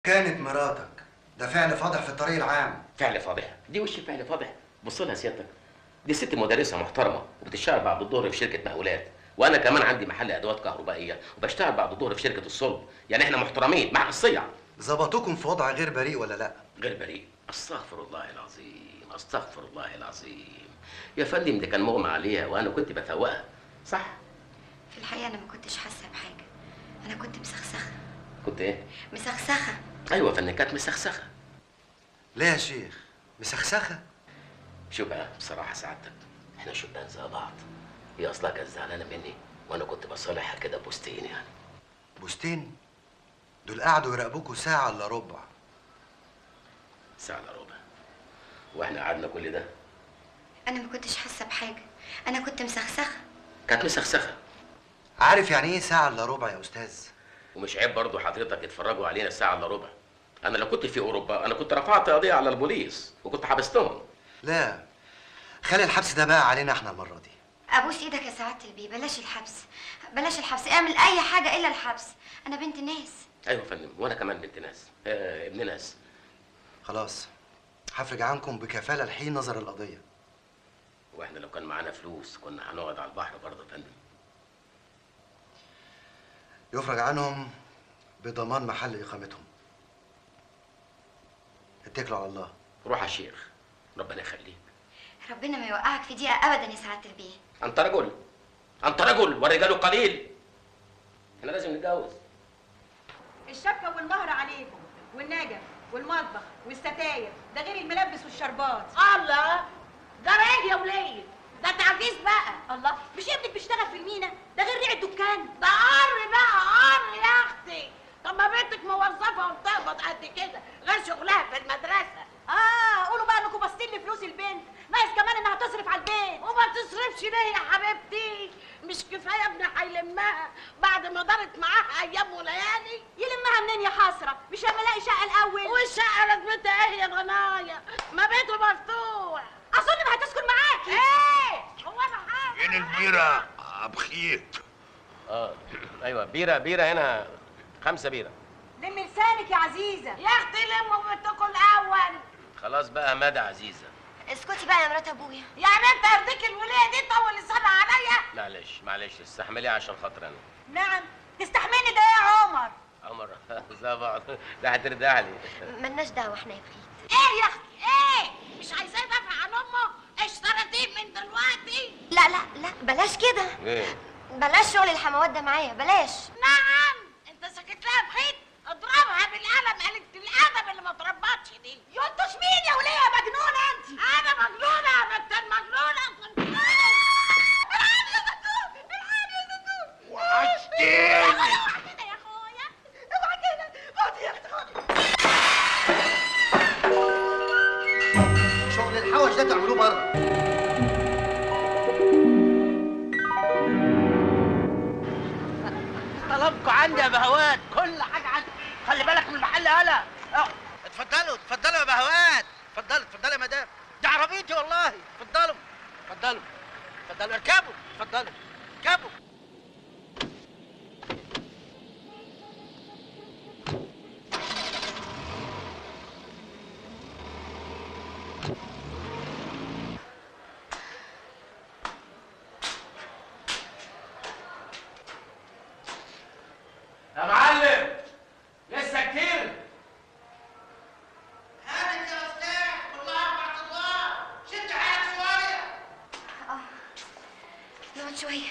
كانت مراتك ده فعل فاضح في الطريق العام فعل فاضح دي وش فعل فاضح بص لها سيادتك دي ست مدرسه محترمه وبتشتغل بعد الظهر في شركه مقاولات وانا كمان عندي محل ادوات كهربائيه وبشتغل بعد الظهر في شركه الصلب يعني احنا محترمين مع الصيع ظبطوكم في وضع غير بريء ولا لا غير بريء استغفر الله العظيم استغفر الله العظيم يا فندم ده كان مغمى عليها وانا كنت بفوقها صح في الحقيقة أنا ما كنتش حاسة بحاجة أنا كنت مسخسخة كنت ايه مسخسخة ايوه يا فندم كانت مسخسخه ليه يا شيخ مسخسخه شوف بقى بصراحه سعادتك احنا شبان زي بعض هي اصلها كانت زعلانه مني وانا كنت بصالحها كده بوستين يعني بوستين دول قعدوا يراقبوكوا ساعة الا ربع ساعه الا ربع واحنا قعدنا كل ده أنا ما كنتش حاسة بحاجة أنا كنت مسخسخة كانت مسخسخه عارف يعني ايه ساعة الا ربع يا استاذ ومش عيب برضه حضرتك يتفرجوا علينا الساعه الا ربع انا لو كنت في اوروبا انا كنت رفعت قضيه على البوليس وكنت حبستهم لا خلي الحبس ده بقى علينا احنا المرة دي أبوس إيدك يا سعادة البيه بلاش الحبس بلاش الحبس اعمل أي حاجة إلا الحبس أنا بنت ناس ايوه يا فندم وانا كمان بنت ناس آه ابن ناس خلاص هفرج عنكم بكفالة لحين نظر القضية واحنا لو كان معانا فلوس كنا هنقعد على البحر برضه يا فندم يفرج عنهم بضمان محل إقامتهم اتكلوا على الله روح يا شيخ ربنا يخليك ربنا ما يوقعك في دقيقة أبدا يا سعادة البيه انت رجل انت رجل والرجال قليل احنا لازم نتجوز الشبكة والمهر عليكم والنجف والمطبخ والستاير ده غير الملبس والشربات الله ده ايه يا وليه ده تعجيز بقى الله مش ابنك بيشتغل في المينا ده غير ريع الدكان ده قر بقى قر يا اختي طب ما بنتك موظفه وبتقبض قد كده غير شغلها في المدرسه اه قولوا بقى انكم باصين لفلوس البنت ناقص كمان انها تصرف على البيت وما تصرفش ليه يا حبيبتي مش كفايه ابني هيلمها بعد ما دارت معاها ايام وليالي يلمها منين يا حسره مش لما الاقي شقه الاول والشقه لازمتها ايه يا غنايه ما بيته مفتوح اظن ما هتسكن معاكي ايه هو انا حاجه فين البيرة أبخيت اه ايوه بيره بيره هنا خمسه بيره لم لسانك يا عزيزه يا اختي لموا بنتكم الاول خلاص بقى مدى عزيزه اسكتي بقى يا مرات أبويا يعني انت يرضيك الوليه دي طول لسانها عليا معلش معلش استحملي عشان خاطر انا نعم تستحملني ده يا عمر عمر زي بعض ده هترجع لي ملناش دعوة احنا يا بخيت ايه يا اختي ايه مش عايزاه يدافع عن امه اشتريتيه من دلوقتي لا لا لا بلاش كده ايه بلاش شغل الحموات ده معايا بلاش نعم انت سكت لها بخيط اضربها بالقلم قالت الادب اللي ما تربطش دي ينطش مين يا وليه يا مجنونه انت انا مجنونه يا بنت المجنونه العالي يا زيتون العالي يا زيتون وحشتني اوعى كده يا اخويا اوعى كده خدي يا اختي خدي شغل الحوش ده تعملوه بره طلبكوا عندي يا بهوات كل حاجه عندي خلي بالك من المحل هلا اتفضلوا اتفضلوا يا بهوات اتفضلوا اتفضلوا يا مدام دي عربيتي والله اتفضلوا اتفضلوا اتفضلوا اركبوا اتفضلوا اركبوا يا معلم لسه كتير هانت يا استاذ والله بعد الله شد حالك شويه نقعد شوية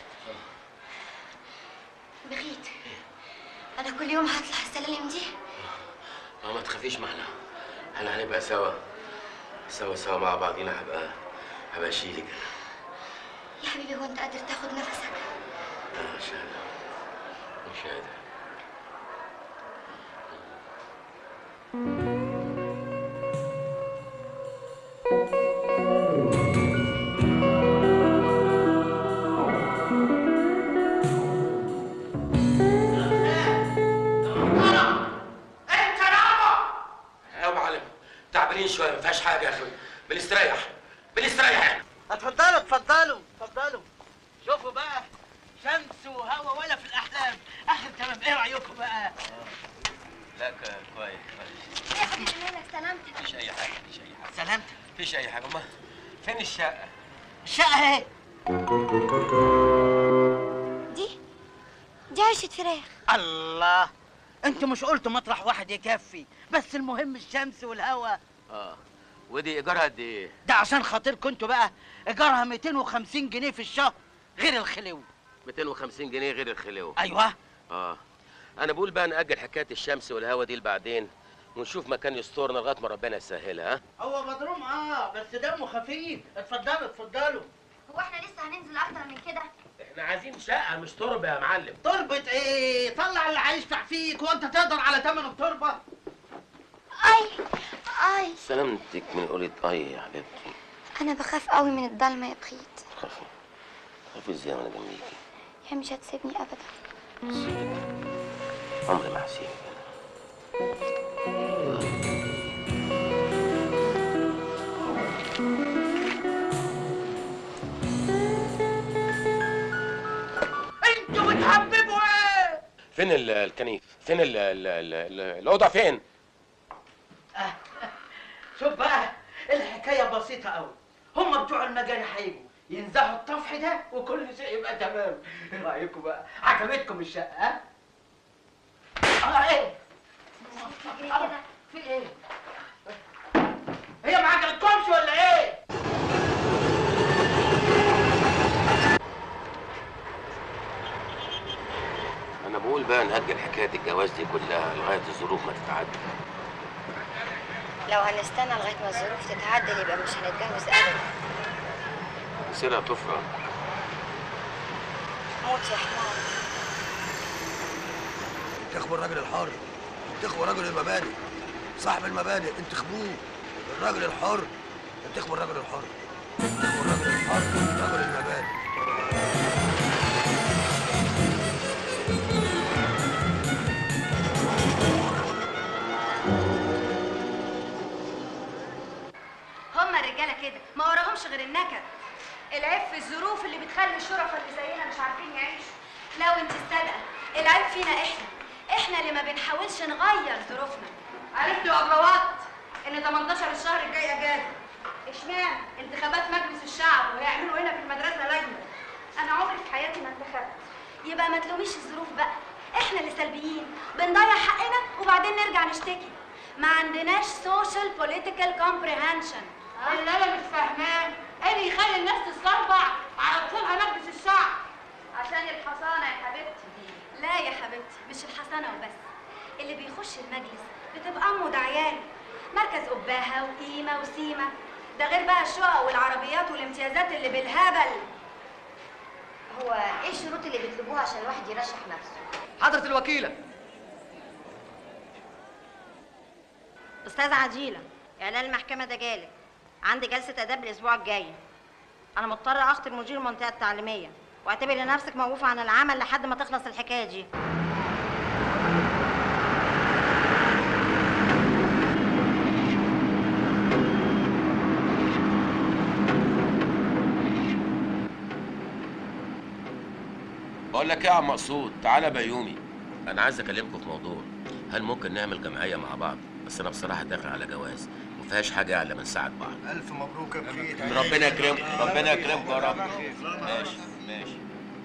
بخيت أنا كل يوم هطلع السلالم دي اه ما تخافيش معنا احنا هنبقى سوا سوا سوا مع بعضينا هبقى هبقى اشيلك يا حبيبي هو أنت قادر تاخد نفسك انا مش قادر مش قادر انت رابع يا معلم تعبانين شويه ما فيهاش حاجه يا اخي بنستريح بنستريح اتفضلوا اتفضلوا اتفضلوا شوفوا بقى شمس وهوا ولا في الاحلام اخر تمام ايه رايكم بقى لا ك- كويس كويس يا حبيبي مالك سلامتك مفيش اي حاجه مفيش اي حاجه سلامتك مفيش اي حاجه ما فين الشقه الشقه اهي دي دي عيشة فراخ الله انتوا مش قلتوا مطرح واحد يكفي بس المهم الشمس والهواء اه ودي ايجارها قد ايه ده عشان خاطركم انتوا بقى ايجارها 250 جنيه في الشهر غير الخلو 250 جنيه غير الخلو ايوه اه انا بقول بقى ناجل حكايه الشمس والهوا دي لبعدين ونشوف مكان يستورنا لغايه ما ربنا يسهلها ها هو مضروم اه بس دمه خفيف اتفضلوا اتفضلوا هو احنا لسه هننزل اكتر من كده احنا عايزين شقه مش تربه يا معلم تربة ايه طلع اللي هيشفع فيك وانت تقدر على ثمن التربة اي اي سلامتك من قولة اي يا حبيبتي انا بخاف قوي من الضلمه يا بخيت خافي خافي ازاي وانا جنبيكي هي مش هتسيبني ابدا عمري ما هسيبك انا انتوا بتحببوا ايه فين ال- الكنيف فين ال ال ال ال الاوضه فين شوف بقى الحكاية بسيطة قوي هم بتوع المجاري هيجوا ينزعوا الطفح ده وكل شيء يبقى تمام ايه رأيكم بقى عجبتكم الشقة ها؟ اه ايه آه، في ايه هي ما عجبتكمش ولا ايه انا بقول بقى نأجل حكايه الجواز دي كلها لغايه الظروف ما تتعدل لو هنستنى لغايه ما الظروف تتعدل يبقى مش هنتجوز ابدا مصيرها طفره موت يا حمار انتخبوا الراجل الحر انتخبوا رجل المبادئ صاحب المبادئ انتخبوه الراجل الحر انتخبوا الراجل الحر انتخبوا الراجل الحر رجل المبادئ هما الرجاله كده ما وراهمش غير النكد العيب في الظروف اللي بتخلي الشرفاء اللي زينا مش عارفين يعيشوا لو انت صادقه العيب فينا احنا احنا اللي ما بنحاولش نغير ظروفنا عرفت يا ابروات ان 18 الشهر الجاي اجازه اشمعنى انتخابات مجلس الشعب وهيعملوا هنا في المدرسه لجنه انا عمري في حياتي ما انتخبت يبقى ما تلوميش الظروف بقى احنا اللي سلبيين بنضيع حقنا وبعدين نرجع نشتكي ما عندناش سوشيال بوليتيكال كومبريهنشن اللي انا مش فاهماه ايه اللي يخلي الناس تستربع على طولها مجلس الشعب عشان الحصانه يا حبيبتي لا يا حبيبتي مش الحسنة وبس اللي بيخش المجلس بتبقى أمه ده عياله مركز قباها وقيمة وسيمة ده غير بقى الشقق والعربيات والامتيازات اللي بالهبل هو ايه الشروط اللي بيطلبوها عشان الواحد يرشح نفسه؟ حضرة الوكيلة استاذ عجيله اعلان المحكمه ده جالك عندي جلسه اداب الاسبوع الجاي انا مضطره اخطب مدير المنطقه التعليميه واعتبري نفسك موقوفه عن العمل لحد ما تخلص الحكايه دي بقول لك ايه يا عم مقصود تعالى بيومي انا عايز اكلمكم في موضوع هل ممكن نعمل جمعيه مع بعض بس انا بصراحه داخل على جواز ما فيهاش حاجه الا بنساعد بعض الف مبروك يا بخيت ربنا يكرمكم ربنا يكرمكم يا رب ماشي ماشي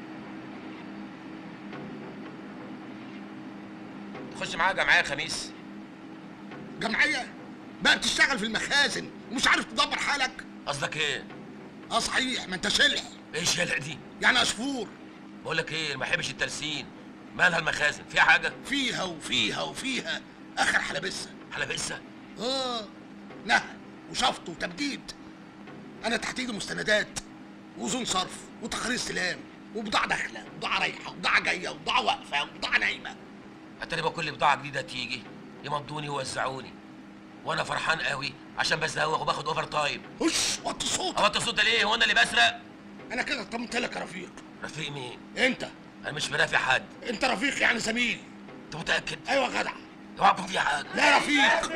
تخش معايا جمعيه خميس جمعيه بقى بتشتغل في المخازن ومش عارف تدبر حالك قصدك ايه اه صحيح ما انت شلح ايه الشلع دي يعني عصفور بقول لك ايه ما بحبش الترسين مالها المخازن فيها حاجه فيها وفيها وفيها اخر حلبسه حلبسه اه نهى وشفط وتبديد انا تحت ايدي مستندات واذون صرف وتقارير استلام وبضاعه داخله وبضاعه رايحه وبضاعه جايه وبضاعه واقفه وبضاعه نايمه اتاري بقى كل بضاعه جديده تيجي يمضوني ويوزعوني وانا فرحان قوي عشان بزهوق وباخد اوفر تايم هش وطي صوتك هو انت الصوت ده ليه هو انا اللي بسرق انا كده طمنت لك يا رفيق رفيق مين انت انا مش مرافق حد انت رفيق يعني زميل انت متاكد ايوه يا جدع اوعى يكون في حاجه لا رفيق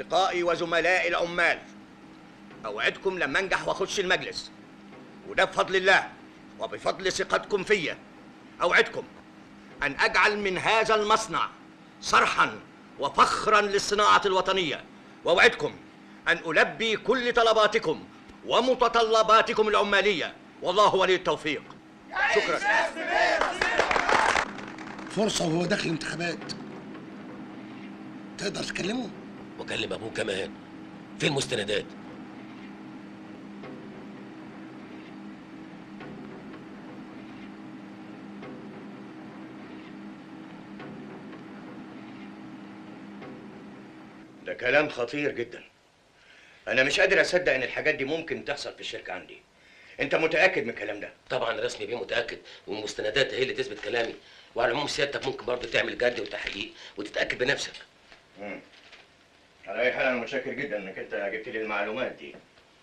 أصدقائي وزملائي العمال أوعدكم لما أنجح وأخش المجلس وده بفضل الله وبفضل ثقتكم فيا أوعدكم أن أجعل من هذا المصنع صرحا وفخرا للصناعة الوطنية وأوعدكم أن ألبي كل طلباتكم ومتطلباتكم العمالية والله ولي التوفيق شكرا فرصة وهو داخل الانتخابات تقدر تكلمه؟ وكلم ابوه كمان فين المستندات ده كلام خطير جدا أنا مش قادر أصدق إن الحاجات دي ممكن تحصل في الشركة عندي أنت متأكد من الكلام ده؟ طبعا رسمي بيه متاكد والمستندات هي اللي تثبت كلامي وعلى العموم سيادتك ممكن برضه تعمل جد وتحقيق وتتاكد بنفسك مم. على أي حال أنا متشكر جدا إنك أنت جبت لي المعلومات دي.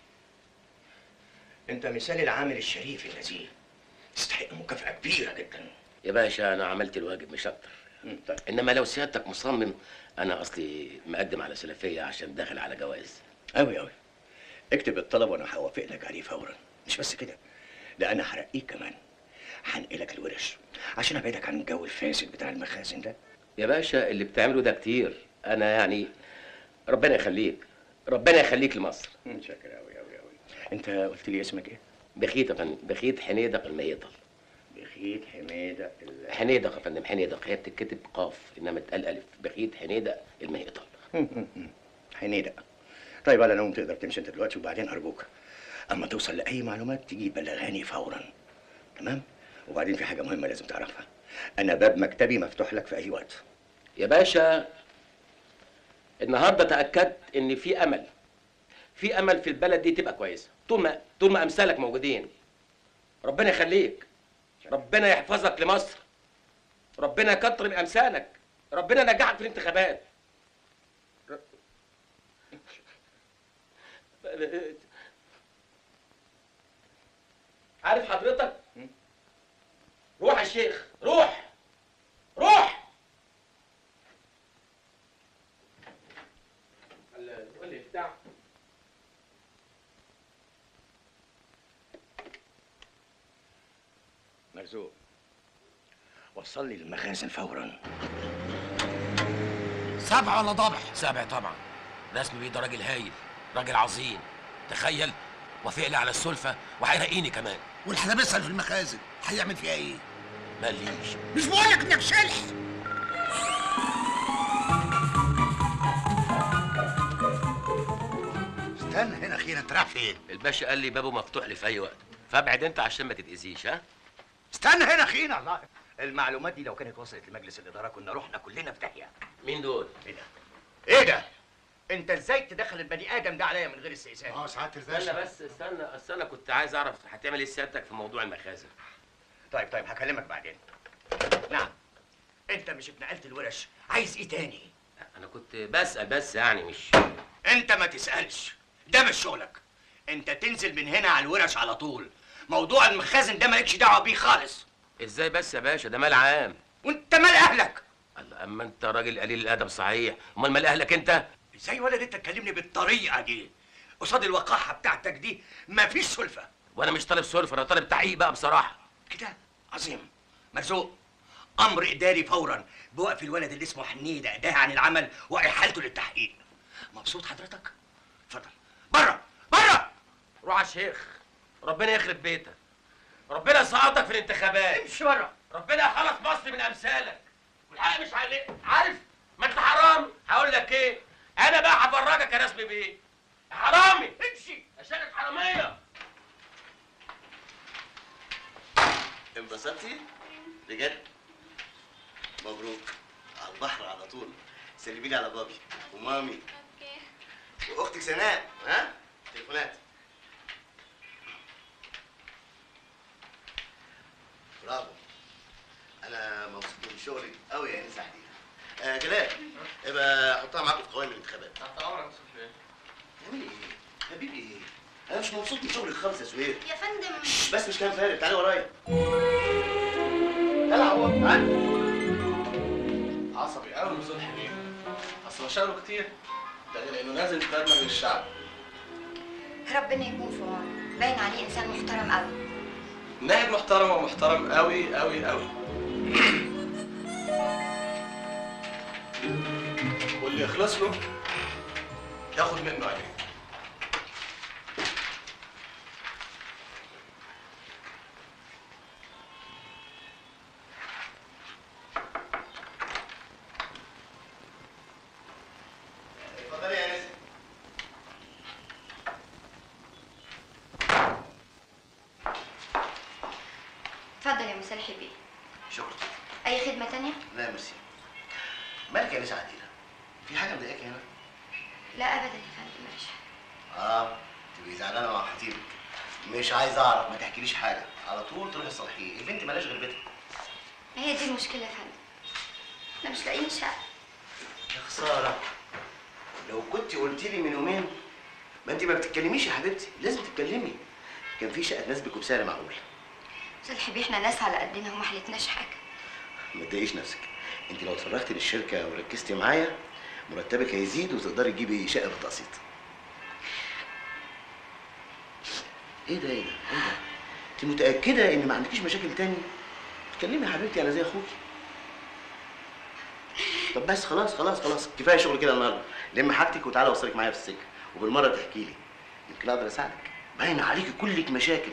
أنت مثال العامل الشريف الذي تستحق مكافأة كبيرة جدا. يا باشا انا عملت الواجب مش اكتر مم. طيب انما لو سيادتك مصمم انا اصلي مقدم على سلفيه عشان داخل على جواز أوي أوي. اكتب الطلب وأنا هوافق لك عليه فورا. مش بس كده. ده أنا هرقيك كمان. هنقلك الورش عشان أبعدك عن الجو الفاسد بتاع المخازن ده. يا باشا اللي بتعمله ده كتير انا يعني ربنا يخليك ربنا يخليك لمصر متشكر أوي أوي أوي. أنت قلت لي اسمك إيه؟ بخيت يا فندم بخيت حنيدق الميطل بخيت حميدة ال... حنيدق يا فندم حنيدق هي بتتكتب قاف انما تقال الف بخيت حنيدق الميطل حنيدة طيب على العموم تقدر تمشي انت دلوقتي وبعدين ارجوك اما توصل لاي معلومات تيجي تبلغاني فورا تمام وبعدين في حاجه مهمه لازم تعرفها انا باب مكتبي مفتوح لك في اي وقت يا باشا النهارده تاكدت ان في امل في امل في البلد دي تبقى كويسه طول ما طول ما امثالك موجودين ربنا يخليك ربنا يحفظك لمصر ربنا يكتر من امثالك ربنا ينجحك في الانتخابات ر- عارف حضرتك روح يا شيخ روح روح قول لي بتاع مرزوق وصل لي المخازن فورا سبع ولا ضبع؟ سابع طبعا رسمي بيه ده راجل هايل راجل عظيم تخيل وافق لي على السلفه وهيرقيني كمان والحلبسه اللي في المخازن هيعمل فيها ايه؟ ماليش مش بقولك انك شلح استنى هنا اخيرا انت رايح فين؟ الباشا قال لي بابه مفتوح لي في اي وقت فابعد انت عشان ما تتاذيش ها استنى هنا اخيرا الله المعلومات دي لو كانت وصلت لمجلس الاداره كنا رحنا كلنا في داهيه مين دول ايه ده ايه ده انت ازاي تدخل البني ادم ده عليا من غير استئذان اه سعاده استنى الباشا بس استنى اصل انا كنت عايز اعرف هتعمل ايه سيادتك في موضوع المخازن طيب طيب هكلمك بعدين نعم انت مش اتنقلت الورش عايز ايه تاني انا كنت بسال بس يعني مش انت ما تسالش ده مش شغلك انت تنزل من هنا على الورش على طول موضوع المخازن ده مالكش دعوه بيه خالص ازاي بس يا باشا ده مال عام وانت مال اهلك الله اما انت راجل قليل الادب صحيح امال مال اهلك انت ازاي ولد انت تكلمني بالطريقه دي قصاد الوقاحه بتاعتك دي مفيش سلفه وانا مش طالب سلفه انا طالب تحقيق بقى بصراحه كده عظيم مرزوق امر اداري فورا بوقف الولد اللي اسمه حنيده ده عن العمل واحالته للتحقيق مبسوط حضرتك اتفضل بره بره روح يا شيخ ربنا يخرب بيتك ربنا يسقطك في الانتخابات امشي بره ربنا يخلص مصر من امثالك والحق مش عليك عارف ما انت حرام هقول لك ايه انا بقى هفرجك يا رسمي بيه يا حرامي امشي عشان حراميه انبسطتي؟ بجد؟ مبروك على البحر على طول سلمي لي على بابي ومامي واختك سناء ها؟ تليفونات برافو انا مبسوط من شغلك قوي يا انسه حديد آه جلال ابقى حطها معاكم في قوائم الانتخابات تحت امرك يا تعملي ايه؟ حبيبي ايه؟ انا مش مبسوط من شغلك خالص يا سهير يا فندم بس مش كلام فارغ تعالى ورايا تعالى عوض تعالى عصبي قوي صلح ليه؟ اصل مشاغله كتير ده غير انه نازل خدمه للشعب ربنا يكون في عونه باين عليه انسان محترم قوي من ناحيه محترم ومحترم قوي قوي قوي واللي يخلص له ياخد منه عليه اتفضلي يا نسا اتفضل يا مسلحي بيه شكرا اي خدمه تانية لا ميرسي مالك يا نسا عديلة في حاجة مضايقاكي هنا؟ لا ابدا يا فندم مفيش حاجه اه تبقي زعلانة مع خطيبك مش عايز اعرف ما تحكيليش حاجة على طول تروحي تصلحيه البنت مالهاش غير بيتها هي دي المشكله يا فندم احنا مش لاقيين شقه يا خسارة لو كنت قلت لي من يومين ما انت ما بتتكلميش يا حبيبتي لازم تتكلمي كان في شقة تناسبك وبسعر معقول مسلحي بيه احنا ناس على قدنا وما حلتناش حاجه ما تضايقيش نفسك انت لو اتفرغتي للشركة وركزتي معايا مرتبك هيزيد وتقدري تجيبي شقة بالتقسيط ايه ده ايه ده ايه ده انت متأكدة ان ما عندكيش مشاكل تاني اتكلمي يا حبيبتي انا زي اخوكي طب بس خلاص خلاص خلاص كفايه شغل كده النهارده لم حاجتك وتعالى اوصلك معايا في السكه وبالمره تحكي لي يمكن اقدر اساعدك باين عليكي كلك مشاكل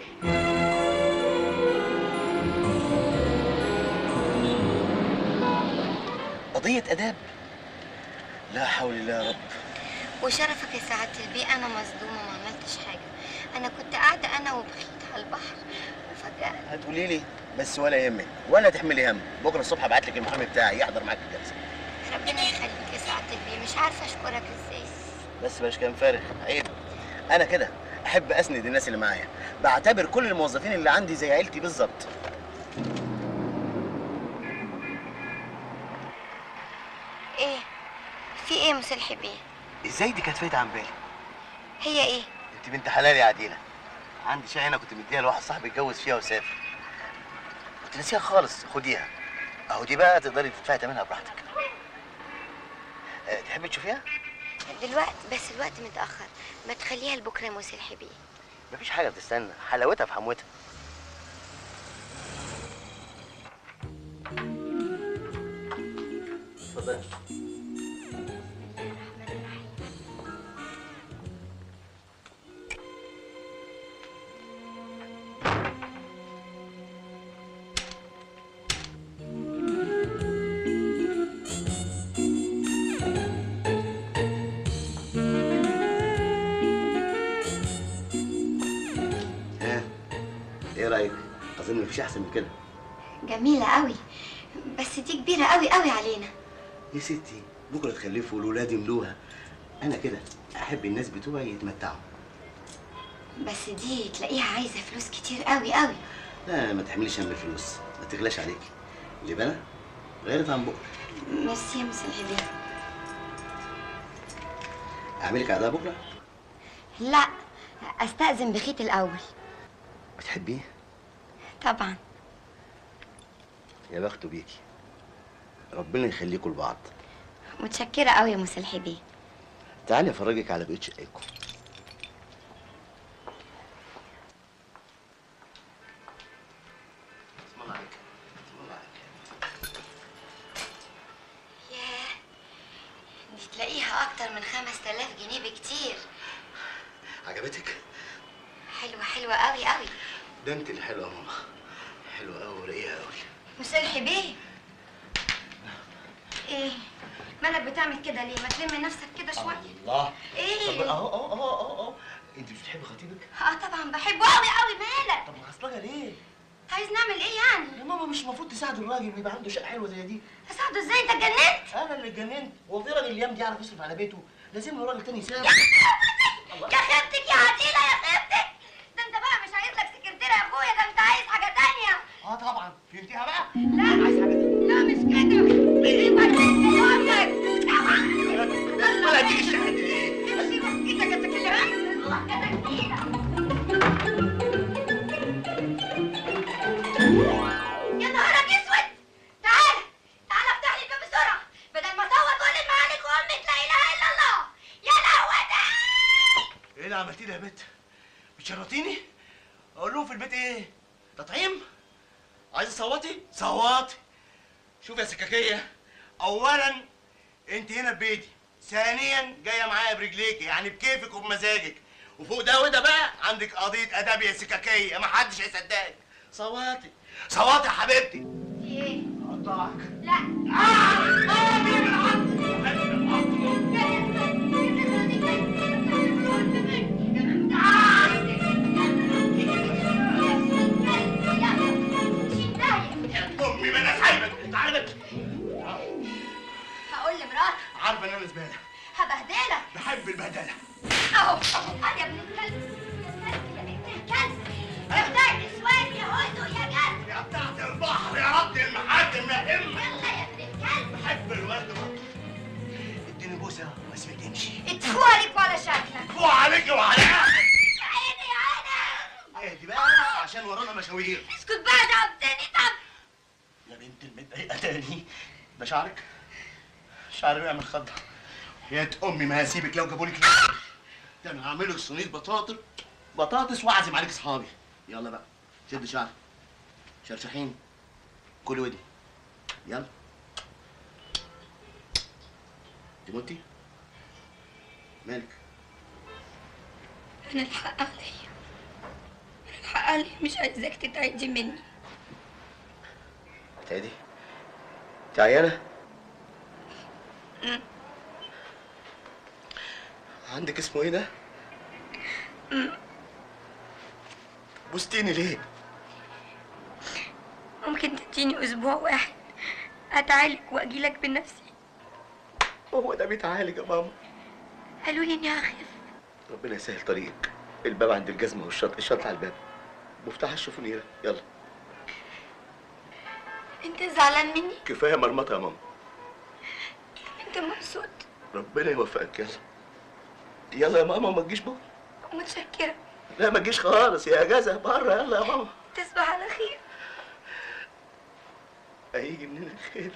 قضيه اداب لا حول الله يا رب وشرفك يا سعاده البيه انا مصدومه ما عملتش حاجه انا كنت قاعده انا وبخيت على البحر وفجاه هتقولي لي بس ولا يهمك ولا تحملي هم بكره الصبح ابعت لك المحامي بتاعي يحضر معاك الجلسه ربنا يخليك يا سعاده البيه مش عارفه اشكرك ازاي بس بلاش كلام فارغ عيب انا كده احب اسند الناس اللي معايا بعتبر كل الموظفين اللي عندي زي عيلتي بالظبط ايه في ايه مسلحي بيه ازاي دي كانت فايته عن بالي هي ايه انت بنت حلال يا عديله عندي شقه هنا كنت مديها لواحد صاحبي اتجوز فيها وسافر كنت ناسيها خالص خديها اهو دي بقى تقدري تدفعي ثمنها براحتك أه، تحبي تشوفيها دلوقتي بس الوقت متاخر ما تخليها لبكره يا مسلحي بيه مفيش حاجه بتستنى حلاوتها في حموتها اتفضلي ها ايه رايك اظن مفيش احسن من كده جميله قوي بس دي كبيره قوي قوي علينا يا ستي بكره تخلفوا والولاد يملوها انا كده احب الناس بتوعي يتمتعوا بس دي تلاقيها عايزه فلوس كتير قوي قوي لا ما تحمليش هم الفلوس ما تغلاش عليكي اللي بنا غيرت عن بكره ميرسي يا مسلحي بيه اعملك عداء بكره لا استاذن بخيت الاول بتحبيه طبعا يا بخته بيكي ربنا يخليكوا لبعض متشكره قوي يا مسلحي بيه تعالي افرجك على بيت شقتكم اسم الله عليك اسم الله عليك ياه دي تلاقيها اكتر من خمس تلاف جنيه بكتير عجبتك حلوه حلوه قوي قوي ده انت اللي حلوه يا ماما حلوه قوي ورقيقه قوي مسلحي بيه ايه مالك بتعمل كده ليه ما تلم نفسك كده شويه الله ايه طب اهو اهو اهو اهو اهو انت مش بتحبي خطيبك اه طبعا بحبه قوي قوي مالك طب مخصلجه ليه عايز نعمل ايه يعني يا ماما مش المفروض تساعد الراجل اللي يبقى عنده شقه حلوه زي دي اساعده ازاي انت اتجننت انا اللي اتجننت هو في راجل الايام دي يعرف يصرف على بيته لازم له راجل تاني يساعد يا خيبتك يا عديله يا خيبتك ده انت بقى مش عايز لك سكرتيره يا اخويا ده انت عايز حاجه تانية اه طبعا فهمتيها بقى لا عايز حاجه تانية لا مش كده ولا تيجي الشقه دي ليه امشي بس كده كده الله كده كده يا نهارك اسود تعالى تعالى افتح لي الباب بسرعه بدل ما اصوت واقول للمعالك وامك لا اله الا الله يا اللي عملتيه ده يا بت بتشرطيني اقول لهم في البيت ايه تطعيم عايزه تصوتي صوتي شوف يا سكاكيه اولا انت هنا ببيتي ثانيا جايه معايا برجليكي يعني بكيفك وبمزاجك وفوق ده وده بقى عندك قضيه اداب يا سكاكيه ما حدش هيصدقك صوتي صوتي يا حبيبتي في ايه؟ قطعك لا امي ما انا سايبك تعالى بت هقول لمراتي عارفه ان انا زباله هبهدلك بحب البهدله اهو أهو يا ابن الكلب يا بنت الكلب يا بتاع النسوان يا هدو يا جد يا بتاعت البحر يا رب المحاكم يا همه يلا يا ابن الكلب بحب الورد برضه اديني بوسه واسيبك تمشي اتفوا عليك وعلى شكلك فوق عليك وعلى يا عيني يا عيني اهدي بقى عشان ورانا مشاوير اسكت بقى تعبتني تعب يا بنت المتضايقه تاني ده شعرك شعري بيعمل خضه يا امي ما هسيبك لو جابوا لك لحمة. ده انا هعمل لك صينيه بطاطس بطاطس واعزم عليك اصحابي يلا بقى شد شعرك شرشحين كل ودي يلا تموتي مالك انا الحق عليا انا الحق عليا مش عايزاك تتعدي مني تعدي انت عيانه مم. عندك اسمه ايه ده مم. بوستيني ليه ممكن تديني اسبوع واحد اتعالج واجيلك بنفسي هو ده بيتعالج يا ماما قالوا لي اني هخف ربنا يسهل طريقك الباب عند الجزمه والشنطه الشنطه على الباب مفتاح الشوفونيره يلا انت زعلان مني كفايه مرمطه يا ماما انت مبسوط ربنا يوفقك يلا يلا يا ماما ما تجيش بكره متشكره لا ما تجيش خالص يا اجازه بره يلا يا ماما تصبح على خير هيجي منين الخير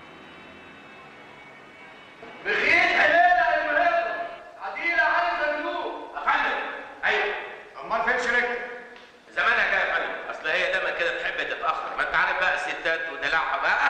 بخير حليله يا مهندس عديله عايزه هدوء يا فندم ايوه امال فين شركتك؟ زمانها جايه يا فندم اصل هي دايما كده تحب تتاخر ما انت عارف بقى الستات ودلعها بقى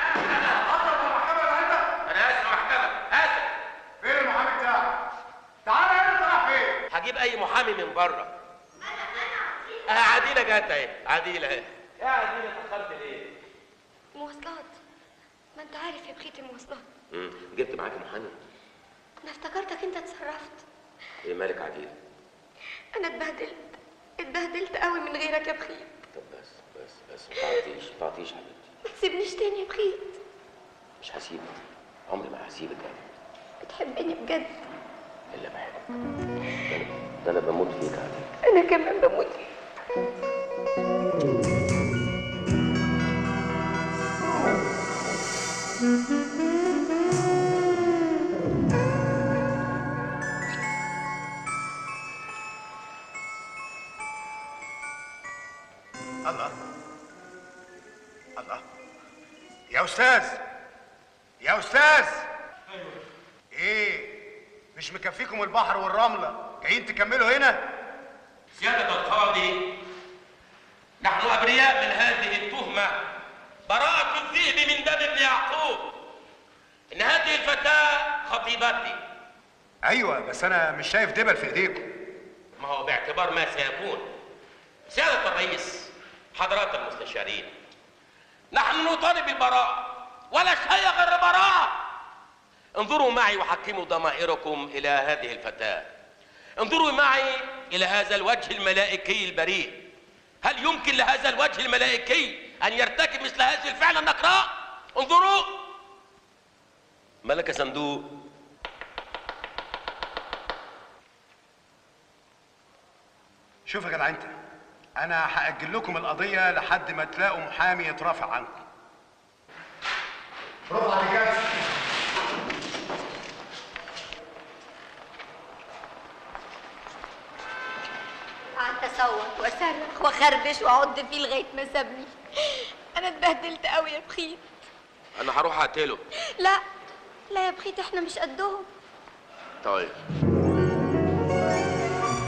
انا اسف يا محكمه اسف فين المحامي بتاعك؟ تعالى هنا طلع فين؟ هجيب اي محامي من بره اه عديله جت اهي عديله اهي يا عديله اتاخرت ليه؟ مواصلات ما انت عارف يا بخيت المواصلات امم جبت معاك محامي انا افتكرتك انت اتصرفت ايه مالك عديله؟ انا اتبهدلت اتبهدلت قوي من غيرك يا بخيت طب بس بس بس ما تعطيش ما تعطيش حبيبتي ما تسيبنيش تاني يا بخيت مش هسيبك عمري ما هسيبك ابدا بتحبني بجد الا بحبك ده أنا- ده انا بموت فيك يا عديله انا كمان بموت فيك. الله الله يا استاذ يا استاذ ايه مش مكفيكم البحر والرمله جايين تكملوا هنا سيادة القاضي نحن أبرياء من هذه التهمة براءة الذئب من دم ابن يعقوب إن هذه الفتاة خطيبتي ايوه بس انا مش شايف دبل في ايديكم ما هو باعتبار ما سيكون سيادة الرئيس حضرات المستشارين نحن نطالب بالبراءة ولا شيء غير البراءة انظروا معي وحكموا ضمائركم إلى هذه الفتاة انظروا معي إلى هذا الوجه الملائكي البريء هل يمكن لهذا الوجه الملائكي أن يرتكب مثل هذه الفعلة النقراء انظروا ملك صندوق شوف يا جدع انت انا هاجل لكم القضيه لحد ما تلاقوا محامي يترافع عنكم رفع الكاس قعدت اصوت واصرخ واخربش واعض فيه لغايه ما سابني انا اتبهدلت قوي يا بخيت أنا هروح أقتله لا لا يا بخيت احنا مش قدهم طيب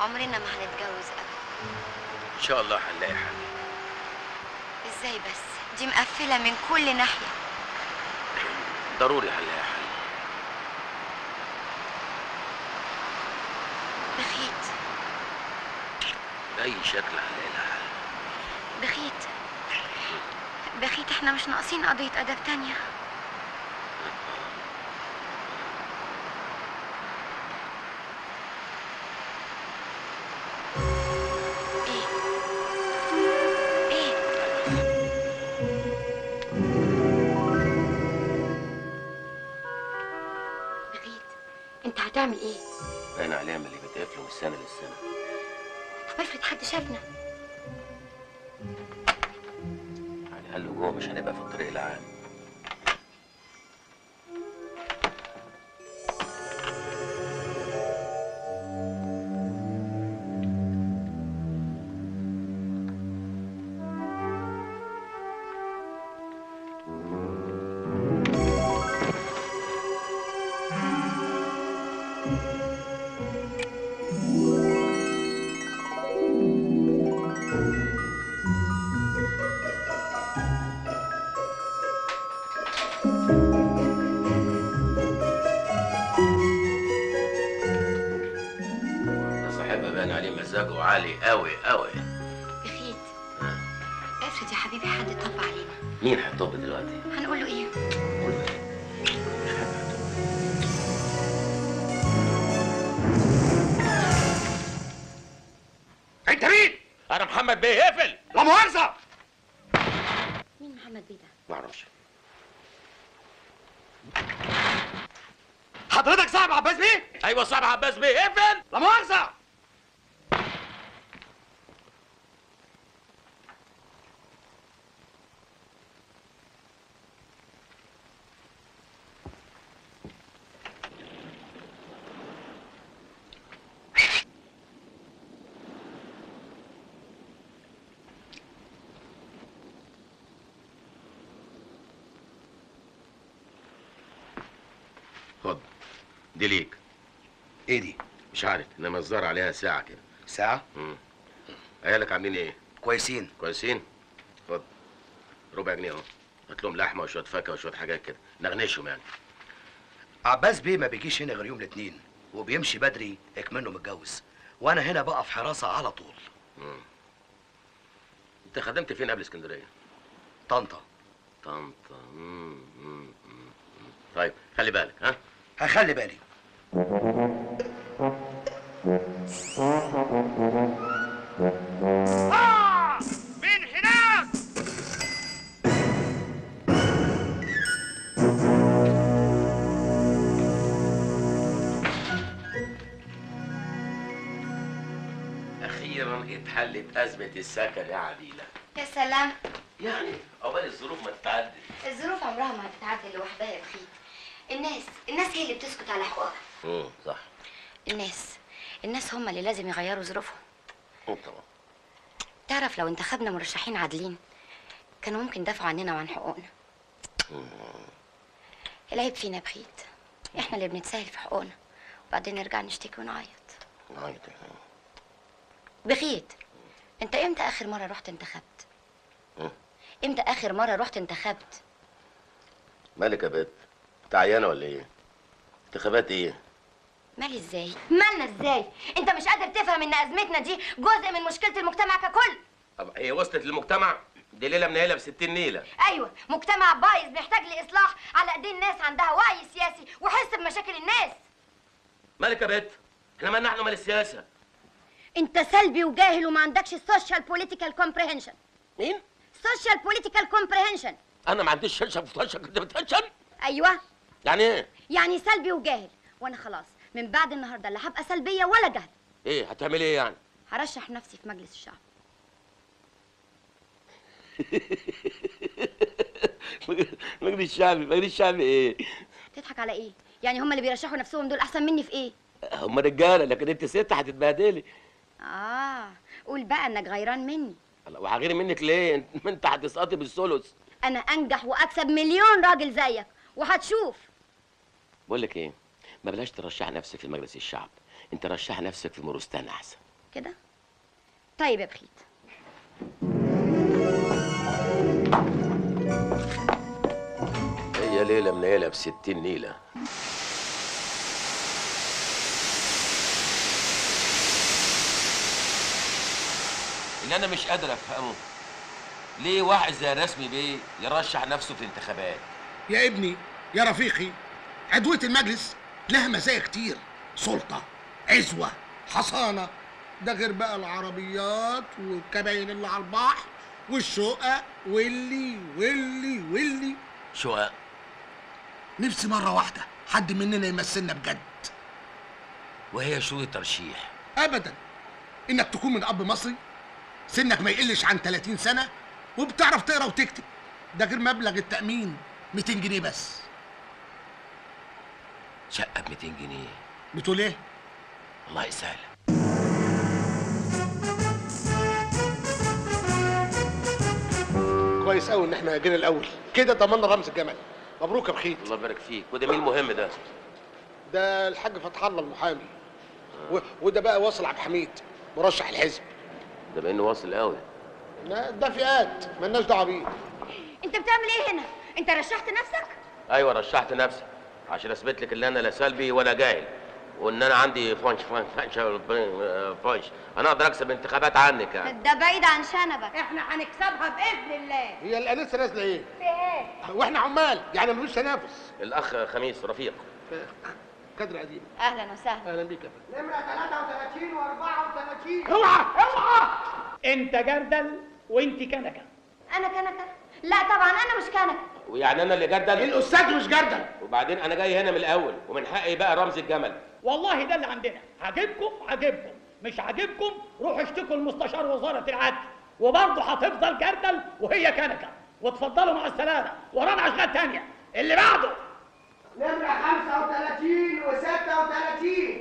عمرنا ما هنتجوز ابدا ان شاء الله هنلاقي حل ازاي بس دي مقفله من كل ناحيه ضروري هنلاقي حل بخيت باي شكل هنلاقي لها حل بخيت بخيت احنا مش ناقصين قضيه ادب تانية ايه ايه بخيت انت هتعمل ايه باين عليها من اللي بتقفله من السنه للسنه طب افرض حد شافنا يعني قال له جوه مش هنبقى في الطريق العام ده صاحبها باين عليه مزاجه عالي قوي قوي بخيت افرض يا حبيبي حد طب علينا مين هيطب دلوقتي؟ هنقول له ايه انت مين؟ انا محمد بيه اقفل لا مؤاخذه مين محمد بيه ده ما اعرفش حضرتك صاحب عباس بيه؟ ايوه صاحب عباس بيه اقفل لا مؤاخذه خد دي ليك ايه دي؟ مش عارف انما الظاهر عليها ساعه كده ساعة؟ امم عيالك عاملين ايه؟ كويسين كويسين؟ خد ربع جنيه اهو هات لهم لحمه وشويه فاكهه وشويه حاجات كده نغنشهم يعني عباس بيه ما بيجيش هنا غير يوم الاثنين وبيمشي بدري اكمنه متجوز وانا هنا بقى في حراسة على طول مم. انت خدمت فين قبل اسكندريه؟ طنطا طنطا مم، مم، مم، مم. طيب خلي بالك ها هخلي بالي مين هناك؟ اخيرا اتحلت ازمه السكن يا عديله يا سلام يعني عقبال الظروف ما تتعدل الظروف عمرها ما هتتعدل لوحدها يا بخيت الناس الناس هي اللي بتسكت على حقوقها امم صح الناس الناس هم اللي لازم يغيروا ظروفهم مم، طبعا تعرف لو انتخبنا مرشحين عادلين كانوا ممكن يدافعوا عننا وعن حقوقنا العيب فينا بخيت احنا اللي بنتساهل في حقوقنا وبعدين نرجع نشتكي ونعيط نعيط بخيت انت امتى اخر مره رحت انتخبت مم. امتى اخر مره رحت انتخبت مالك يا بنت انت عيانه ولا ايه انتخابات ايه مالي ازاي مالنا ازاي انت مش قادر تفهم ان ازمتنا دي جزء من مشكله المجتمع ككل طب هي وصلت للمجتمع دي ليله منيله ب 60 نيله ايوه مجتمع بايظ محتاج لاصلاح على ايدين ناس عندها وعي سياسي وحس بمشاكل الناس مالك يا بنت احنا مالنا احنا مال السياسه انت سلبي وجاهل وما عندكش سوشيال بوليتيكال كومبريهنشن مين سوشيال بوليتيكال كومبريهنشن انا ما عنديش شنشن فطنشن كنت بتنشن ايوه يعني ايه يعني سلبي وجاهل وانا خلاص من بعد النهارده لا هبقى سلبيه ولا جهل ايه هتعملي ايه يعني هرشح نفسي في مجلس الشعب مجلس الشعبي مجلس الشعبي ايه تضحك على ايه يعني هم اللي بيرشحوا نفسهم دول احسن مني في ايه هم رجاله لكن انت ست هتتبهدلي اه قول بقى انك غيران مني الله، وهغير منك ليه انت ما انت هتسقطي بالثلث انا انجح واكسب مليون راجل زيك وهتشوف بقول لك ايه ما بلاش ترشح نفسك في مجلس الشعب انت رشح نفسك في مورستان احسن كده طيب يا بخيت هي ليله منيله بستين نيله اللي انا مش قادر افهمه ليه واحد زي رسمي بيه يرشح نفسه في الانتخابات يا ابني يا رفيقي عضوية المجلس لها مزايا كتير سلطة عزوة حصانة ده غير بقى العربيات والكباين اللي على البحر والشقق واللي واللي واللي شقق نفسي مرة واحدة حد مننا يمثلنا بجد وهي شروط الترشيح أبدا إنك تكون من أب مصري سنك ما يقلش عن 30 سنة وبتعرف تقرا وتكتب ده غير مبلغ التأمين 200 جنيه بس شقه ب 200 جنيه بتقول إيه؟ والله يسهل كويس قوي إن إحنا جينا الأول كده ضمننا رمز الجمل مبروك يا بخيت الله يبارك فيك وده مين المهم ده ده الحاج فتح الله المحامي و... وده بقى واصل عبد الحميد مرشح الحزب ده بانه واصل قوي لا، ده فئات مالناش دعوه بيه انت بتعمل ايه هنا انت رشحت نفسك ايوه رشحت نفسي عشان اثبت لك ان انا لا سلبي ولا جاهل وان انا عندي فانش فانش فانش فانش انا اقدر اكسب انتخابات عنك يعني ده بعيد عن شنبك احنا هنكسبها باذن الله هي الانسه نازله ايه؟ في ايه واحنا عمال يعني ملوش تنافس الاخ خميس رفيق كادر قديم اهلا وسهلا اهلا بيك يا فندم نمره 33 و34 اوعى اوعى انت جردل وانت كنكه انا كنكه لا طبعا انا مش كنكه ويعني انا اللي جردل الاستاذ مش جردل وبعدين انا جاي هنا من الاول ومن حقي بقى رمز الجمل والله ده اللي عندنا عاجبكم عاجبكم مش عاجبكم روحوا اشتكوا لمستشار وزاره العدل وبرضه هتفضل جردل وهي كنكه وتفضلوا مع السلامه ورانا اشغال تانيه اللي بعده نمره 35 و36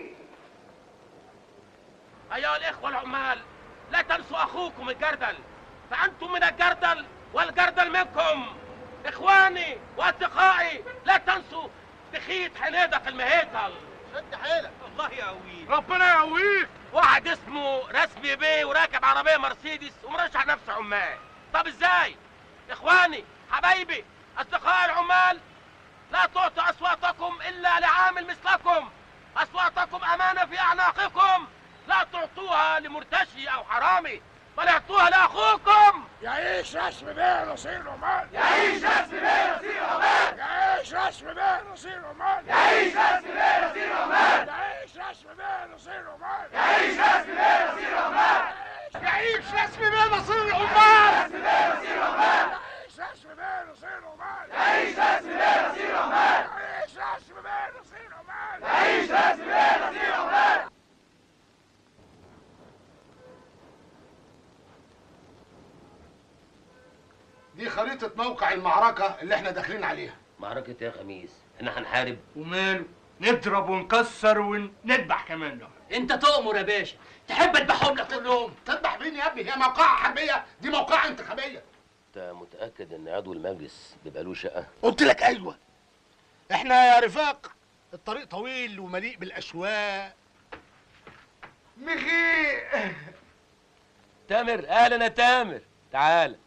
ايها الاخوه العمال لا تنسوا اخوكم الجردل فانتم من الجردل والجردل منكم اخواني واصدقائي لا تنسوا تخيط حنيدق المهيكل شد حيلك الله يقويك ربنا يقويك واحد اسمه رسمي بيه وراكب عربيه مرسيدس ومرشح نفسه عمال طب ازاي اخواني حبايبي اصدقاء العمال لا تعطوا اصواتكم الا لعامل مثلكم اصواتكم امانه في اعناقكم لا تعطوها لمرتشي او حرامي بل اعطوها لاخوكم يعيش رسم بيه نصير عمال يعيش رسمي بيه نصير عمال يعيش رسم بيه نصير عمال يعيش رسمي بيه نصير عمال يعيش رسم بيه نصير عمال يعيش رسمي بيه نصير عمال يعيش رسم بيه نصير عمال رسمي بيه نصير عمال يعيش رسم بيه نصير عمال يعيش رسمي بيه نصير عمال يعيش رسم بيه نصير عمال يعيش رسمي بيه نصير عمال دي خريطة موقع المعركة اللي احنا داخلين عليها معركة يا خميس احنا هنحارب وماله نضرب ونكسر ونذبح كمان ده انت تؤمر يا باشا تحب اذبحهم لك كلهم تذبح مين يا ابني هي موقعة حربية دي موقعة انتخابية انت متاكد ان عضو المجلس بيبقى له شقه قلت لك ايوه احنا يا رفاق الطريق طويل ومليء بالاشواق مخي تامر اهلا يا تامر تعال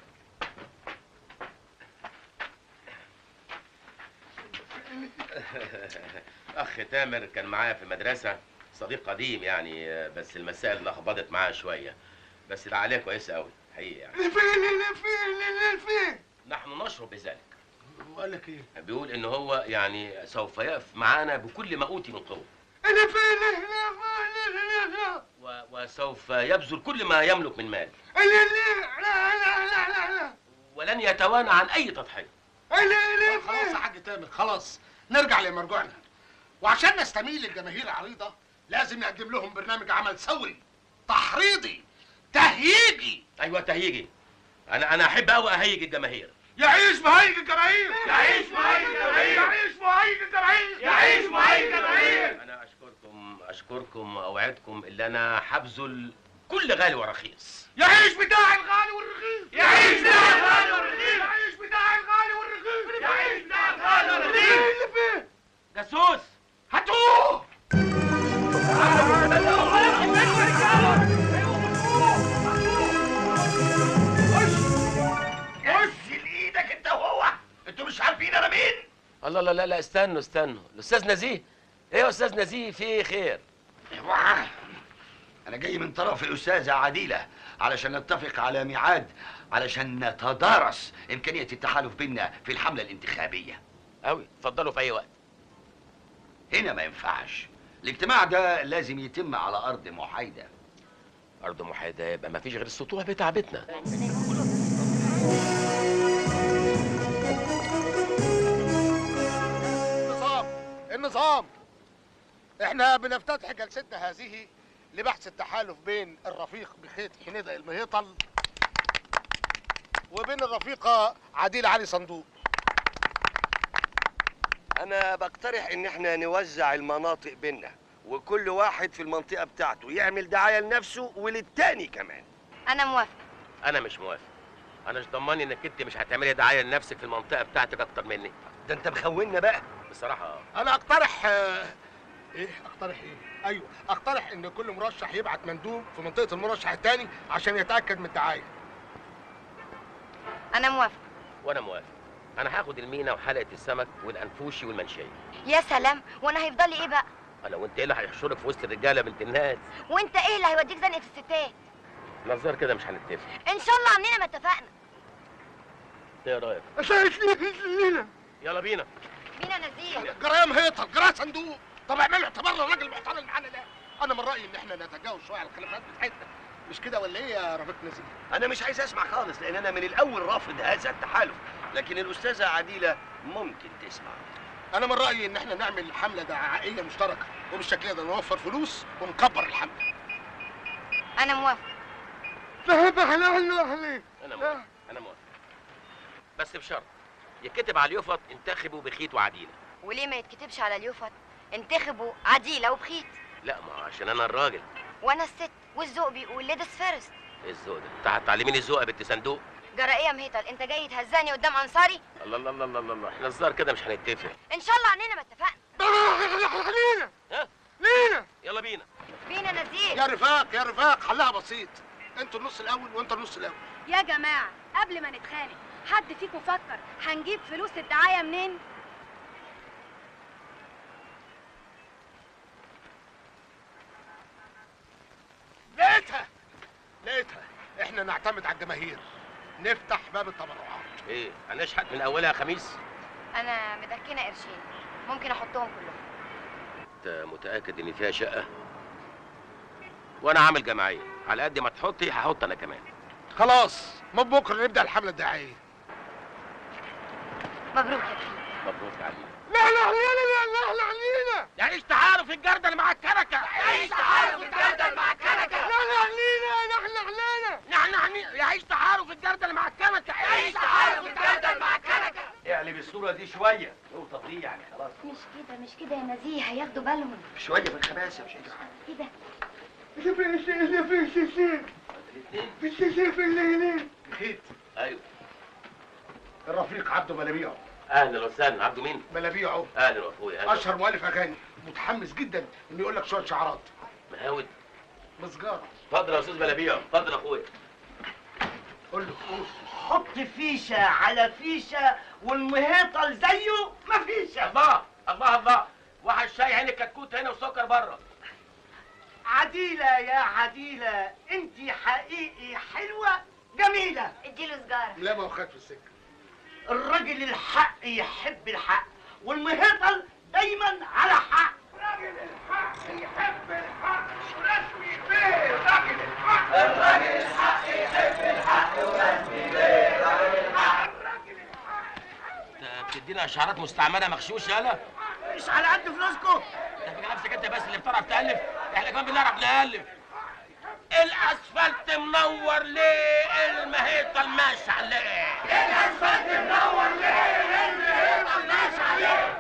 اخ تامر كان معايا في المدرسه صديق قديم يعني بس المسائل لخبطت معاه شويه بس ده عليه كويس قوي حقيقي يعني اللي فين اللي فين اللي فين نحن نشعر بذلك وقال لك ايه بيقول ان هو يعني سوف يقف معانا بكل ما اوتي من قوه اللي فين اللي و- وسوف يبذل كل ما يملك من مال اللي لا لا لا لا لا ولن يتوانى عن اي تضحيه اللي خلاص يا حاج تامر خلاص نرجع لمرجوعنا وعشان نستميل الجماهير عريضة لازم نقدم لهم برنامج عمل ثوري تحريضي تهييجي ايوه تهيجي انا انا احب قوي اهيج الجماهير يعيش مهيج الجماهير يعيش مهيج الجماهير. يعيش مهيج الجماهير يعيش مهيج الجماهير. انا اشكركم اشكركم واوعدكم ان انا هبذل كل غالي ورخيص يعيش بتاع الغالي والرخيص يعيش بتاع الغالي والرخيص. يعيش بتاع الغالي والرخيص يعيش بتاع الغالي والرخيص. اللي فين جاسوس هاتوه تعالوا الله لا لا لا استنوا استنوا الاستاذ نزيه ايه يا استاذ نزيه في ايه خير انا جاي من طرف الاستاذه عديله علشان نتفق على ميعاد علشان نتدارس امكانيه التحالف بيننا في الحمله الانتخابيه قوي اتفضلوا في اي وقت هنا ما ينفعش الاجتماع ده لازم يتم على ارض محايده ارض محايده يبقى ما فيش غير السطوح بتاع بيتنا النظام النظام احنا بنفتتح جلستنا هذه لبحث التحالف بين الرفيق بخيت حنيدة المهيطل وبين الرفيقة عديل علي صندوق انا بقترح ان احنا نوزع المناطق بينا وكل واحد في المنطقه بتاعته يعمل دعايه لنفسه وللتاني كمان انا موافقه انا مش موافق انا مش ضماني انك انت مش هتعملي دعايه لنفسك في المنطقه بتاعتك اكتر مني ده انت مخوننا بقى بصراحه آه. انا اقترح آه، ايه اقترح ايه ايوه اقترح ان كل مرشح يبعت مندوب في منطقة المرشح التاني عشان يتأكد من الدعاية انا موافقه وانا موافق انا هاخد المينا وحلقه السمك والانفوشي والمنشيه يا سلام وانا هيفضل لي ايه بقى انا وانت ايه اللي هيحشرك في وسط الرجاله بنت الناس وانت ايه اللي هيوديك زنقه الستات نظر كده مش هنتفق ان شاء الله عاملين ما اتفقنا ايه رايك لينا يلا بينا مين نزيه جرايم هيطل جرايم صندوق طب اعملوا اعتبار للراجل المحترم اللي معانا ده انا من رايي ان احنا نتجاوز شويه على الخلافات بتاعتنا مش كده ولا ايه يا رفيق نزيه انا مش عايز اسمع خالص لان انا من الاول رافض هذا التحالف لكن الاستاذه عديله ممكن تسمع انا من رايي ان احنا نعمل حمله دعائيه مشتركه وبالشكل ده نوفر فلوس ونكبر الحمله انا موافقه فهم اهلا اهلا انا موافق انا موافق بس بشرط يتكتب على اليوفط انتخبوا بخيت وعديله وليه ما يتكتبش على اليوفط انتخبوا عديله وبخيت لا ما هو عشان انا الراجل وانا الست والذوق بيقول ليديز فيرست ايه الذوق ده انت هتعلميني الذوق يا بنت صندوق جرائيه مهيطل انت جاي تهزاني قدام انصاري الله الله الله الله الله احنا الظاهر كده مش هنتفق ان شاء الله عننا ما اتفقنا لينا ها لينا يلا بينا بينا نزيه يا رفاق يا رفاق حلها بسيط انتوا النص الاول وانت النص الاول يا جماعة قبل ما نتخانق حد فيكم فكر هنجيب فلوس الدعاية منين؟ لقيتها لقيتها احنا نعتمد على الجماهير نفتح باب التبرعات ايه هنشحت من اولها خميس انا مدكنه قرشين ممكن احطهم كلهم انت متاكد ان فيها شقه وانا عامل جمعيه على قد ما تحطي هحط انا كمان خلاص من بكره نبدا الحمله الدعائيه مبروك يا بخيت مبروك عليك لا لا لا لا لا لا علينا يعيش تعارف الجردل مع الكنكه يعيش تعارف الجردل مع الكنكه لا لا علينا نحن علينا نحن هني- يعيش تعارف الجردل مع الكنكه يعيش تعارف الجردل مع الكنكه اعلي الصوره دي شويه نقطه دي يعني خلاص مش كده مش كده يا نزيه هياخدوا بالهم شويه في الخباثه مش كده ايه ده بخيت ايوه الرفيق عبده ملابيعه اهلا وسهلا عبده مين ملابيعه اهلا واخويا اهلا اشهر مؤلف اغاني متحمس جدا انه يقول لك شويه شعارات مهاود مسجاره اتفضل يا استاذ بلابيع اتفضل يا اخويا قول له قول حط فيشه على فيشه والمهيطل زيه ما فيشه الله الله الله واحد شاي عين الكتكوت هنا وسكر بره عديله يا عديله انت حقيقي حلوه جميله اديله سجاره لا ما هو خد في السكه الراجل الحق يحب الحق والمهيطل دايما على حق راجل الحق يحب الحق ورسمي بيه راجل الحق الراجل الحق يحب الحق ورسمي بيه راجل الحق الراجل الحق انت بتدينا اشعارات مستعمله مغشوشه يالا مش على قد فلوسكم انت فاكر نفسك انت بس اللي بتعرف تالف احنا كمان بنعرف نالف الاسفلت منور ليه المهيطه ماشي عليه الاسفلت منور ليه المهيطل ماشي عليه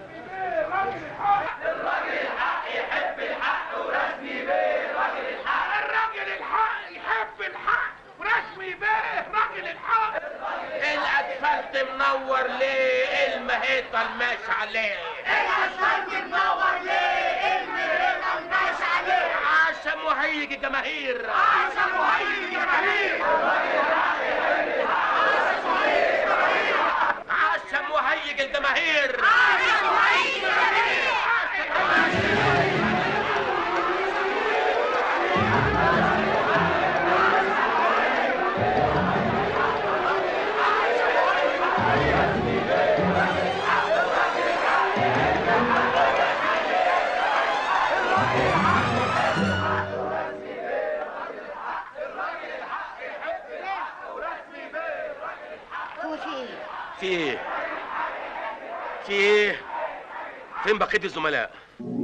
الراجل الحق يحب الحق ورسمي بيه راجل الحق الراجل الحق يحب الحق ورسمي بيه راجل الحق الاسفلت منور ليه المهيطه ماشي عليه الاسفلت منور ليه المهيطل ماشي عليه عشان مهيج الجماهير عشان مهيج جماهير عشان مهيج الجماهير عشان فين بقيه الزملاء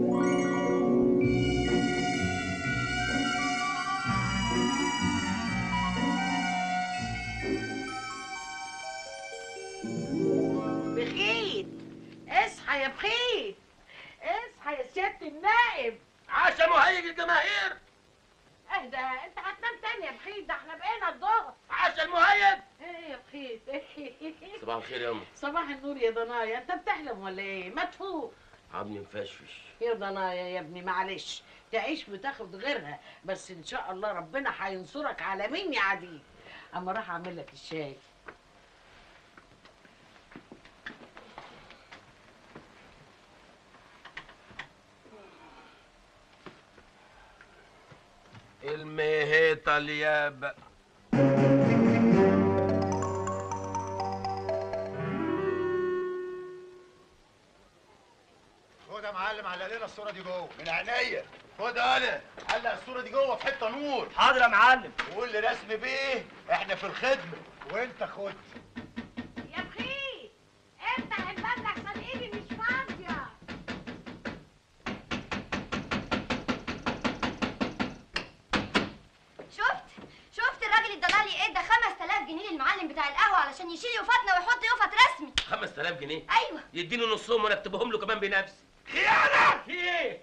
بخيت اصحى يا بخيت اصحى يا سيادة النائب عشا مهيج الجماهير اهدى انت هتنام تاني يا بخيت ده احنا بقينا الظهر عشا المهيج ايه يا بخيت صباح الخير يا امي صباح النور يا ضنايا انت بتحلم ولا ايه ما تفوق عظمي مفشفش يا ضنايا يا ابني معلش تعيش وتاخد غيرها بس ان شاء الله ربنا هينصرك على مين يا عديد اما راح اعمل لك الشاي المهيطة الياب خد يا معلم علق لنا الصوره دي جوه من عينيا خد انا علق الصوره دي جوه في حته نور حاضر يا معلم وقول لي رسم بيه احنا في الخدمه وانت خد يا بخيت افتح الباب احسن ايدي مش فاضيه شفت شفت الراجل الدلالي ادى 5000 جنيه للمعلم بتاع القهوه علشان يشيل يوفتنا ويحط يوفت رسمي 5000 جنيه ايوه يديني نصهم وانا اكتبهم له كمان بنفسي خيانه في ايه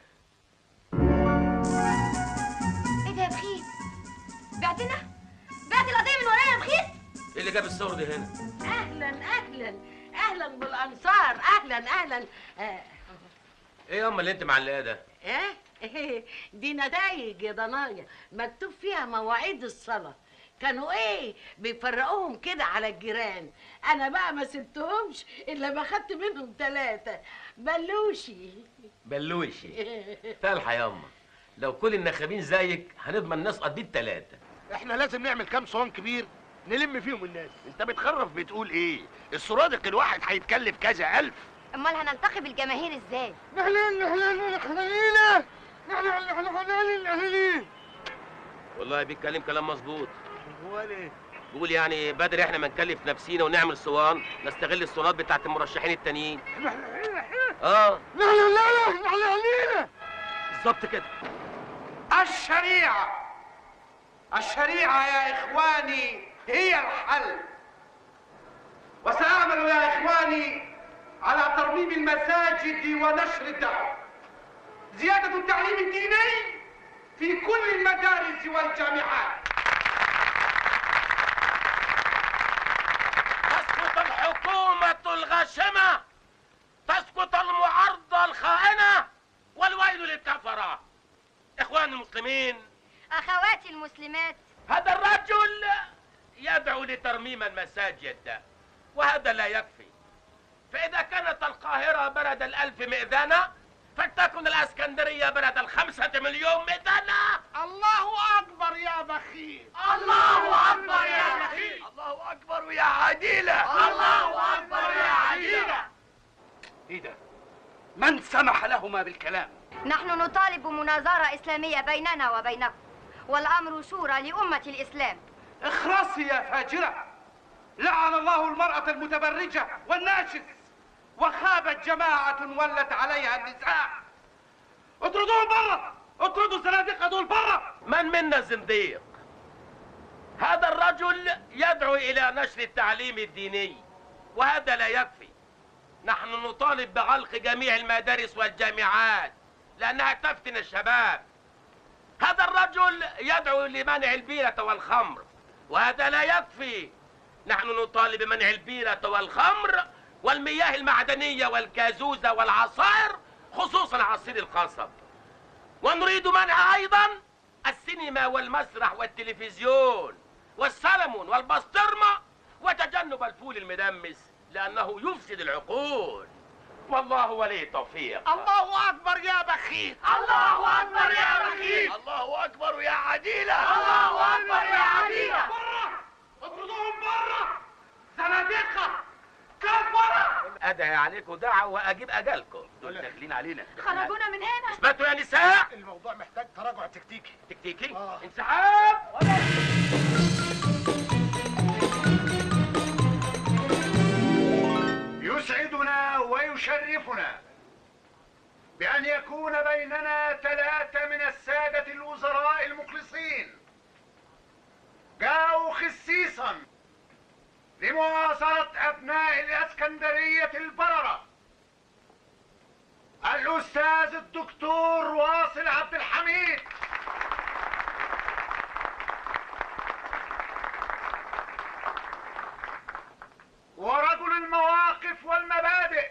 ايه ده يا بخيت بعتنا بعت القضيه من ورايا يا بخيت ايه اللي جاب الصور دي هنا اهلا اهلا اهلا بالانصار اهلا اهلا آه. ايه يا امه اللي انت معلقاه ده ايه إيه، دي نتائج يا ضنايا مكتوب فيها مواعيد الصلاة كانوا ايه بيفرقوهم كده على الجيران انا بقى ما سبتهمش الا ما خدت منهم ثلاثة بلوشي بلوشي فالحة يا امه لو كل النخابين زيك هنضمن نسقط بيه التلاتة احنا لازم نعمل كام صوان كبير نلم فيهم الناس انت بتخرف بتقول ايه السرادق الواحد هيتكلف كذا الف امال هنلتقي بالجماهير ازاي نحن نحن نحن لينا نحن نحن نحن والله بيتكلم كلام مظبوط هو ليه بيقول يعني بدري احنا ما نكلف نفسينا ونعمل صوان نستغل الصونات بتاعت المرشحين التانيين اه نحن لا لا نحن علينا بالظبط كده الشريعة الشريعة يا إخواني هي الحل وسأعمل يا إخواني على ترميم المساجد ونشر الدعوة زيادة التعليم الديني في كل المدارس والجامعات تسقط الحكومة الغاشمة تسقط المعارضة الخائنة والويل للكفرة إخواني المسلمين اخواتي المسلمات هذا الرجل يدعو لترميم المساجد وهذا لا يكفي فإذا كانت القاهرة بلد الألف مئذنة فلتكن الإسكندرية بلد الخمسة مليون مئذنة الله أكبر يا بخيل الله أكبر يا بخيل الله اكبر يا عديله الله أكبر يا عديلة ايه ده من سمح لهما بالكلام نحن نطالب بمناظره اسلاميه بيننا وبينكم والامر شورى لامه الاسلام اخرسي يا فاجرة لعن الله المرأة المتبرجة والناشز وخابت جماعة ولت عليها النساء اطردوهم برا اطردوا الزنادقة دول برا من منا زنديق هذا الرجل يدعو إلى نشر التعليم الديني وهذا لا يكفي نحن نطالب بغلق جميع المدارس والجامعات لأنها تفتن الشباب هذا الرجل يدعو لمنع البيرة والخمر وهذا لا يكفي نحن نطالب بمنع البيرة والخمر والمياه المعدنية والكازوزة والعصائر خصوصا عصير القصب ونريد منع أيضا السينما والمسرح والتلفزيون والسلمون والبسطرمة وتجنب الفول المدمس لأنه يفسد العقول والله ولي التوفيق الله أكبر يا بخيل الله أكبر يا بخيل الله اكبر يا عديله الله أكبر يا عديلة برا اطردوهم برا زنادقة كفرة أدعي عليكم دعوة وأجيب أجلكم دول داخلين علينا خرجونا من هنا اثبتوا يا نساء الموضوع محتاج تراجع تكتيكي تكتيكي آه. انسحاب يسعدنا ويشرفنا بأن يكون بيننا ثلاثة من السادة الوزراء المخلصين جاءوا خصيصا لمواصلة أبناء الإسكندرية البررة الأستاذ الدكتور واصل عبد الحميد ورجل المواقف والمبادئ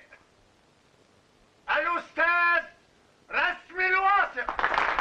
الأستاذ رسمي الواثق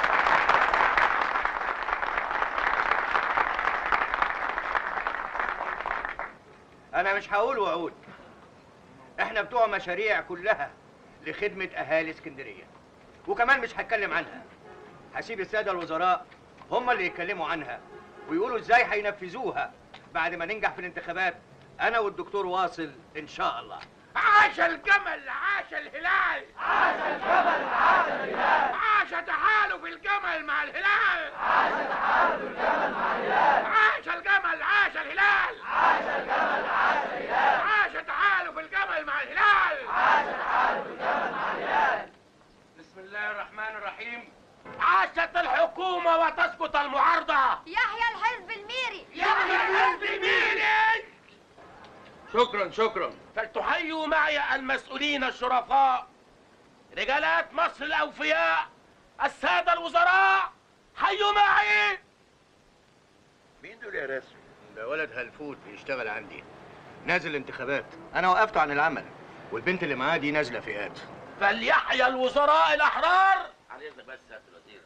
انا مش هقول وعود احنا بتوع مشاريع كلها لخدمة اهالي اسكندرية وكمان مش هتكلم عنها هسيب السادة الوزراء هم اللي يتكلموا عنها ويقولوا ازاي هينفذوها بعد ما ننجح في الانتخابات انا والدكتور واصل ان شاء الله عاش الجمل عاش الهلال عاش الجمل عاش الهلال عاش تحالف الجمل مع الهلال عاش تحالف الجمل مع الهلال عاش الجمل عاش الهلال عاش الجمل عاش الهلال عاش تحالف الجمل مع الهلال عاش تحالف الجمل مع الهلال بسم الله الرحمن الرحيم عاشت الحكومة وتسقط المعارضة يحيى الحزب الميري يحيى الحزب الميري شكرا شكرا فلتحيوا معي المسؤولين الشرفاء رجالات مصر الاوفياء الساده الوزراء حيوا معي مين دول يا رسمي؟ ده ولد هلفوت بيشتغل عندي نازل انتخابات انا وقفته عن العمل والبنت اللي معاه دي نازله فئات فليحيا الوزراء الاحرار على اذنك بس يا الوزير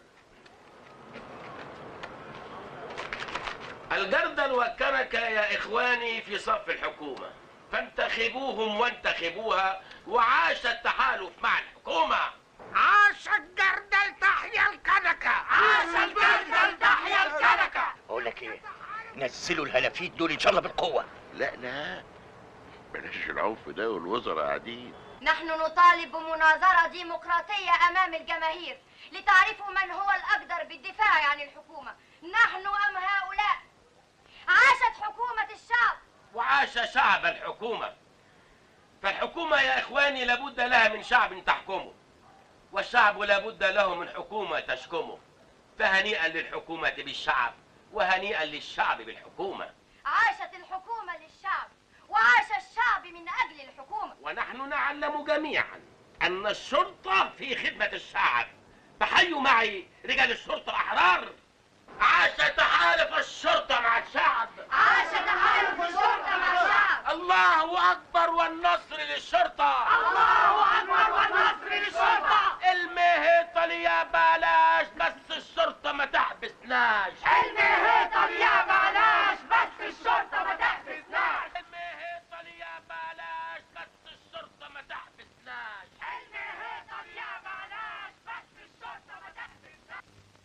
الجردل والكنكة يا إخواني في صف الحكومة فانتخبوهم وانتخبوها وعاش التحالف مع الحكومة عاش الجردل تحيا الكنكة عاش الجردل تحيا الكنكة اقول لك ايه نزلوا الهلافيت دول ان شاء الله بالقوه لا لا بلاش العنف ده والوزراء قاعدين نحن نطالب بمناظرة ديمقراطية أمام الجماهير لتعرفوا من هو الأقدر بالدفاع عن الحكومة نحن أم هؤلاء عاشت حكومة الشعب وعاش شعب الحكومة فالحكومة يا إخواني لابد لها من شعب تحكمه والشعب لابد له من حكومة تشكمه فهنيئا للحكومة بالشعب وهنيئا للشعب بالحكومة عاشت الحكومة للشعب وعاش الشعب من أجل الحكومة ونحن نعلم جميعا أن الشرطة في خدمة الشعب فحيوا معي رجال الشرطة الأحرار عاش تحالف الشرطة مع الشعب عاش تحالف الشرطة مع الشعب الله أكبر والنصر للشرطة الله أكبر والنصر للشرطة المهيطة يا بلاش بس الشرطة ما تحبسناش المهيطة يا بلاش بس الشرطة ما تحبسناش المهيطة يا بلاش بس الشرطة ما تحبسناش المهيطة يا بلاش بس الشرطة ما تحبسناش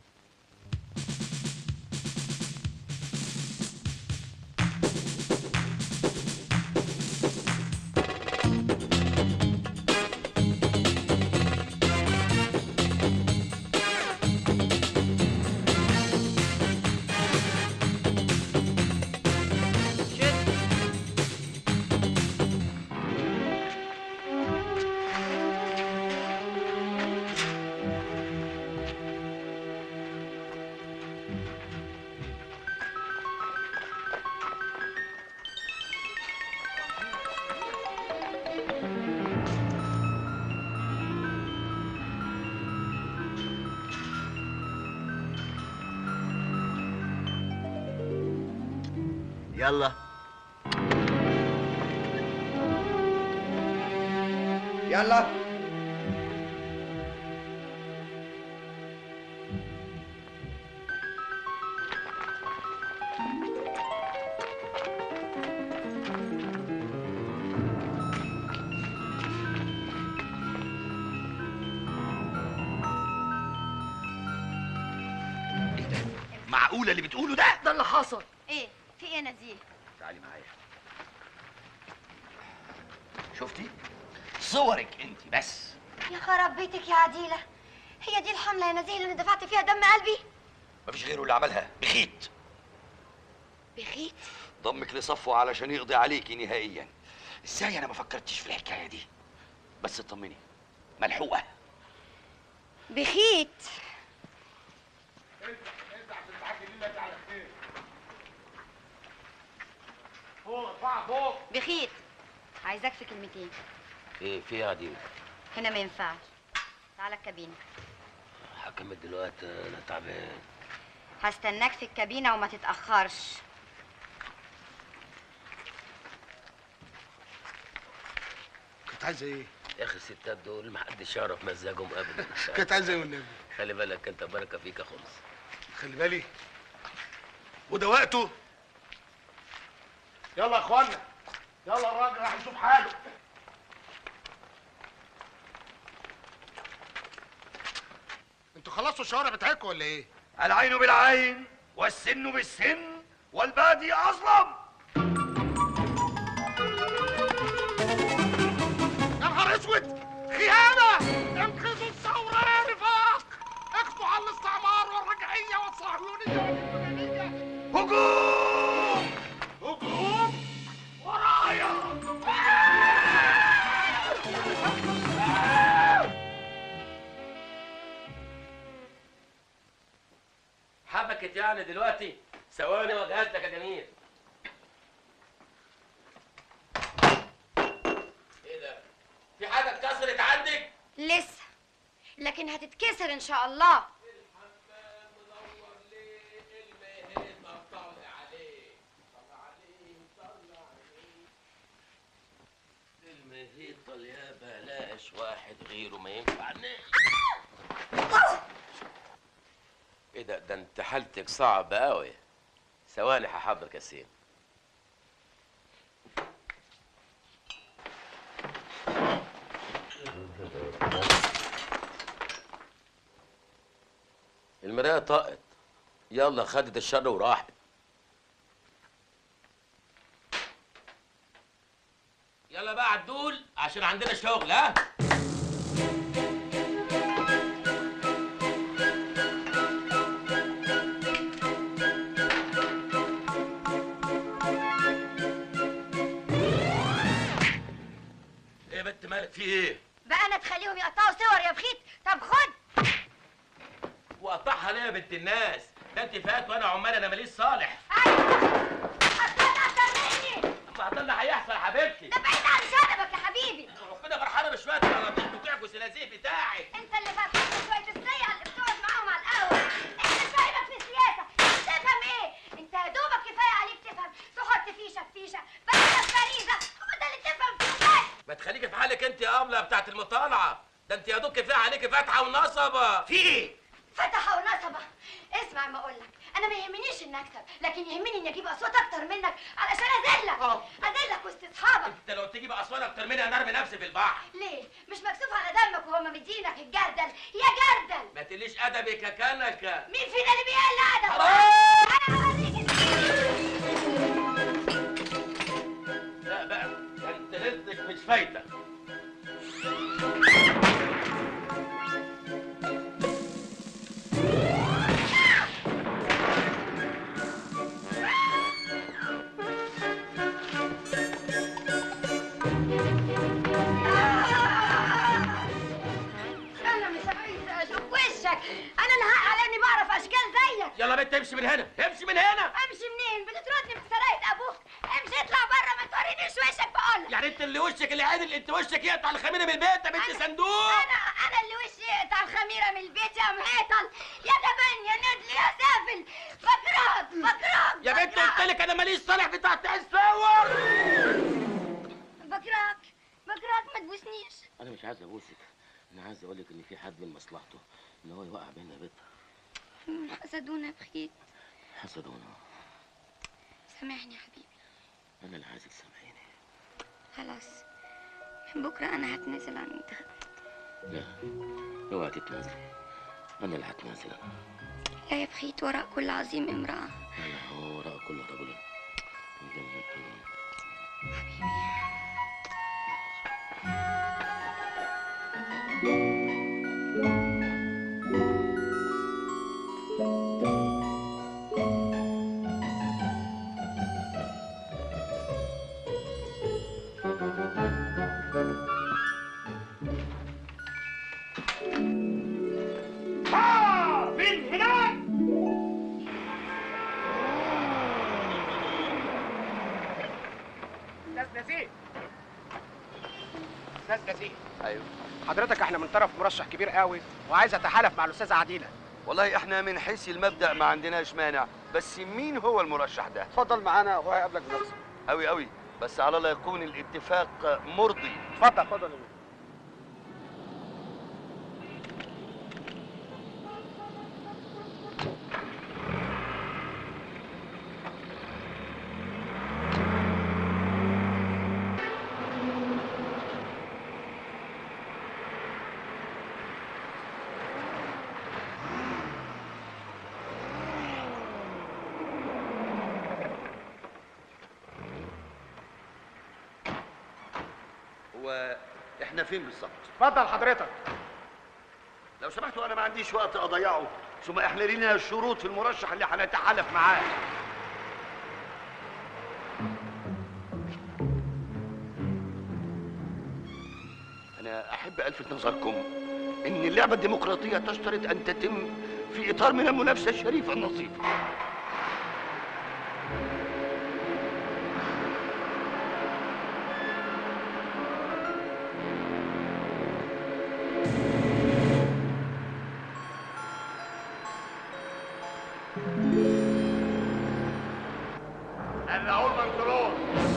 يلا يلا معقولة اللي بتقوله ده؟ ده اللي حصل إيه في إيه يا نزيه تعالي معايا شفتي؟ صورك انت بس يا خراب بيتك يا عديلة هي دي الحملة يا نزيه اللي أنا دفعت فيها دم قلبي مفيش غيره اللي عملها بخيت بخيت ضمك لصفه علشان يقضي عليكي نهائيا ازاي انا ما فكرتش في الحكايه دي بس اطمني ملحوقه بخيت فوق ارفعها فوق بخيت عايزاك في كلمتين ايه في يا دي هنا ما ينفعش تعالى الكابينه حكمت دلوقتي انا تعبان هستناك في الكابينه وما تتاخرش كنت عايزه ايه؟ يا اخي الستات دول ما حدش يعرف مزاجهم ابدا كانت عايزه ايه والنبي؟ خلي بالك انت بركه فيك يا خلص خلي بالي وده وقته يلا يا اخوانا يلا الراجل راح يشوف حاله انتوا خلصتوا الشوارع بتاعتكم ولا ايه؟ العين بالعين والسن بالسن والبادي اظلم يا نهار اسود خيانه انقذوا الثوره يا نفاق اقضوا على الاستعمار والرجعيه والصهيونيه هجوم هجوم ورايا حبكت يعني دلوقتي ثواني وجهز لك يا جميل ايه ده في حاجه اتكسرت عندك لسه لكن هتتكسر ان شاء الله المهيط يا بلاش واحد غيره ما ينفعناش ايه ده ده انت حالتك صعبة قوي ثواني هحضر كاسين المراية طقت يلا خدت الشر وراحت يلا بقى عدول عشان عندنا شغل ها ايه يا بنت مالك في ايه؟ بقى انا تخليهم يقطعوا صور يا بخيت طب خد وقطعها ليه يا بنت الناس؟ ده انت فات وانا عمال انا ماليش صالح ما هطلع هيحصل يا حبيبتي ده بعيد عن شنبك يا حبيبي ربنا فرحانه بشويه القراطيس بتوعكوا السلازيه بتاعك انت اللي فرحان شويه السيئه اللي بتقعد معاهم على القهوه انت فاهمك في السياسه تفهم ايه انت يا دوبك كفايه عليك تفهم تحط فيشه في فيشه بس فريزه هو ده اللي تفهم فيه بس ما تخليكي في حالك انت يا قمله بتاعت المطالعه ده انت يا دوب كفايه عليكي فتحه ونصبه في ايه فتحه ونصبه اسمع ما اقول لك انا ما يهمنيش اني اكسب لكن يهمني اني اجيب اصوات اكتر منك علشان اذلك اذلك وسط اصحابك انت لو تجيب اصوات اكتر مني انا ارمي نفسي في البحر ليه مش مكسوف على دمك وهم مدينك الجردل يا جردل ما تقليش ادبك يا كنكه مين فينا اللي بيقل ادب لا بقى ده انت رزقك مش فايته انا مش عايزه اشوف وشك انا اللي حق على اني بعرف اشكال زيك يلا بنت امشي من هنا امشي من هنا امشي منين بتطردني من سرايه ابوك امشي اطلع بره ما تورينيش وشك بقول يعني انت اللي وشك اللي عادل انت وشك يقطع الخميره من البيت يا بنت صندوق انا انا اللي وشي يقطع الخميره من البيت يا مهيطل يا جبان يا ندل يا سافل بكرهك بكرهك يا بنت قلت لك انا ماليش صالح بتاع الصور بكرهك بكرهك ما تبوسنيش انا مش عايز ابوسك انا عايز اقول لك ان في حد من مصلحته ان هو يوقع بينا بيتها حسدونا بخيت حسدونا سامحني يا حبيبي انا اللي عايزك تسامحيني خلاص من بكره انا هتنازل عن المنتخب لا اوعى تتنازل انا اللي هتنازل انا لا يا بخيت وراء كل عظيم امرأة انا هو وراء كل رجل ايوه حضرتك احنا من طرف مرشح كبير قوي وعايز اتحالف مع الاستاذه عديله والله احنا من حيث المبدا ما عندناش مانع بس مين هو المرشح ده اتفضل معانا وهو هيقابلك بنفسه قوي قوي بس على الله يكون الاتفاق مرضي اتفضل اتفضل هو احنا فين بالظبط اتفضل حضرتك لو سمحتوا انا ما عنديش وقت اضيعه ثم احنا لينا شروط في المرشح اللي هنتحالف معاه انا احب الفت نظركم ان اللعبه الديمقراطيه تشترط ان تتم في اطار من المنافسه الشريفه النظيفه قلعوا البنطلون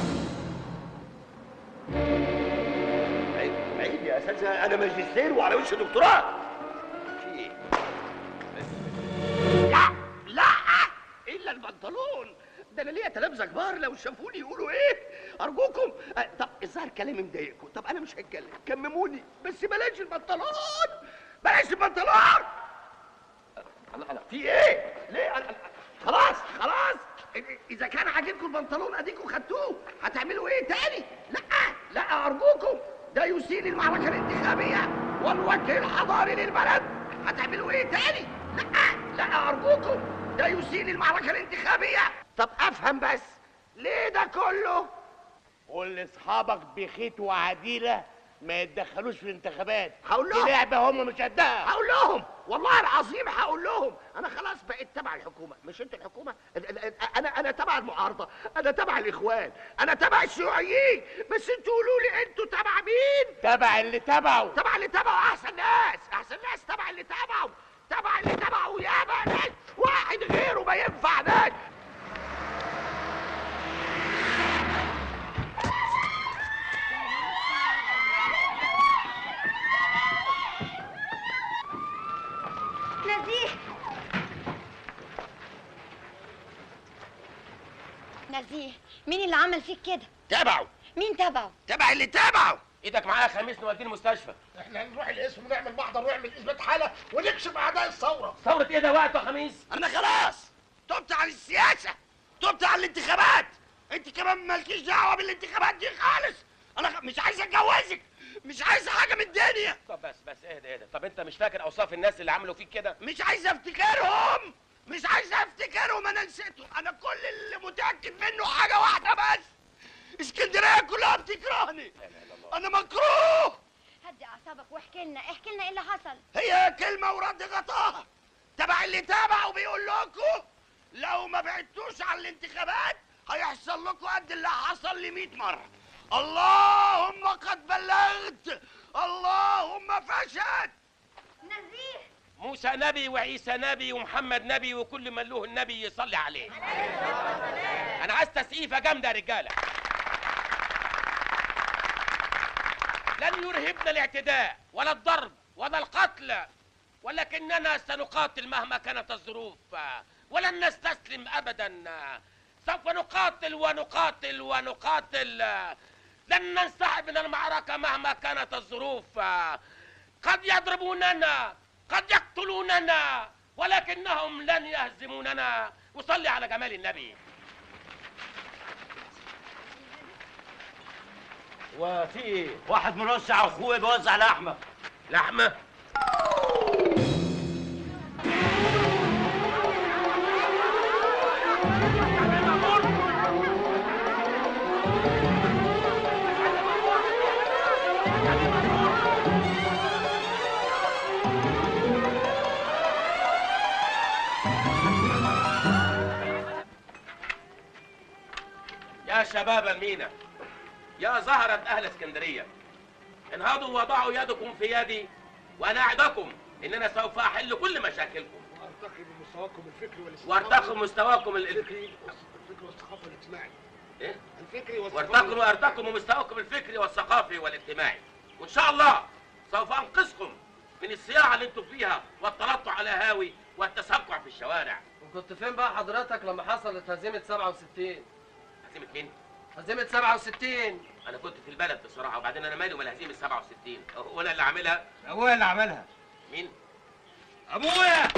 عيب عيب يا اساتذه انا ماجستير وعلى وش دكتوراه في ايه لا لا الا البنطلون ده انا ليا تلامذه كبار لو شافوني يقولوا ايه ارجوكم أه، طب الظاهر كلامي مضايقكم طب انا مش هتكلم كمموني بس بلاش البنطلون بلاش البنطلون الله الله في ايه ليه أنا- أنا- خلاص خلاص اذا كان عاجبكم البنطلون اديكم خدتوه هتعملوا ايه تاني لا لا ارجوكم ده يسيء المعركه الانتخابيه والوجه الحضاري للبلد هتعملوا ايه تاني لا لا ارجوكم ده يسيء المعركه الانتخابيه طب افهم بس ليه ده كله قول لاصحابك بخيت وعديله ما يتدخلوش في الانتخابات هقول لهم دي لعبه هم مش قدها هقول لهم والله العظيم هقول لهم انا خلاص بقيت تبع الحكومه مش انت الحكومه ال- ال- ال- انا انا تبع المعارضه انا تبع الاخوان انا تبع الشيوعيين بس انتوا قولوا لي انتوا تبع مين تبع اللي تبعه تبع اللي تبعه احسن ناس احسن ناس تبع اللي تبعه تبع اللي تبعه يا ناس واحد غيره ما ينفع ناس نزيه نزيه مين اللي عمل فيك كده تبعه مين تبعه تبع اللي تبعه ايدك معايا يا خميس نوديه المستشفى احنا هنروح القسم ونعمل محضر ونعمل اثبات حاله ونكشف اعداء الثوره ثورة ايه ده وقته يا خميس؟ انا خلاص تبت عن السياسه تبت عن الانتخابات انت كمان مالكيش دعوه بالانتخابات دي خالص انا خ- مش عايز اتجوزك مش عايز حاجه من الدنيا طب بس بس اهدى اهدى طب انت مش فاكر اوصاف الناس اللي عملوا فيك كده؟ مش عايز افتكرهم مش عايز افتكرهم انا نسيتهم انا كل اللي متاكد منه حاجه واحده بس اسكندريه كلها بتكرهني انا مكروه هدي اعصابك واحكي لنا احكي لنا ايه اللي حصل هي كلمه ورد غطاها تبع اللي تبعه بيقول لكم لو ما بعدتوش عن الانتخابات هيحصل لكم قد اللي حصل لي 100 مره اللهم قد بلغت اللهم فشل نزيه موسى نبي وعيسى نبي ومحمد نبي وكل من له النبي يصلي عليه انا عايز تسقيفه جامده يا رجاله لن يرهبنا الاعتداء ولا الضرب ولا القتل ولكننا سنقاتل مهما كانت الظروف ولن نستسلم ابدا سوف نقاتل ونقاتل ونقاتل لن ننسحب من المعركه مهما كانت الظروف قد يضربوننا قد يقتلوننا ولكنهم لن يهزموننا وصلي على جمال النبي وفي ايه؟ واحد مرشح اخويا بيوزع لحمه لحمه؟ يا شباب المينا يا زهرة أهل اسكندرية انهضوا وضعوا يدكم في يدي وانا اعدكم ان انا سوف احل كل مشاكلكم ارتقي بمستواكم الفكري والاجتماعي وارتقوا مستواكم ال- الفكري الفكري والثقافه الاجتماعي ايه الفكري وارتقوا وارتقوا مستواكم الفكري والثقافي والاجتماعي وان شاء الله سوف انقذكم من الصياعه اللي انتم فيها والتلطع على هاوي والتسكع في الشوارع وكنت فين بقى حضرتك لما حصلت هزيمة 67 هزيمه مين؟ هزيمة 67 انا كنت في البلد بصراحه وبعدين انا مالي ومال هزيمه 67 هو انا اللي عاملها ابويا اللي عملها مين؟ ابويا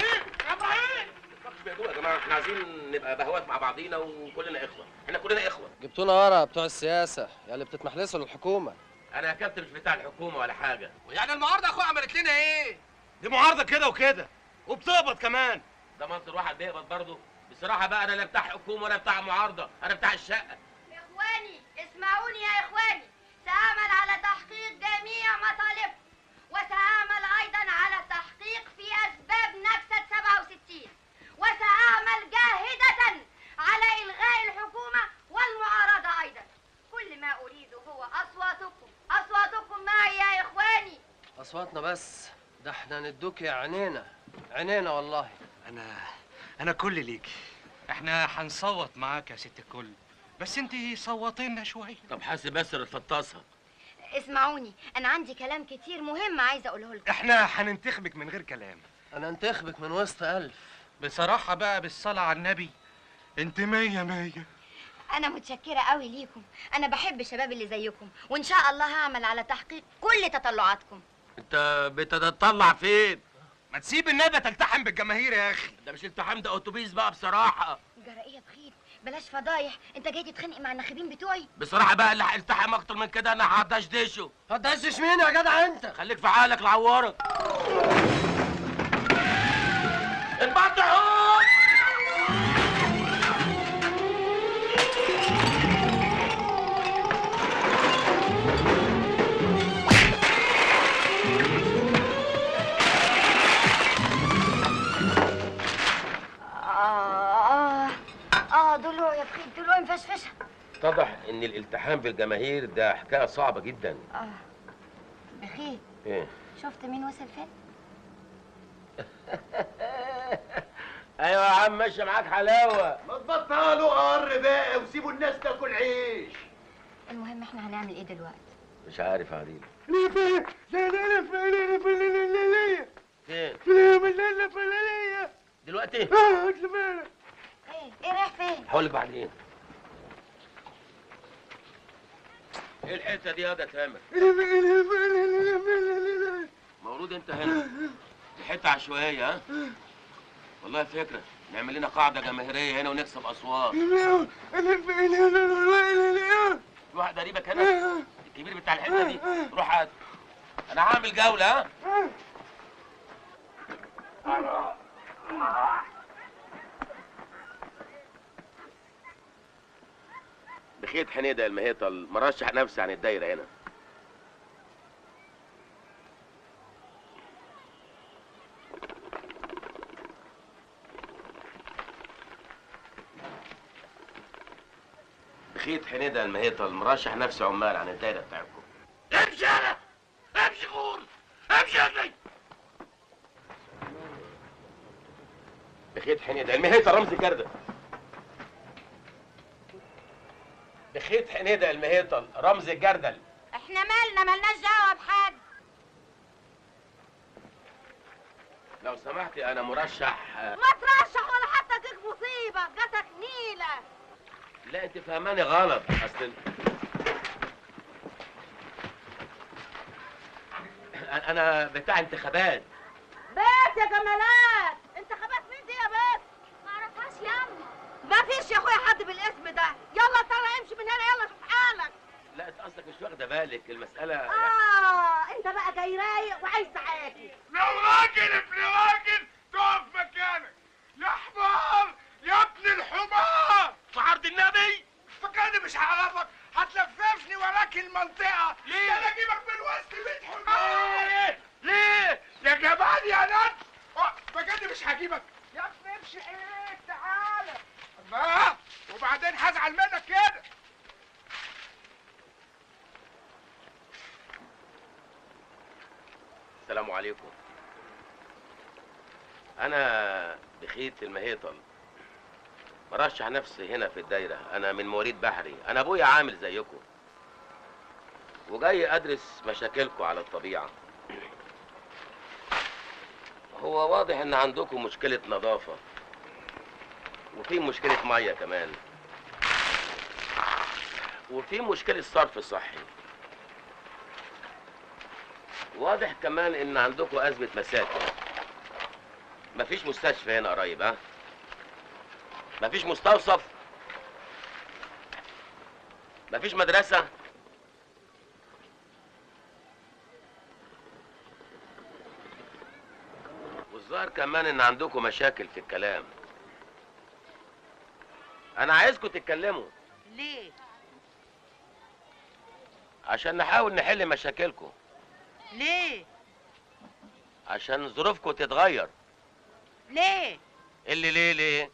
يا جماعه احنا عايزين نبقى بهوات مع بعضينا وكلنا اخوه احنا كلنا اخوه جبتونا ورا بتوع السياسة يا اللي بتتمحلسوا للحكومة انا يا كابتن مش بتاع الحكومه ولا حاجه يعني المعارضة يا اخويا عملت لنا ايه؟ دي معارضة كده وكده وبتقبض كمان ده منصر واحد بيقبض برضه بصراحه بقى انا لا بتاع حكومه ولا بتاع معارضه انا بتاع الشقه إخواني اسمعوني يا إخواني سأعمل على تحقيق جميع مطالبكم وسأعمل أيضا على التحقيق في أسباب نكسة 67 وسأعمل جاهدة على إلغاء الحكومة والمعارضة أيضا كل ما أريده هو أصواتكم أصواتكم معي يا إخواني اصواتنا بس ده احنا ندوك يا عينينا عينينا والله انا انا كل ليك احنا هنصوت معاك يا ست الكل بس انت صوتي لنا شويه طب حاسب بس الفطاسه اسمعوني أنا عندي كلام كتير مهم عايزة أقوله لكم احنا هننتخبك من غير كلام انا انتخبك من وسط الف بصراحه بقى بالصلاه على النبي انت مية مية أنا متشكرة قوي ليكم أنا بحب الشباب اللي زيكم وإن شاء الله هعمل على تحقيق كل تطلعاتكم انت بتتطلع فين؟ ما تسيب النبي تلتحم بالجماهير يا اخي ده مش التحام ده اتوبيس بقى بصراحه جرائية بخيت بلاش فضايح انت جاي تتخانق مع الناخبين بتوعي بصراحه بقى اللي هيلتحم اكتر من كده انا هدشدشه هتدشش مين يا جدع انت خليك في حالك العوارة البطحون آه آه ضلوع يا بخيت ضلوع مفشفشة اتضح ان الالتحام بالجماهير ده حكايه صعبه جدا آه بخيت ايه شفت مين وصل فين؟ ايوه يا عم ماشيه معاك حلاوه ما تبطلوا قر بقى وسيبوا الناس تاكل عيش المهم احنا هنعمل ايه دلوقتي؟ مش عارف يا عديل فين؟ لا لا لا فين فين فين فين فين دلوقتي اه فين ايه ايه رايح فين؟ هقول لك بعدين ايه الحته دي يا ده تامر مولود انت هنا دي حته عشوائيه ها والله فكره نعمل لنا قاعده جماهيريه هنا ونكسب اصوات في واحد قريبك هنا الكبير بتاع الحته دي روح هات انا هعمل جوله ها بخيت حنيدة المهيطل مرشح نفسي عن الدايرة هنا بخيت حنيدة المهيطل مرشح نفسي عمال عن الدايرة بتاعتكم امشي انا امشي غور امشي يا ابني بخيت حنيدة المهيطل رمز كردة بخيت حنيدة المهيطل رمز الجردل احنا مالنا مالناش دعوة بحاجة لو سمحتي انا مرشح ما ترشح ولا حتى تجيك مصيبة جاتك نيلة لا انت فهماني غلط اصل أنا- انا بتاع انتخابات بس يا جمالات انتخابات مين دي يا بس معرفهاش ياما ما فيش يا اخويا حد بالاسم ده يلا تعالى امشي من هنا يلا شوف حالك لا انت قصدك مش واخده بالك المساله اه انت بقى جاي رايق وعايز تعاكي لو راجل ابن راجل تقف مكانك يا حمار يا ابن الحمار في عرض النبي فكاني مش هعرفك هتلففني وراك المنطقة ليه؟ ده انا اجيبك من وسط بيت حمار ليه؟ ليه؟ يا جمال يا نت بجد مش هجيبك يا ابني امشي ايه تعالى الله وبعدين هزعل منك كده عليكم انا بخيت المهيطل برشح نفسي هنا في الدايره انا من مواليد بحري انا ابويا عامل زيكم وجاي ادرس مشاكلكم على الطبيعه هو واضح ان عندكم مشكله نظافه وفي مشكله ميه كمان وفي مشكله صرف صحي واضح كمان ان عندكم ازمه مساكن مفيش مستشفى هنا قريب ها مفيش مستوصف مفيش مدرسه والظاهر كمان ان عندكم مشاكل في الكلام انا عايزكم تتكلموا ليه عشان نحاول نحل مشاكلكم ليه عشان ظروفكم تتغير ليه اللي ليه ليه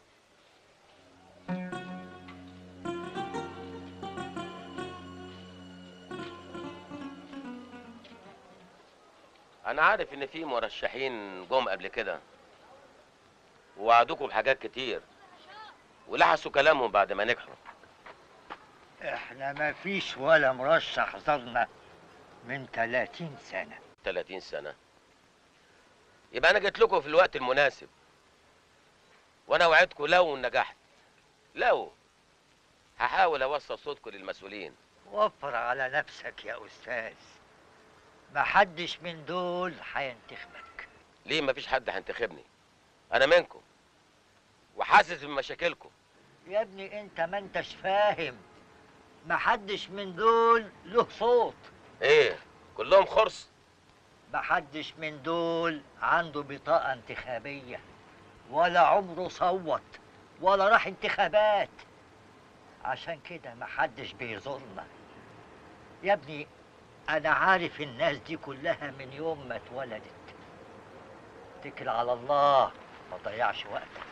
انا عارف ان في مرشحين جم قبل كده ووعدوكم بحاجات كتير ولحسوا كلامهم بعد ما نجحوا احنا ما فيش ولا مرشح زرنا من 30 سنة 30 سنة يبقى أنا جيت لكم في الوقت المناسب وأنا وعدكم لو نجحت لو هحاول أوصل صوتكم للمسؤولين وفر على نفسك يا أستاذ محدش من دول هينتخبك ليه مفيش حد هينتخبني أنا منكم وحاسس بمشاكلكم يا ابني انت ما انتش فاهم محدش من دول له صوت إيه كلهم خرص محدش من دول عنده بطاقة انتخابية ولا عمره صوت ولا راح انتخابات عشان كده محدش بيزورنا يا ابني انا عارف الناس دي كلها من يوم ما اتولدت اتكل على الله ما تضيعش وقتك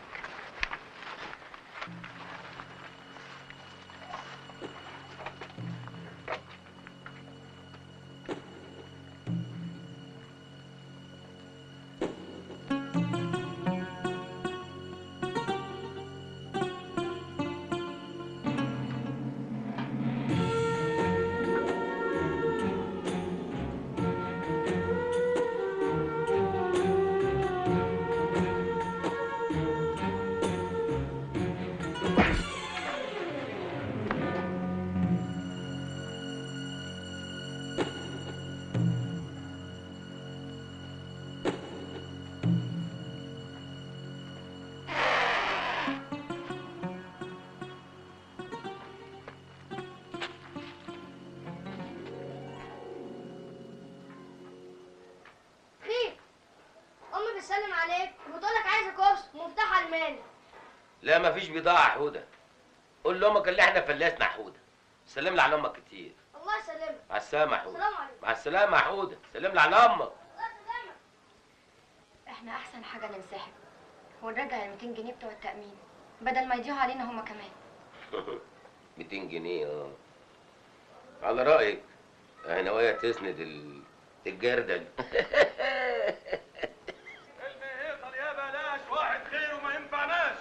خير امي بتسلم عليك وبتقولك عايزه كورس ومفتاح الماني لا مفيش بضاعة يا حودة قول لأمك اللي احنا فلسنا يا حودة سلم لي على أمك كتير الله يسلمك مع السلامة يا حودة السلام عليكم مع السلامة يا حودة سلم لي على أمك احنا احسن حاجه ننسحب ونرجع ال 200 جنيه بتوع التامين بدل ما يضيعوا علينا هما كمان 200 جنيه اه على رأيك احنا وهي تسند ال- الجردل يا بلاش واحد خير وما ينفعناش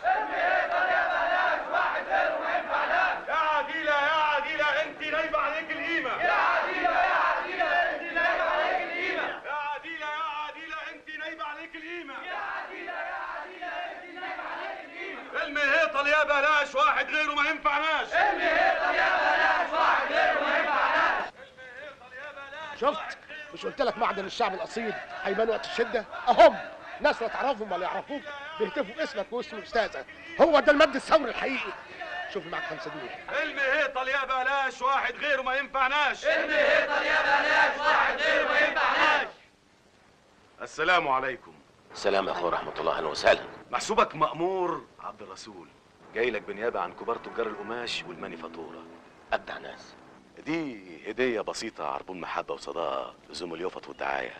يا عديلة يا عديلة انت نايبة عليك القيمة يا عديلة يا عديلة انت نايبة عليك القيمة يا عديلة يا عديلة انت نايبة عليك القيمة يا عديلة يا عديلة انت نايبة عليك القيمة المهيطل يا بلاش واحد غيره ما ينفعناش المهيطل يا بلاش واحد غيره ما ينفعناش شفت مش قلت لك معدن الشعب الاصيل هيبان وقت الشده اهم ناس لا تعرفهم ولا يعرفوك بيهتفوا باسمك واسم الاستاذه هو ده المد الثوري الحقيقي شوف معاك خمسة دول المهيطل يا بلاش واحد غيره ما ينفعناش المهيطل يا بلاش واحد غيره ما ينفعناش السلام عليكم سلام يا اخو رحمة الله اهلا وسهلا محسوبك مأمور عبد الرسول جاي لك بنيابة عن كبار تجار القماش والمانيفاتورة أبدع ناس دي هدية بسيطة عربون محبة وصداقة لزوم اليوفط والدعاية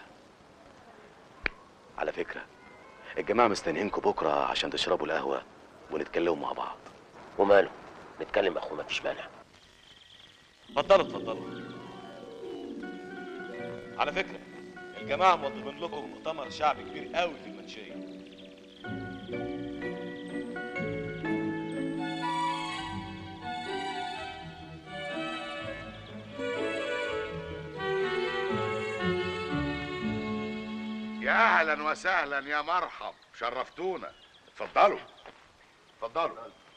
على فكرة الجماعة مستنيينكم بكرة عشان تشربوا القهوة ونتكلموا مع بعض وماله نتكلم يا اخو مفيش مانع اتفضلوا اتفضلوا على فكرة الجماعه موظفين لكم مؤتمر شعبي كبير قوي في المنشيه يا اهلا وسهلا يا مرحب شرفتونا اتفضلوا اتفضلوا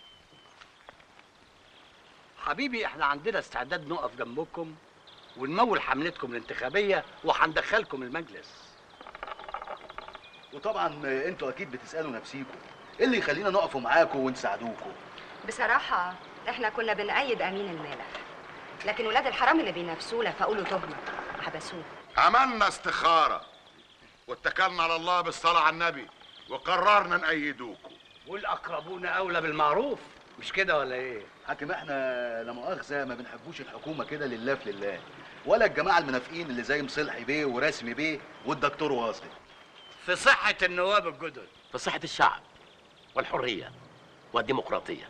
حبيبي احنا عندنا استعداد نقف جنبكم ونمول حملتكم الانتخابيه وهندخلكم المجلس وطبعا انتوا اكيد بتسالوا نفسيكم ايه اللي يخلينا نقفوا معاكم ونساعدوكم بصراحة احنا كنا بنأيد أمين المالح لكن ولاد الحرام اللي بينافسوه لفقوا له تهمة حبسوه عملنا استخاره واتكلنا على الله بالصلاه على النبي وقررنا نأيدوكم والاقربون اولى بالمعروف مش كده ولا ايه حاكم احنا لا مؤاخذه ما بنحبوش الحكومه كده لله في لله ولا الجماعه المنافقين اللي زي مصلحي بيه ورسمي بيه والدكتور واصل في صحه النواب الجدد في صحة الشعب والحرية والديمقراطية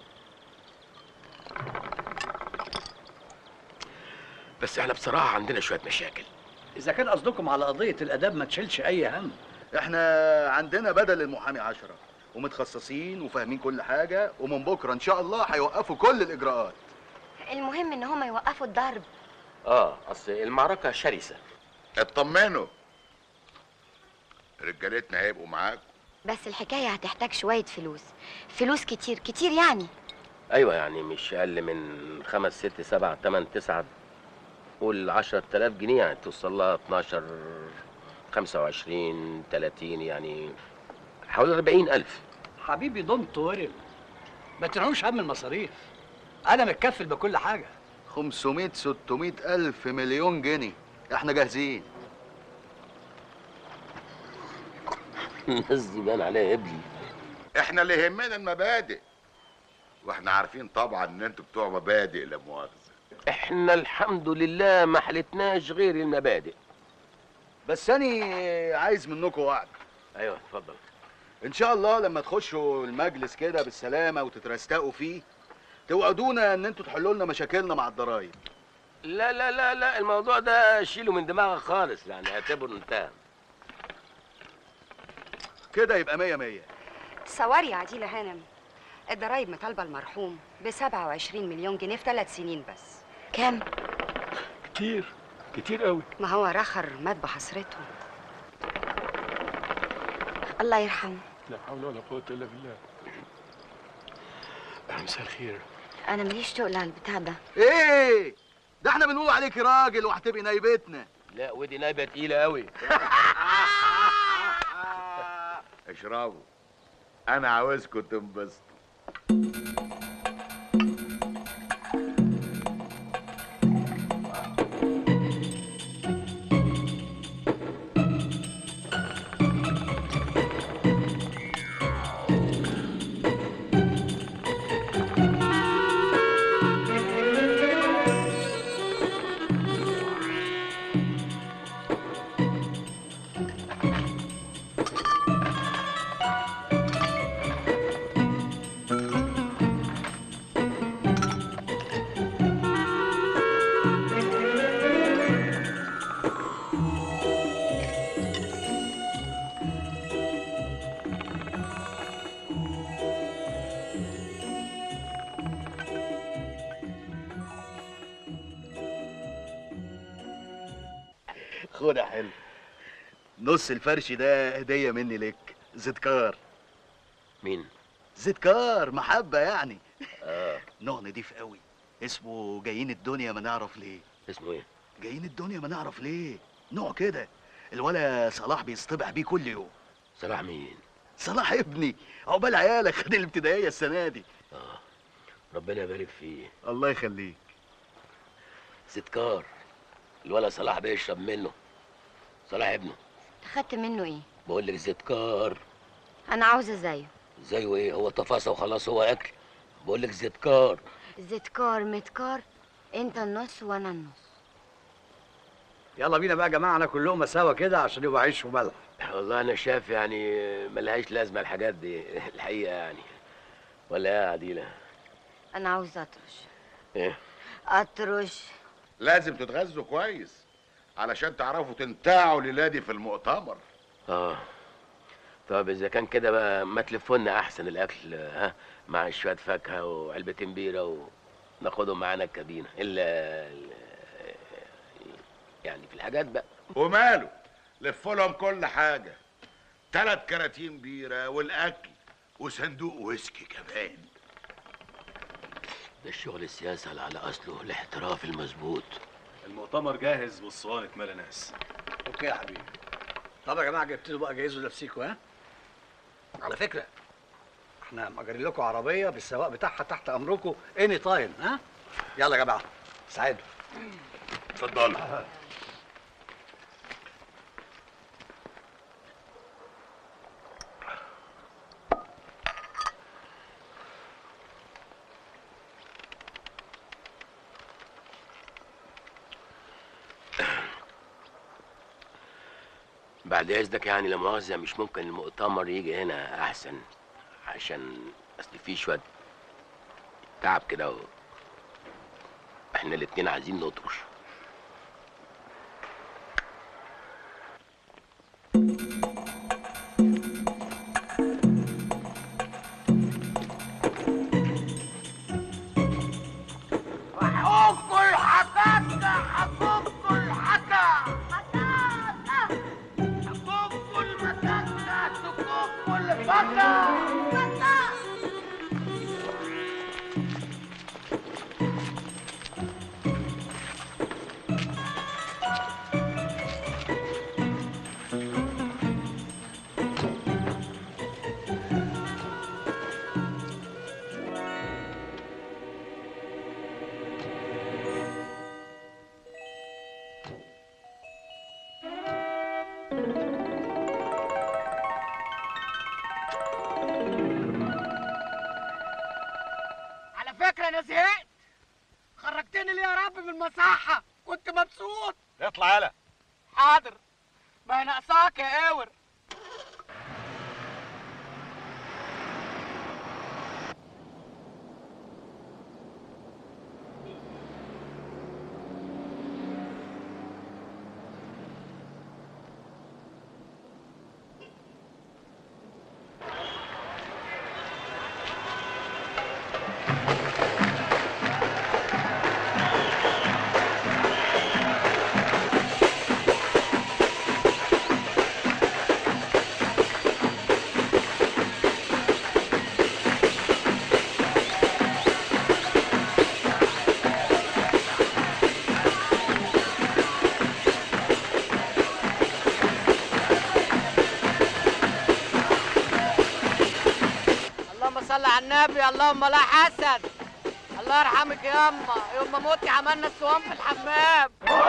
بس احنا بصراحة عندنا شوية مشاكل اذا كان قصدكم على قضيه الاداب ما تشيلش اي هم احنا عندنا بدل المحامي عشرة ومتخصصين وفاهمين كل حاجه ومن بكره ان شاء الله هيوقفوا كل الاجراءات المهم ان هما يوقفوا الضرب اه اصل المعركة شرسة اطمنوا رجالتنا هيبقوا معاكم بس الحكاية هتحتاج شوية فلوس فلوس كتير كتير يعني ايوه يعني مش اقل من خمس ست سبع تمن تسعة قول عشرة آلاف جنيه يعني توصل لها 12 25 30 يعني حوالي 40 ألف حبيبي دونت ورم ما تنعوش هم المصاريف انا متكفل بكل حاجه 500 600 الف مليون جنيه احنا جاهزين الناس دي بان عليها ابلي احنا اللي يهمنا المبادئ واحنا عارفين طبعا ان انتوا بتوع مبادئ لا مؤاخذه احنا الحمد لله ما حلتناش غير المبادئ بس انا عايز منكم وعد ايوه اتفضل ان شاء الله لما تخشوا المجلس كده بالسلامه وتترستقوا فيه توعدونا ان انتوا تحلوا لنا مشاكلنا مع الضرايب لا لا لا لا الموضوع ده شيله من دماغك خالص يعني اعتبره انتهى كده يبقى مية مية سواري يا عديلة هانم الضرايب مطالبة المرحوم ب 27 مليون جنيه في ثلاث سنين بس كام؟ كتير كتير قوي ما هو رخر مات بحسرته الله يرحمه لا حول ولا قوه الا بالله مساء الخير انا ماليش تقل على البتاع ده ايه ده احنا بنقول عليك راجل وهتبقي نايبتنا لا ودي نايبه تقيله قوي اشربوا انا عاوزكم تنبسطوا خد يا حلو نص الفرش ده هديه مني لك زدكار مين زدكار محبه يعني اه نوع نضيف قوي اسمه جايين الدنيا ما نعرف ليه اسمه ايه جايين الدنيا ما نعرف ليه نوع كده الولا صلاح بيصطبح بيه كل يوم صلاح مين صلاح ابني عقبال عيالك خد الابتدائيه السنه دي اه ربنا يبارك فيه الله يخليك ستكار الولا صلاح بيشرب منه صلاح ابنه خدت منه ايه بقول لك زيتكار انا عاوزه زيه زيه ايه هو تفاصيل وخلاص هو اكل بقول لك زيتكار زيتكار متكار انت النص وانا النص يلا بينا بقى يا جماعه ناكل لقمه سوا كده عشان يبقى عيش وملح والله انا شايف يعني ملهاش لازمه الحاجات دي الحقيقه يعني ولا ايه يا عديله انا عاوزه اطرش ايه اطرش لازم تتغذوا كويس علشان تعرفوا تنتعوا ليلادي في المؤتمر اه طب اذا كان كده بقى ما تلفونا احسن الاكل ها مع شويه فاكهه وعلبتين بيره وناخدهم معانا الكابينه الا ال- يعني في الحاجات بقى وماله لفوا لهم كل حاجه ثلاث كراتين بيره والاكل وصندوق ويسكي كمان ده الشغل السياسي اللي على اصله الاحتراف المظبوط المؤتمر جاهز والصواني اتملى ناس اوكي يا حبيبي طب يا جماعه جبت له بقى جهزوا نفسيكوا ها على فكره احنا مأجرين لكم عربيه بالسواق بتاعها تحت امركم اني تايم ها يلا يا جماعه سعدوا اتفضلوا بعد اذنك يعني لا مؤاخذه مش ممكن المؤتمر يجي هنا احسن عشان اصل في شويه تعب كده و... احنا الاتنين عايزين نطرش حكوا الحكاكة حكوا الحكا حكوا المكاكة تكوكوا الفكا على فكرة أنا زهقت خرجتني ليه يا رب من المصحة كنت مبسوط اطلع يلا حاضر ما هي ناقصاك يا قاور اللهم صل على النبي اللهم لا حسد الله يرحمك يا اما يوم ما موتي عملنا الصوان في الحمام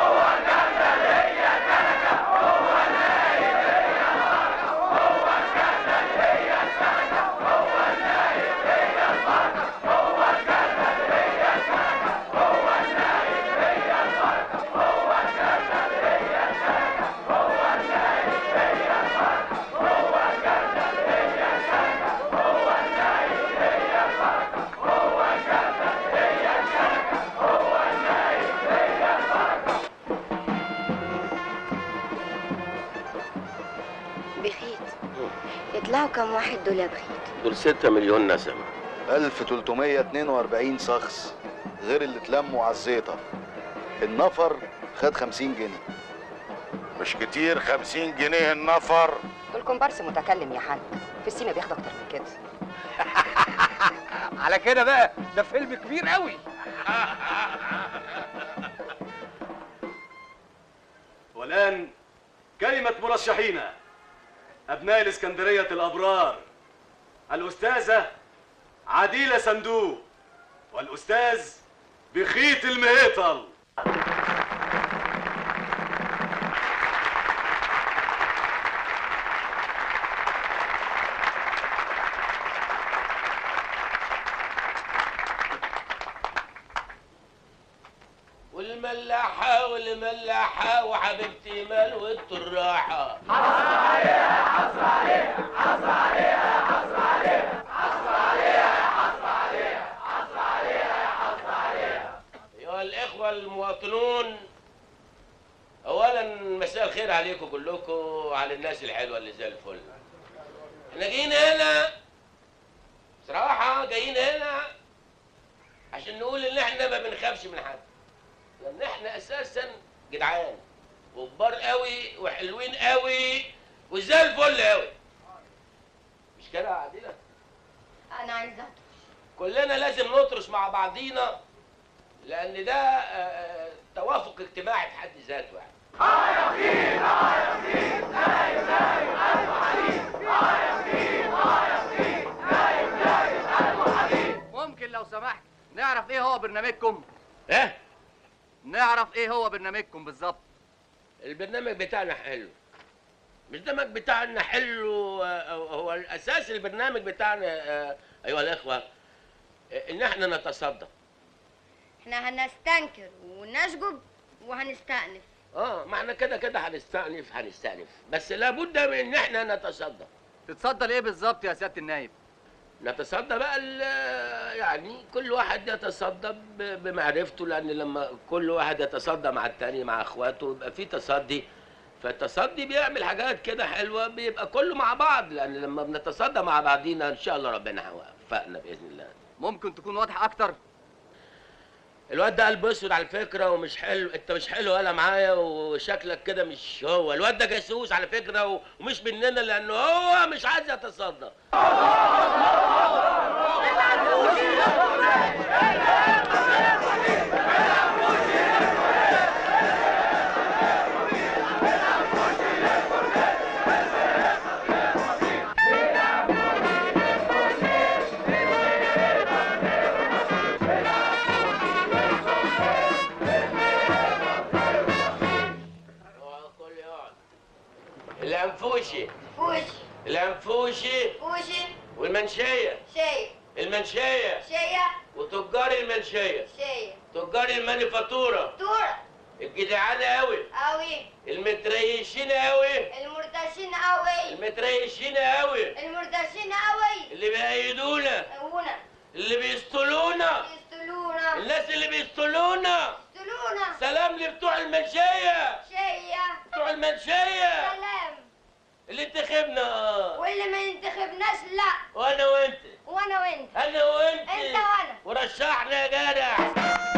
بخيت يطلعوا كم واحد دول يا بخيت دول ستة مليون نسمة 1342 شخص غير اللي اتلموا على الزيطة النفر خد 50 جنيه مش كتير 50 جنيه النفر والكومبارس متكلم يا حاج في السيما بياخد اكتر من كده على كده بقى ده فيلم كبير قوي والآن كلمة مرشحين أبناء الإسكندرية الأبرار الأستاذة عديلة صندوق والأستاذ بخيت المهيطل والملاحة والملاحة وحبيبتي مال والتراحة أيها الإخوة المواطنون أولا عليكم كلكم وعلى الناس الحلوه اللي زي الفل احنا جايين هنا صراحه جايين هنا عشان نقول ان احنا ما بنخافش من حد لان احنا اساسا جدعان وكبار قوي وحلوين قوي وزي الفل قوي مش كده يا عادله انا عايزه كلنا لازم نطرش مع بعضينا لان ده آه، آه، توافق اجتماعي في حد ذاته يعني ممكن لو سمحت نعرف ايه هو برنامجكم ايه نعرف ايه هو برنامجكم بالظبط البرنامج بتاعنا حلو البرنامج بتاعنا حلو آه، هو الاساس البرنامج بتاعنا آه، ايها الاخوه آه، ان احنا نتصدى احنا هنستنكر ونشجب وهنستأنف اه ما احنا كده كده هنستأنف هنستأنف بس لابد من ان احنا نتصدى تتصدى لايه بالظبط يا سياده النايب نتصدى بقى ال- يعني كل واحد يتصدى ب- بمعرفته لان لما كل واحد يتصدى مع التاني مع اخواته يبقى في تصدي فالتصدي بيعمل حاجات كده حلوه بيبقى كله مع بعض لان لما بنتصدى مع بعضينا ان شاء الله ربنا هيوفقنا باذن الله ممكن تكون واضحه اكتر الواد ده قلبه اسود على فكره ومش حلو انت مش حلو ولا معايا وشكلك كده مش هو الواد ده جاسوس على فكره و- ومش مننا لانه هو مش عايز يتصدى الانفوشي فوشي الانفوشي فوشي والمنشيه شاي المنشيه شاية وتجار المنشيه شاية تجار المانيفاتوره دورة الجدعانه قوي قوي المتريشين قوي المرتشين قوي المتريشين قوي المرتشين قوي اللي بيأيدونا هنا اللي بيسطلونا يستلونا الناس اللي بيسطلونا يستلونا سلام لبتوع المنشيه شاية بتوع المنشيه سلام اللي انتخبنا واللي ما ينتخبناش لا وانا وانت وانا وانت انا وانت انت وانا ورشحنا يا جدع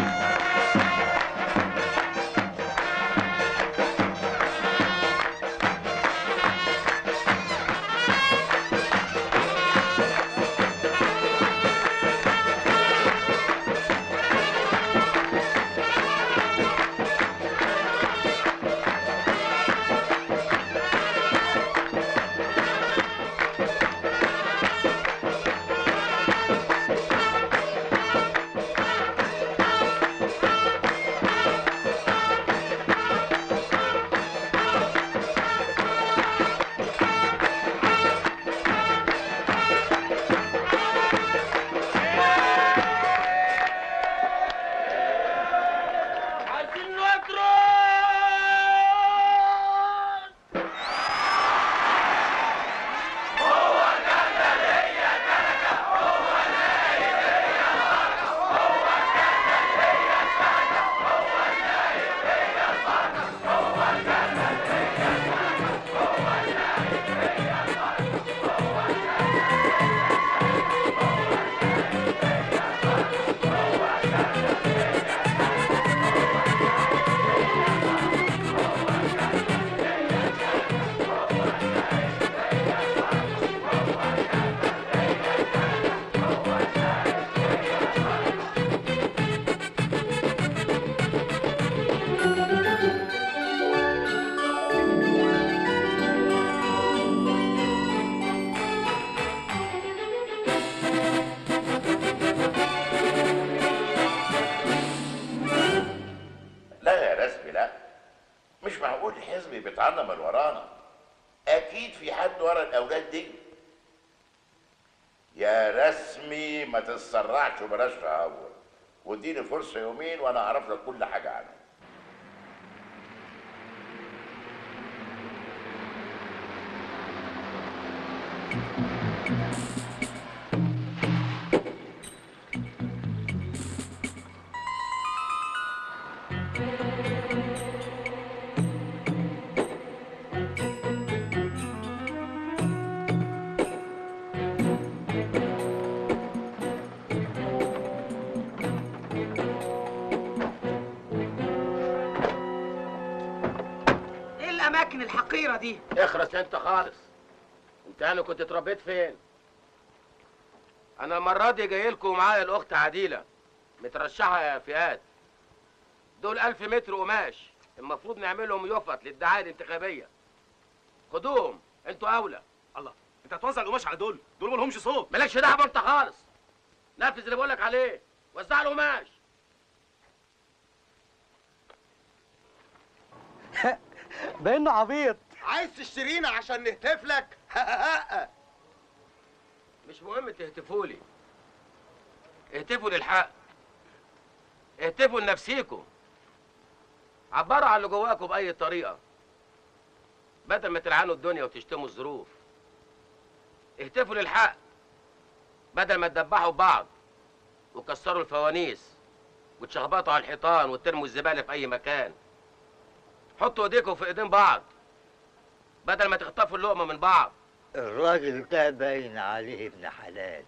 عايزين نطرد لا يا رسمي لا مش معقول حزب بيطعنا من ورانا اكيد في حد ورا الاولاد دي يا رسمي ما تتسرعش وبلاش تهور واديني فرصه يومين وانا اعرف لك كل حاجه عنه الاماكن الحقيره دي اخرس انت خالص انت انا كنت اتربيت فين انا المره دي جاي لكم معايا الاخت عديله مترشحه يا فئات دول ألف متر قماش المفروض نعملهم يفط للدعايه الانتخابيه خدوهم انتوا اولى الله انت هتوزع القماش على دول دول ما لهمش صوت مالكش دعوه انت خالص نفذ اللي بقولك عليه وزع القماش بانه عبيط عايز تشترينا عشان نهتف لك مش مهم تهتفوا لي اهتفوا للحق اهتفوا لنفسيكم عبروا عن اللي جواكم بأي طريقة بدل ما تلعنوا الدنيا وتشتموا الظروف اهتفوا للحق بدل ما تدبحوا بعض وكسروا الفوانيس وتشخبطوا على الحيطان وترموا الزبالة في أي مكان حطوا ايديكم في ايدين بعض بدل ما تخطفوا اللقمة من بعض الراجل ده باين عليه ابن حلال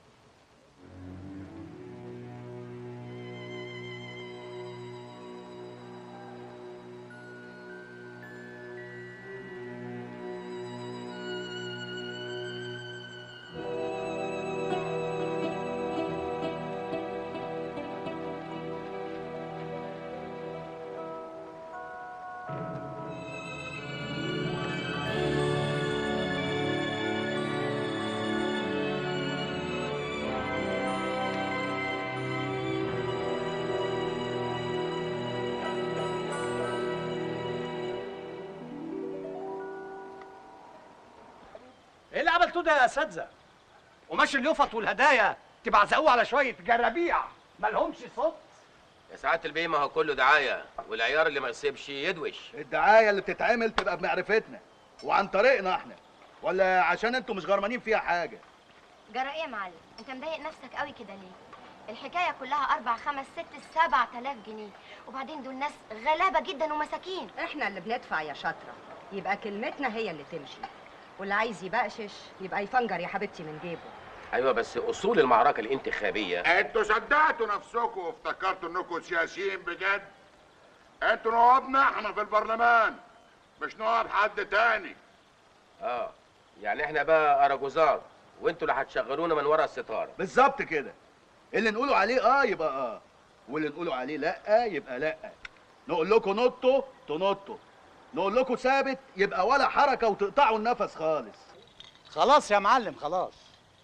ايه اللي عملتوه ده يا اساتذه قماش اليفط والهدايا تبعزقوه على شويه جرابيع مالهمش صوت يا سعادة البيه ما هو كله دعاية والعيار اللي ما يصيبش يدوش الدعايه اللي بتتعمل تبقى بمعرفتنا وعن طريقنا احنا ولا عشان انتوا مش غرمانين فيها حاجه جرى ايه يا معلم انت مضايق نفسك قوي كده ليه الحكايه كلها اربع خمس ست سبع تلاف جنيه وبعدين دول ناس غلابه جدا ومساكين احنا اللي بندفع يا شاطره يبقى كلمتنا هي اللي تمشي واللي عايز يبقشش يبقى يفنجر يا حبيبتي من جيبه ايوه بس اصول المعركة الانتخابية انتوا صدقتوا نفسكم وافتكرتوا انكم سياسيين بجد انتوا نوابنا احنا في البرلمان مش نواب حد تاني اه يعني احنا بقى اراجوزات وانتوا اللي هتشغلونا من ورا الستارة بالظبط كده اللي نقوله عليه اه يبقى اه واللي نقوله عليه لا يبقى لا نقول لكم نطوا تنطوا نقول لكم ثابت يبقى ولا حركه وتقطعوا النفس خالص خلاص يا معلم خلاص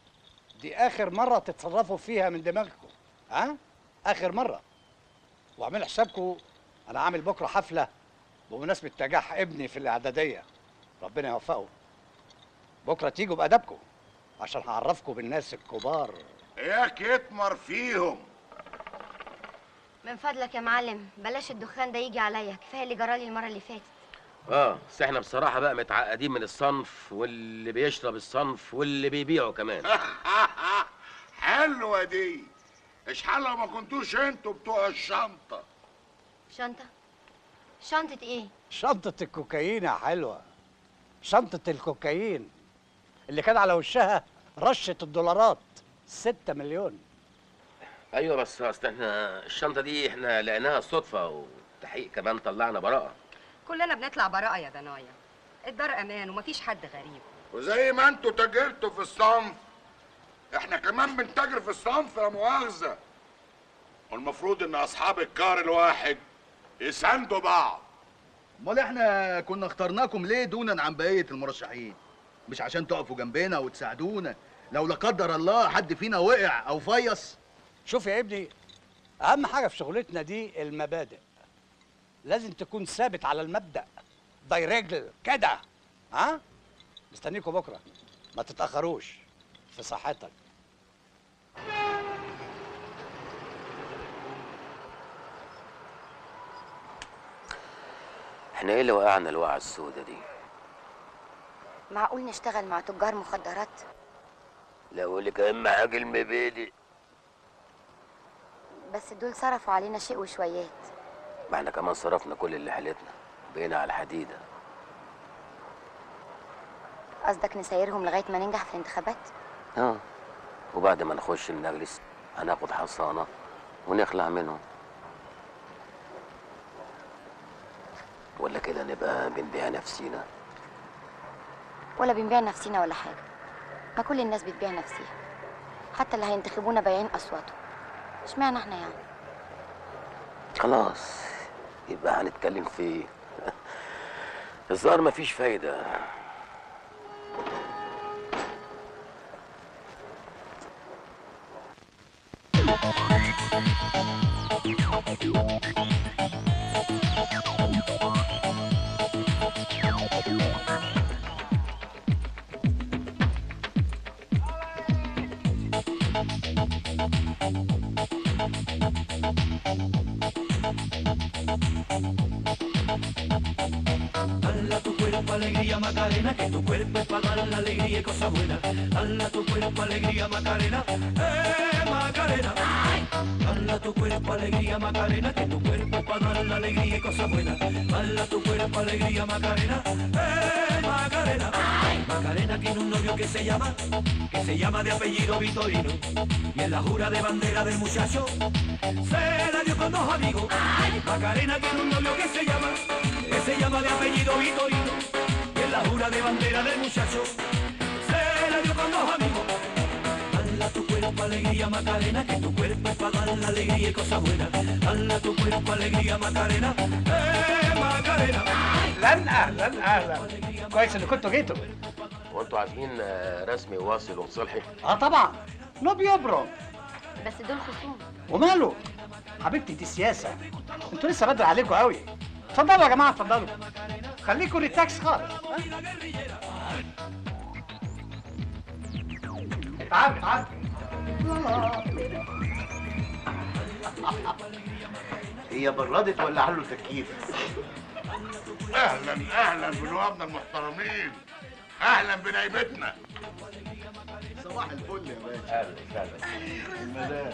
دي اخر مره تتصرفوا فيها من دماغكم ها اخر مره واعملوا حسابكم انا عامل بكره حفله بمناسبه نجاح ابني في الاعداديه ربنا يوفقه بكره تيجوا بادبكم عشان هعرفكم بالناس الكبار اياك يتمر فيهم من فضلك يا معلم بلاش الدخان ده يجي عليا كفايه اللي جرالي المره اللي فاتت اه بس احنا بصراحة بقى متعقدين من الصنف واللي بيشرب الصنف واللي بيبيعه كمان حلوه دي اشحال لو ما كنتوش انتوا بتوع الشنطه شنطه شنطه ايه شنطه الكوكايين يا حلوه شنطه الكوكايين اللي كان على وشها رشه الدولارات ستة مليون ايوه بس اصل احنا الشنطة دي احنا لقيناها صدفة والتحقيق كمان طلعنا براءة كلنا بنطلع براءه يا دنايا الدار امان ومفيش حد غريب وزي ما انتوا تاجرتوا في الصنف احنا كمان بنتاجر في الصنف لا مؤاخذه والمفروض ان اصحاب الكار الواحد يساندوا بعض امال احنا كنا اخترناكم ليه دونا عن بقيه المرشحين مش عشان تقفوا جنبنا وتساعدونا لو لا قدر الله حد فينا وقع او فيص شوف يا ابني اهم حاجه في شغلتنا دي المبادئ لازم تكون ثابت على المبدا دايرجل كده ها مستنيكوا بكره ما تتاخروش في صحتك احنا ايه اللي وقعنا الوقعة السودة دي معقول نشتغل مع تجار مخدرات لا اقول لك اهم حاجة المبادئ بس دول صرفوا علينا شيء وشويات ما احنا كمان صرفنا كل اللي حالتنا بقينا على الحديدة قصدك نسيرهم لغايه ما ننجح في الانتخابات اه وبعد ما نخش المجلس هناخد حصانة ونخلع منهم ولا كده نبقى بنبيع نفسينا ولا بنبيع نفسينا ولا حاجة ما كل الناس بتبيع نفسيها حتى اللي هينتخبونا بايعين أصواتهم اشمعنى احنا يعني خلاص يبقى هنتكلم في ايه الظاهر مفيش فايدة Dala tu cuerpo alegría Macarena, que tu cuerpo es para dar la alegría y cosas buenas. Dala tu cuerpo alegría Macarena, eh Macarena. Dala tu cuerpo alegría Macarena, que tu cuerpo es para dar la alegría y cosas buenas. Dala tu cuerpo alegría Macarena, eh Macarena. Macarena tiene un novio que se llama, que se llama de apellido Vitorino. Y en la jura de bandera del muchacho se la dio con dos amigos. Macarena tiene un novio que se llama, que se llama de apellido Vitorino. Y en la jura de bandera del muchacho se la dio con dos amigos. Dala tu cuerpo alegría Macarena, que tu cuerpo es para dar la alegría y cosas buenas. Dala tu cuerpo alegría Macarena, eh Macarena. لن اهلا اهلا كويس ان كنتوا جيتوا وانتوا عازمين آه، رسمي واصل ومصلحي اه طبعا نو بيبرم بس دول خصوم وماله حبيبتي دي السياسه انتوا لسه بدري عليكم قوي اتفضلوا يا جماعه اتفضلوا خليكم ريتاكس خالص ها؟ تعالوا تعالوا هي بردت ولا عملوا تكييف؟ اهلا اهلا بنوابنا المحترمين اهلا بنايبتنا صباح الفل يا باشا اهلا وسهلا المدام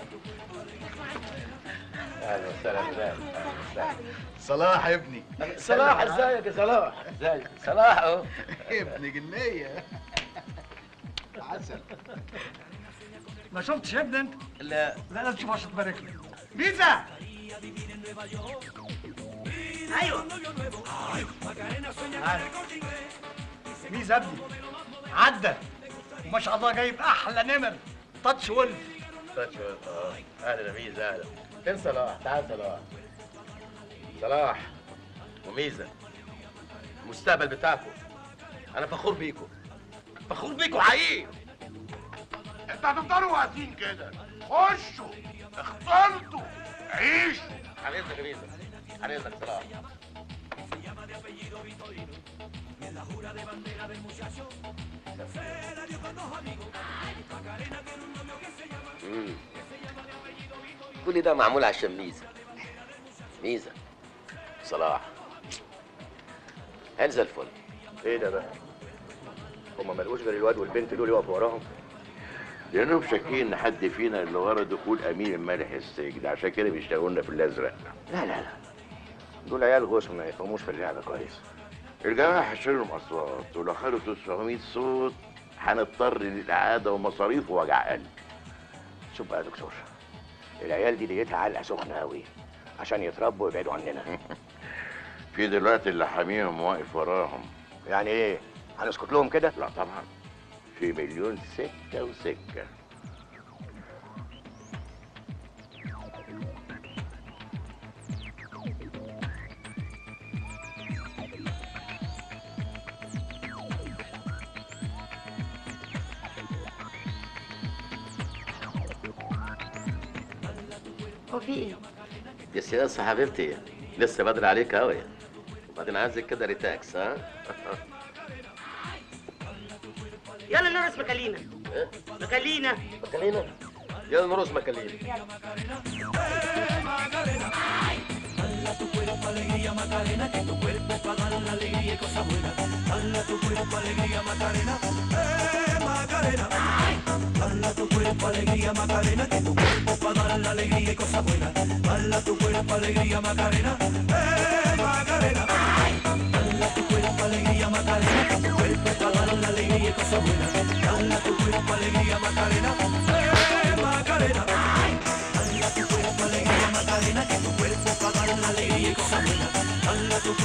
اهلا وسهلا اهلا وسهلا صلاح ابني صلاح ازيك يا صلاح ازيك صلاح اهو ابن جنيه عسل ما شفتش ابن انت لا لا لازم تشوف عشان تبارك له ميزه ايوه تعال. ميزه ابني عدى وما شاء الله جايب احلى نمر تاتش ولف تاتش ولف اه اهلا يا ميزه اهلا فين صلاح تعال صلاح صلاح وميزه المستقبل بتاعكم انا فخور بيكم فخور بيكم حقيقي انت هتفضلوا واقفين كده خشوا اختلطوا عيشوا على اذنك يا ميزه على اذنك صلاح مم. كل ده معمول عشان ميزه ميزه صلاح هل زي الفل ايه ده بقى؟ هما ملقوش غير الواد والبنت دول يقفوا وراهم؟ لانهم شاكين ان حد فينا اللي ورا دخول امين المالح السجن عشان كده بيشتغلوا لنا في الازرق لا لا لا دول عيال غصن ما يفهموش في اللعبه كويس الجماعه هيشيلوا لهم اصوات ولو خدوا 900 صوت هنضطر للاعاده ومصاريف ووجع قلب شوف بقى يا دكتور العيال دي ديتها علقه سخنه قوي عشان يتربوا ويبعدوا عننا في دلوقتي اللي حاميهم واقف وراهم يعني ايه هنسكت لهم كده لا طبعا في مليون سكه وسكه هو في ايه؟ دي السياسه حبيبتي لسه بدري عليك قوي وبعدين عايزك كده ريتاكس ها يلا نرقص مكالينا مكالينا مكالينا يلا نرقص مكالينا Dala tu cuerpo alegría Macarena, que tu cuerpo es para dar la alegría y cosas buenas. Dala tu cuerpo alegría Macarena, eh Macarena. Dala tu cuerpo alegría Macarena, que tu cuerpo es para dar la alegría y cosas buenas. Dala tu cuerpo alegría Macarena, eh Macarena. Dala tu cuerpo alegría Macarena, que tu cuerpo es para dar la alegría y cosas buenas. Dala tu cuerpo alegría Macarena, eh Macarena. Dala tu cuerpo alegría Macarena, que tu cuerpo es para dar la alegría y cosas buenas. Dala tu cuerpo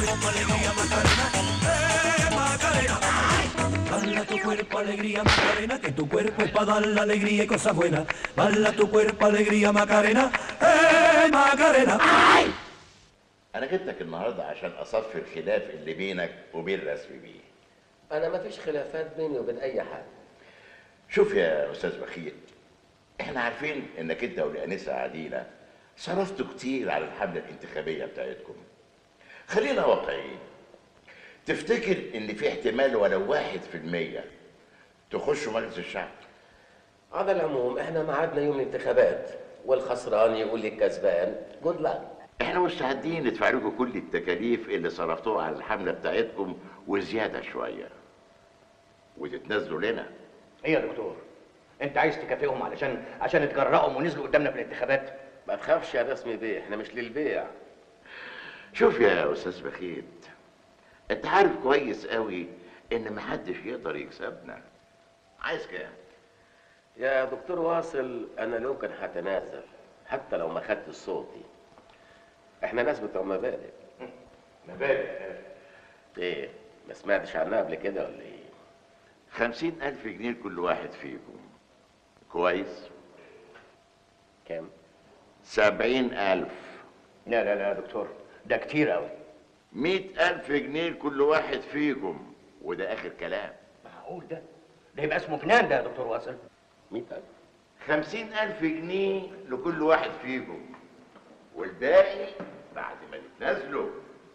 cuerpo alegría Macarena, eh Macarena. Bala tu cuerpo alegría Macarena, que tu cuerpo es para dar la alegría y cosas buenas. Bala tu cuerpo alegría Macarena, eh Macarena. انا جبتك النهارده عشان اصفي الخلاف اللي بينك وبين رسمي بيه انا ما فيش خلافات بيني وبين اي حد شوف يا استاذ بخيل احنا عارفين انك انت والانسه عديله صرفتوا كتير على الحمله الانتخابيه بتاعتكم خلينا واقعيين تفتكر ان في احتمال ولو واحد في المية تخشوا مجلس الشعب على العموم احنا معادنا يوم الانتخابات والخسران يقول للكسبان جود لك احنا مستعدين ندفع لكم كل التكاليف اللي صرفتوها على الحمله بتاعتكم وزياده شويه وتتنازلوا لنا ايه يا دكتور انت عايز تكافئهم علشان عشان اتجرأهم ونزلوا قدامنا في الانتخابات ما تخافش يا رسمي بيه احنا مش للبيع شوف يا استاذ بخيت انت عارف كويس قوي ان محدش يقدر يكسبنا عايز كام يا دكتور واصل انا لا يمكن هتنازل حتى لو ما خدت صوتي احنا ناس بتوع مبادئ مبادئ ايه ما سمعتش عنها قبل كده ولا ايه خمسين ألف جنيه لكل واحد فيكم كويس كام سبعين ألف لا لا لا يا دكتور ده كتير قوي مئة ألف جنيه لكل واحد فيكم وده آخر كلام معقول ده ده يبقى اسمه جنان ده يا دكتور واصل 100000 خمسين ألف جنيه لكل واحد فيكم والباقي بعد ما نتنازلوا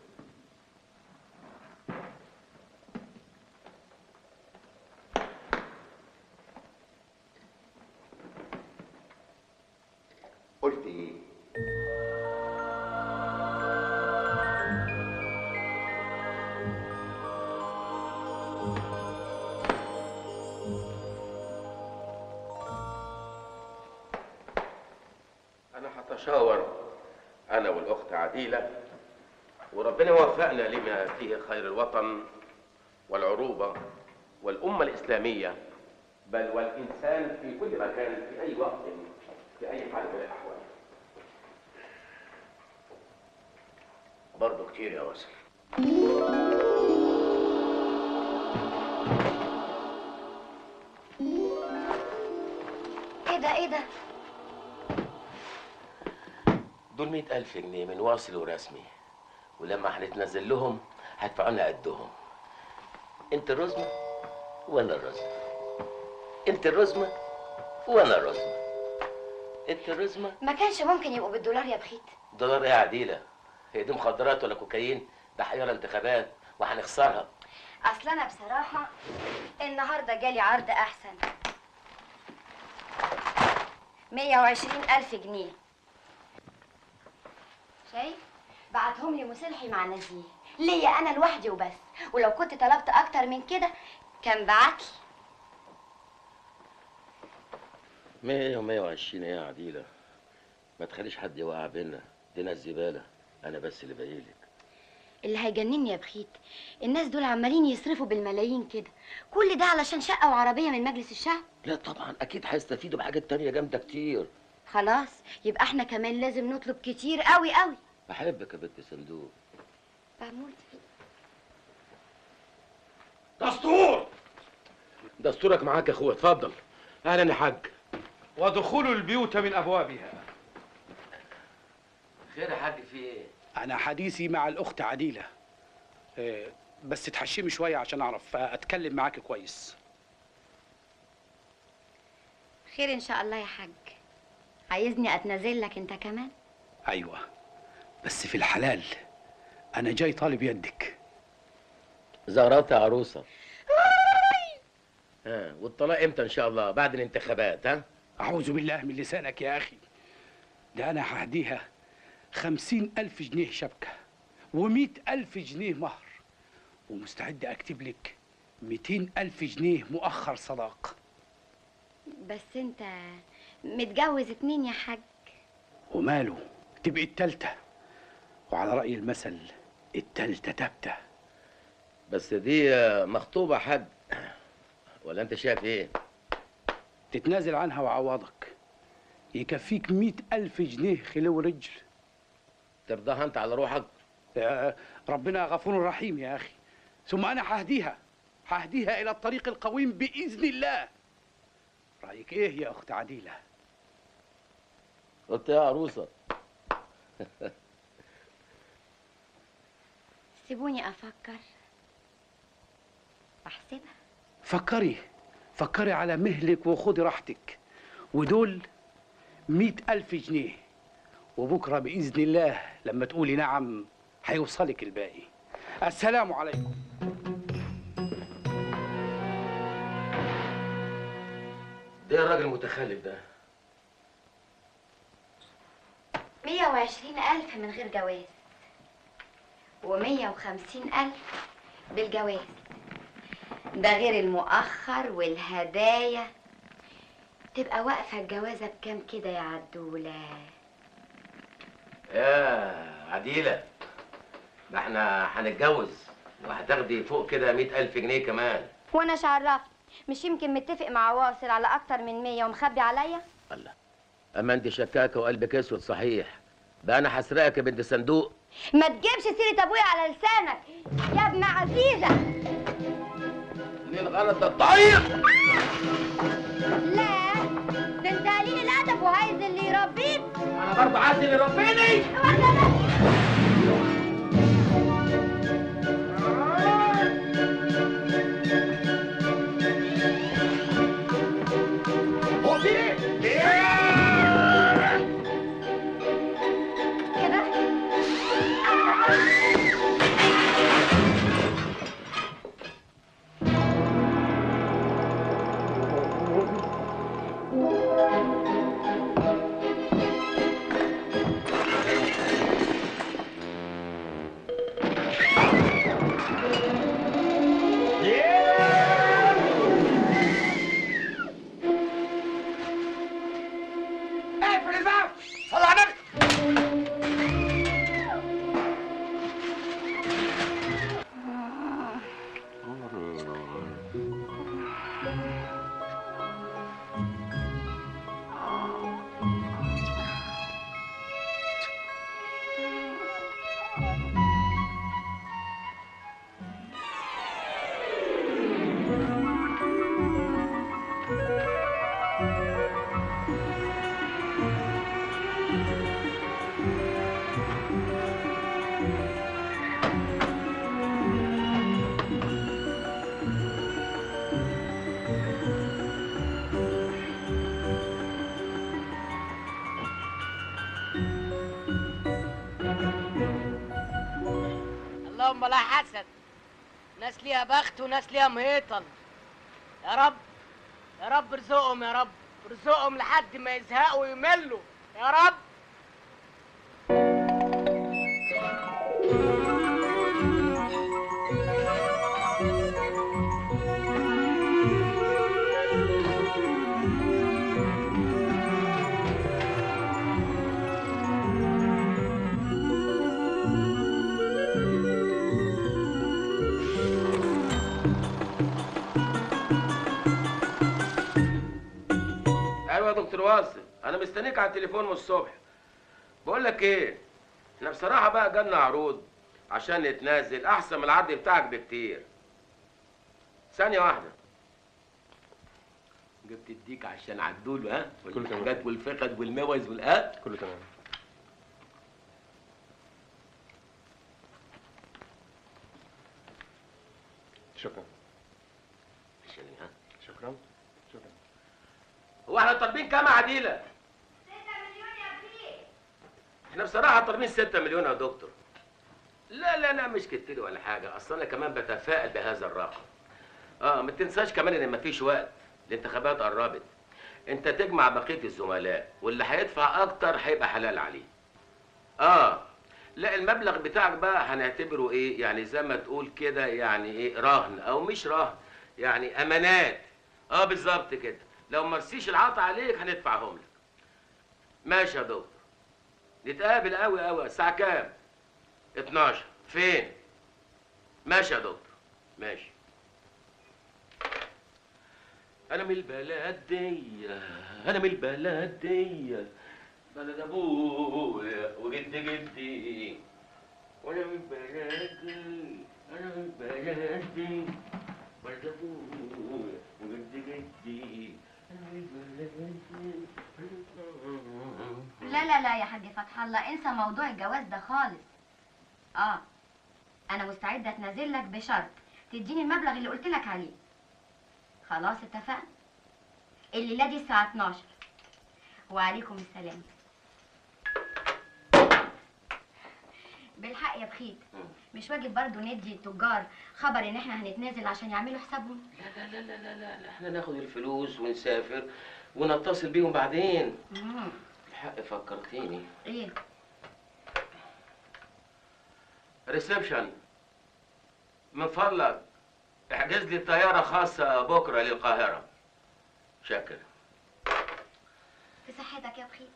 قلت ايه انا هتشاور انا والاخت عديله وربنا يوفقنا لما فيه خير الوطن والعروبه والامه الاسلاميه بل والانسان في كل مكان في اي وقت في اي حال من الاحوال برضه كتير يا واصل ايه ده ايه ده دول مئة ألف جنيه من واصل ورسمي ولما هنتنزل لهم هيدفعوا لنا قدهم انت الرزمة وانا الرزمة انت الرزمة وانا الرزمة انت الرزمة ما كانش ممكن يبقوا بالدولار يا بخيت دولار ايه يا عديلة هي دي مخدرات ولا كوكايين ده حيرة انتخابات وهنخسرها اصل انا بصراحه النهارده جالي عرض احسن 120 الف جنيه شايف بعتهم لي مسلحي مع نزيه ليا انا لوحدي وبس ولو كنت طلبت اكتر من كده كان بعتلي مية ومية وعشرين ايه يا عديلة ما تخليش حد يوقع بينا دي ناس زبالة انا بس اللي باقيلك اللي هيجنني يا بخيت الناس دول عمالين يصرفوا بالملايين كده كل ده علشان شقه وعربيه من مجلس الشعب لا طبعا اكيد هيستفيدوا بحاجات تانية جامدة كتير خلاص يبقى احنا كمان لازم نطلب كتير قوي قوي بحبك يا بنت صندوق بموت فيك دستور دستورك معاك يا اخويا اتفضل اهلا يا حاج ودخول البيوت من ابوابها خير يا حاج في ايه أنا حديثي مع الأخت عديلة آه، بس تحشمي شوية عشان أعرف أتكلم معاك كويس خير ان شاء الله يا حاج عايزني اتنازل لك انت كمان أيوة بس في الحلال أنا جاي طالب يدك زغرات يا عروسة ها والطلاق امتى ان شاء الله بعد الانتخابات ها أعوذ بالله من لسانك يا أخي ده أنا ههديها خمسين ألف جنيه شبكة ومئة ألف جنيه مهر ومستعد أكتب لك ميتين ألف جنيه مؤخر صداق بس انت متجوز اتنين يا حاج وماله تبقي التالتة وعلى رأي المثل التالتة تابتة بس دي مخطوبة حد ولا انت شايف ايه تتنازل عنها وعوضك يكفيك مئة ألف جنيه خلو رجل ترضاها انت على روحك آه، ربنا غفور رحيم يا اخي ثم انا ههديها ههديها الى الطريق القويم باذن الله رايك ايه يا اخت عديله قلت يا عروسه سيبوني افكر احسبها فكري فكري على مهلك وخدي راحتك ودول مئة ألف جنيه وبكرة بإذن الله لما تقولي نعم هيوصلك الباقي السلام عليكم ده الراجل المتخلف ده 120 ألف من غير جواز و150 ألف بالجواز ده غير المؤخر والهدايا تبقى واقفة الجوازة بكام كده يا عدولة يا عديلة ده احنا هنتجوز وهتاخدي فوق كده مئة ألف جنيه كمان وانا عرفت مش يمكن متفق مع واصل على اكتر من 100 ومخبي عليا أما أنت شكاكة وقلبك أسود صحيح ده أنا هسرقك يا بنت صندوق ما تجيبش سيرة ابويا على لسانك يا ابن عزيزة مين غلط الطريق لا ده انت قليل الادب وعايز اللي يربيك أنا برضه عايز اللي يربيني هو في ايه؟ اقفل الباب صلى على النبي اللهم لا حسد ناس ليها بخت وناس ليها مهيطل يا رب يا رب ارزقهم يا رب ارزقهم لحد ما يزهقوا ويملوا يا رب ايوه يا دكتور واصل انا مستنيك على التليفون من الصبح بقول لك ايه احنا بصراحه بقى جالنا عروض عشان نتنازل احسن من العرض بتاعك بكتير ثانيه واحده جبت الديك عشان عدول ها والحاجات والفخد والموز والها كله تمام شكرا عشان ها شكرا شكرا هو احنا طالبين كام يا عديله احنا بصراحه طالبين 6 مليون يا دكتور لا لا لا مش كتير ولا حاجه اصل انا كمان بتفائل بهذا الرقم اه ما تنساش كمان ان مفيش وقت الانتخابات قربت انت تجمع بقيه الزملاء واللي هيدفع اكتر هيبقى حلال عليه اه لا المبلغ بتاعك بقى هنعتبره ايه يعني زي ما تقول كده يعني ايه رهن او مش رهن يعني امانات اه بالظبط كده لو ما رسيش العطا عليك هندفعهم لك ماشي يا دكتور نتقابل قوي قوي الساعه كام 12 فين ماشي يا دكتور ماشي انا من البلد دي انا من البلد دي بلد ابويا وجد جدي وانا من بلدي انا من بلدي برد ابويا وجد جدي انا من بلدي لا لا لا يا حاج فتح الله انسى موضوع الجواز ده خالص اه انا مستعده اتنازل لك بشرط تديني المبلغ اللي قلت لك عليه خلاص اتفقنا الليله دي الساعه 12 وعليكم السلام بالحق يا بخيت مش واجب برضو ندي التجار خبر ان احنا هنتنازل عشان يعملوا حسابهم لا لا لا لا لا, لا. احنا ناخد الفلوس ونسافر ونتصل بيهم بعدين مم. الحق فكرتيني ايه ريسبشن من فضلك احجز لي طيارة خاصة بكرة للقاهرة شاكر في صحتك يا بخيت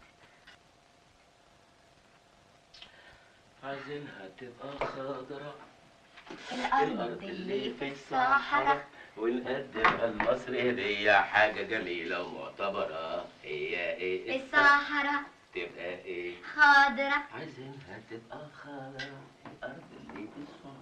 عايزينها تبقى خضرة الارض اللي في الصحراء ونقدم المصر هدية حاجة جميلة ومعتبرة هي ايه الصحراء تبقى ايه خضرة عايزينها تبقى خضرة الأرض اللي في الصحراء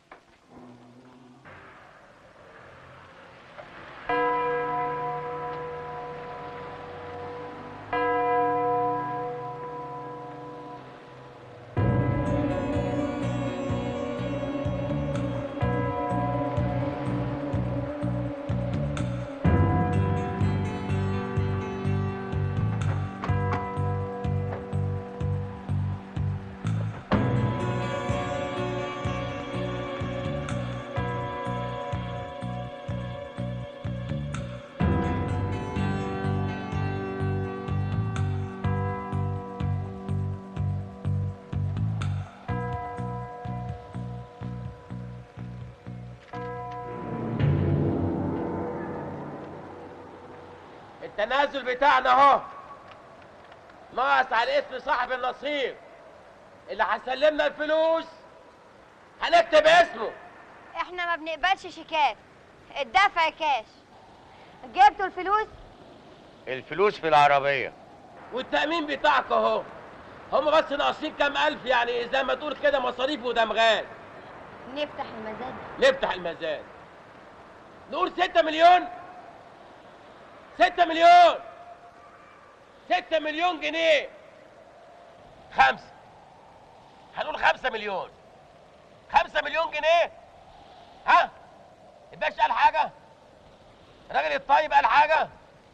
التنازل بتاعنا اهو ناقص على اسم صاحب النصيب اللي هيسلمنا الفلوس هنكتب اسمه احنا ما بنقبلش شيكات الدفع كاش جبتوا الفلوس الفلوس في العربية والتأمين بتاعك اهو هم بس ناقصين كام ألف يعني زي ما تقول كده مصاريف ودمغات نفتح المزاد نفتح المزاد نقول ستة مليون ستة مليون ستة مليون جنيه خمسة هنقول خمسة مليون خمسة مليون جنيه ها الباشا قال حاجة الراجل الطيب قال حاجة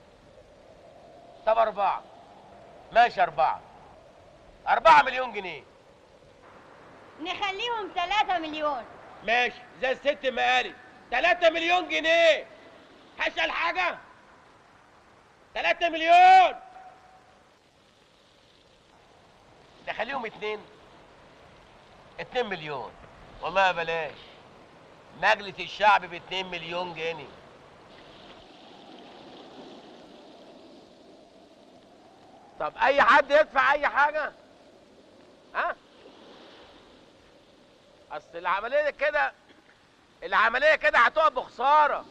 طب أربعة ماشي أربعة أربعة مليون جنيه نخليهم 3 مليون ماشي زي الست ما قالت 3 مليون جنيه هسأل حاجة 3 مليون نخليهم اتنين اتنين مليون والله بلاش مجلس الشعب باتنين مليون جنيه طب اي حد يدفع اي حاجة ها اصل العملية كده العملية كده هتقف بخسارة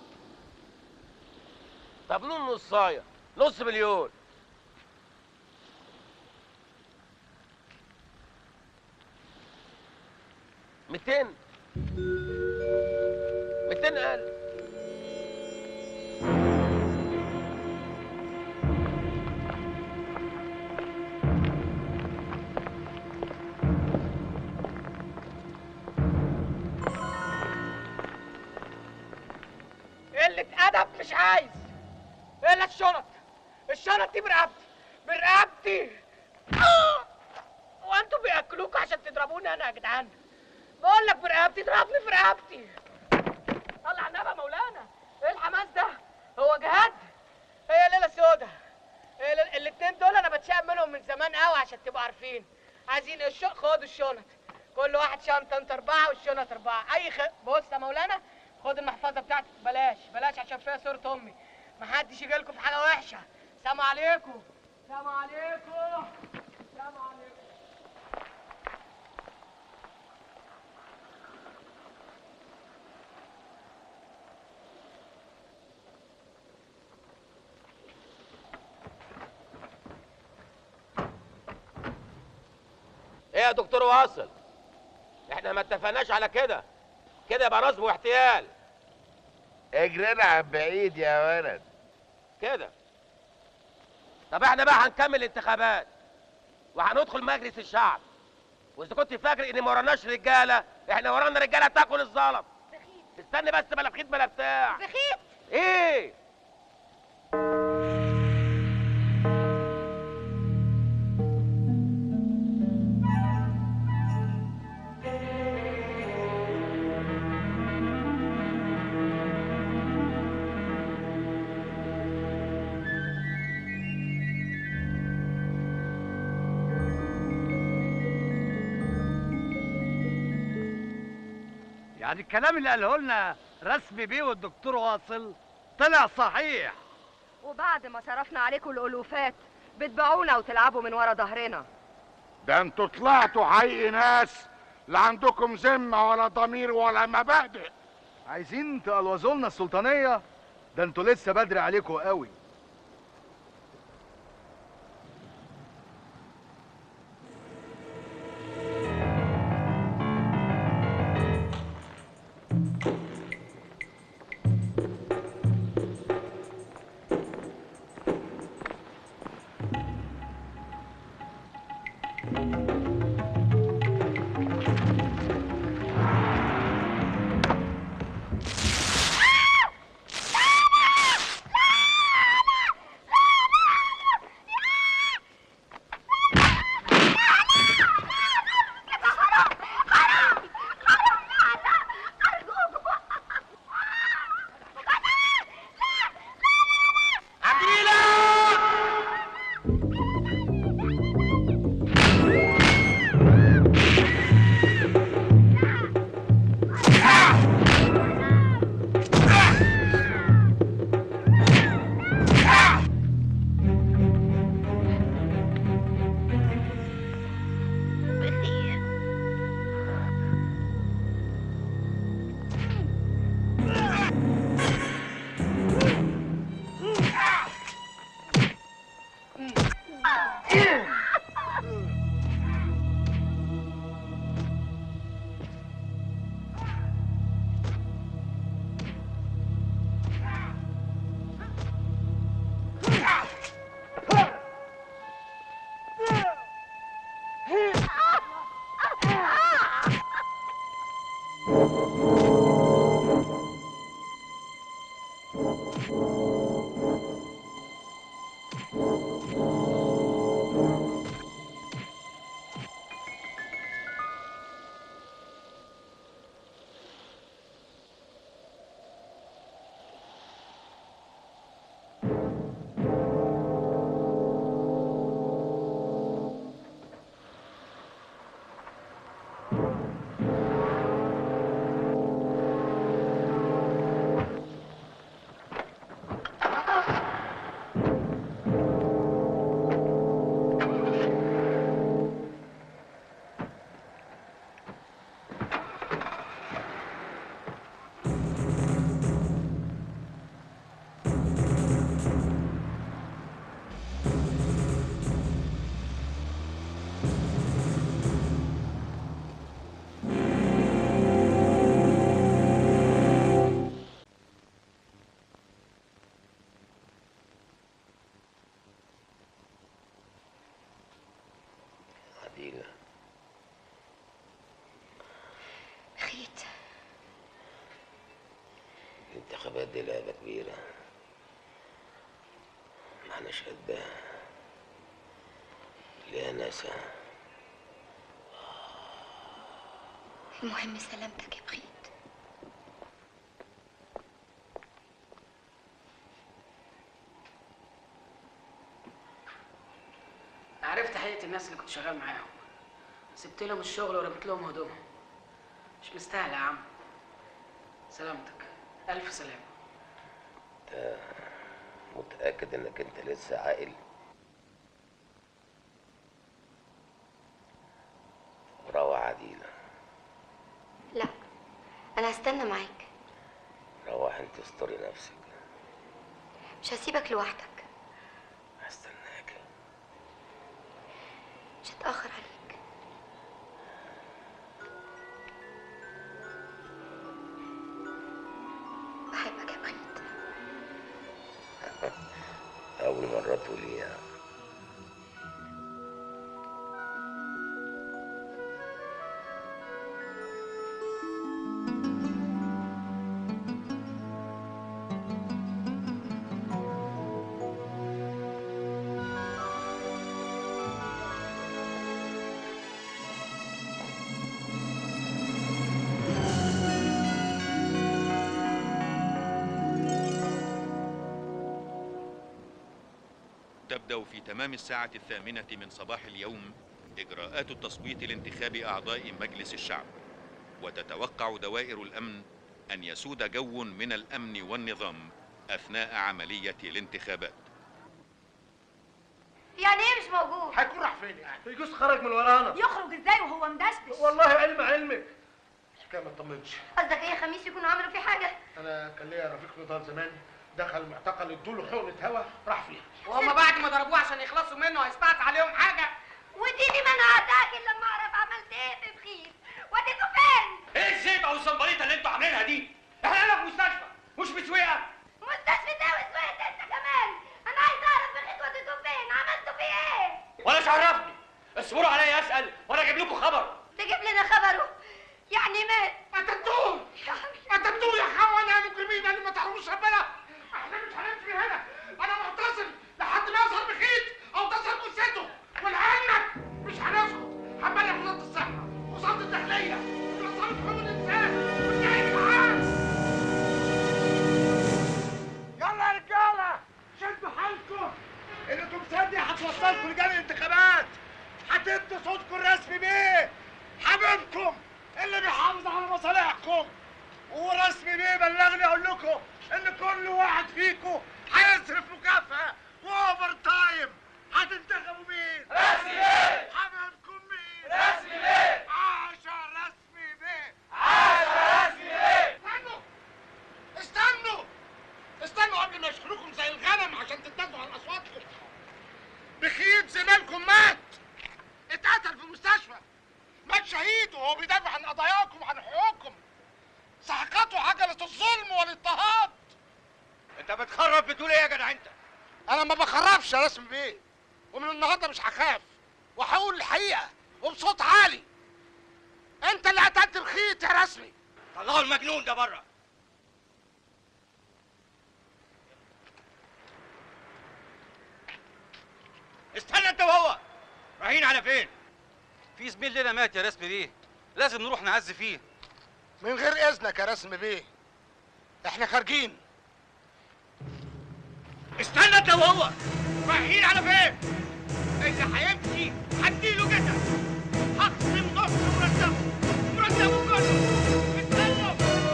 طب نون نصاية نص مليون ميتين ميتين ألف قلة أدب مش عايز إلا الشنط الشنط دي برقبتي برقبتي آه! وانتوا بياكلوكوا عشان تضربوني انا يا جدعان بقول لك برقبتي اضربني في رقبتي طلع النبي يا مولانا ايه الحماس ده هو جهاد هي ليله سودا ال- الاتنين دول انا بتشائم منهم من زمان قوي عشان تبقوا عارفين عايزين الش خدوا الشنط كل واحد شنطه انت اربعه والشنط اربعه اي خ... بص يا مولانا خد المحفظه بتاعتك بلاش بلاش عشان فيها صوره امي محدش يجي لكم في حاجه وحشه سلام عليكم سلام عليكم سلام عليكم ايه يا دكتور واصل احنا ما اتفقناش على كده كده يبقى نصب واحتيال اجرينا عن بعيد يا ولد كده طب احنا بقى هنكمل الانتخابات وهندخل مجلس الشعب واذا كنت فاكر ان ما وراناش رجاله احنا ورانا رجاله تاكل الزلط استني بس بلا بخيت بلا بتاع بخيت ايه يعني الكلام اللي قاله لنا رسمي بيه والدكتور واصل طلع صحيح وبعد ما صرفنا عليكم الالوفات بتبيعونا وتلعبوا من ورا ظهرنا ده انتوا طلعتوا حي ناس لا عندكم ذمه ولا ضمير ولا مبادئ عايزين تقلوزوا لنا السلطانيه ده انتوا لسه بدري عليكم قوي عديلة خيت الانتخابات دي لعبة كبيرة معناش قدها ليها ناسها المهم سلامتك يا بخيت عرفت حقيقة الناس اللي كنت شغال معاهم سبت لهم الشغل ورميت لهم هدومهم مش مستاهل يا عم سلامتك ألف سلامة انت متأكد انك انت لسه عاقل روح عديلة لا انا هستنى معاك روح انت استري نفسك مش هسيبك لوحدك هستناك مش هتأخر عليك أول مرة تقوليها تبدأ في تمام الساعة الثامنة من صباح اليوم إجراءات التصويت لانتخاب أعضاء مجلس الشعب وتتوقع دوائر الأمن أن يسود جو من الأمن والنظام أثناء عملية الانتخابات يعني ايه مش موجود هيكون راح فين يعني يجوز خرج من ورانا يخرج ازاي وهو مدشدش والله علم علمك الحكايه ما تطمنش قصدك ايه يا خميس يكونوا عملوا فيه حاجه انا كان ليا رفيق نضال زمان دخل المعتقل ادوله حقنه هوا راح فيها وهم بعد ما ضربوه عشان يخلصوا منه هيستعص عليهم حاجه وديني ما انا هتاكل لما اعرف عملت ايه في بخيت وديته فين ايه الزيطه والزنبليطه اللي انتوا عاملينها دي احنا هنا في مستشفى مش بسويقه مستشفى ايه وسويت انت كمان انا عايز اعرف بخيت وديته فين عملتوا فيه ايه ولا مش عرفني اصبروا عليا اسال وانا اجيب لكم خبر تجيب لنا خبره يعني مات قتلتوه قتلتوه يا خونه يا مجرمين اللي ما تعرفوش ربنا احنا مش هنمشي هنا انا معتصم لحد ما يظهر بخيت او تظهر جثته ولعلمك مش هنسكت هنبلغ وزاره الصحه وزاره الداخليه ووزاره حقوق الانسان ونعيش معاه يلا يا رجاله شدوا حالكم انتوا مصدق هتوصلكم لجان الانتخابات هتدوا صوتكم الرسمي بيه حبيبكم اللي بيحافظ على مصالحكم ورسمي بيه بلغني اقول لكم ان كل واحد فيكم هيصرف مكافأة واوفر تايم هتنتخبوا مين؟ رسمي بيه حبيبكم مين؟ رسمي بيه عاشا رسمي بيه عاشا رسمي بيه استنوا استنوا استنوا قبل ما يشحنوكم زي الغنم عشان تتنازلوا عن اصواتكم بخيت زميلكم مات اتقتل في المستشفى مات شهيد وهو بيدافع عن قضاياكم وعن حقوقكم سحقته عجلة الظلم والاضطهاد انت بتخرب بتقول ايه يا جدع انت انا ما بخربش يا رسمي بيه ومن النهارده مش هخاف وهقول الحقيقه وبصوت عالي انت اللي قتلت الخيط يا رسمي طلعوا المجنون ده بره استنى انت وهو رايحين على فين؟ في زميل لنا مات يا رسمي بيه لازم نروح نعزي فيه من غير اذنك يا رسمي بيه احنا خارجين استنى انت وهو رايحين على فين؟ اللي هيمشي هديله جدا هقسم نص مرتبه مرتبه كله استنوا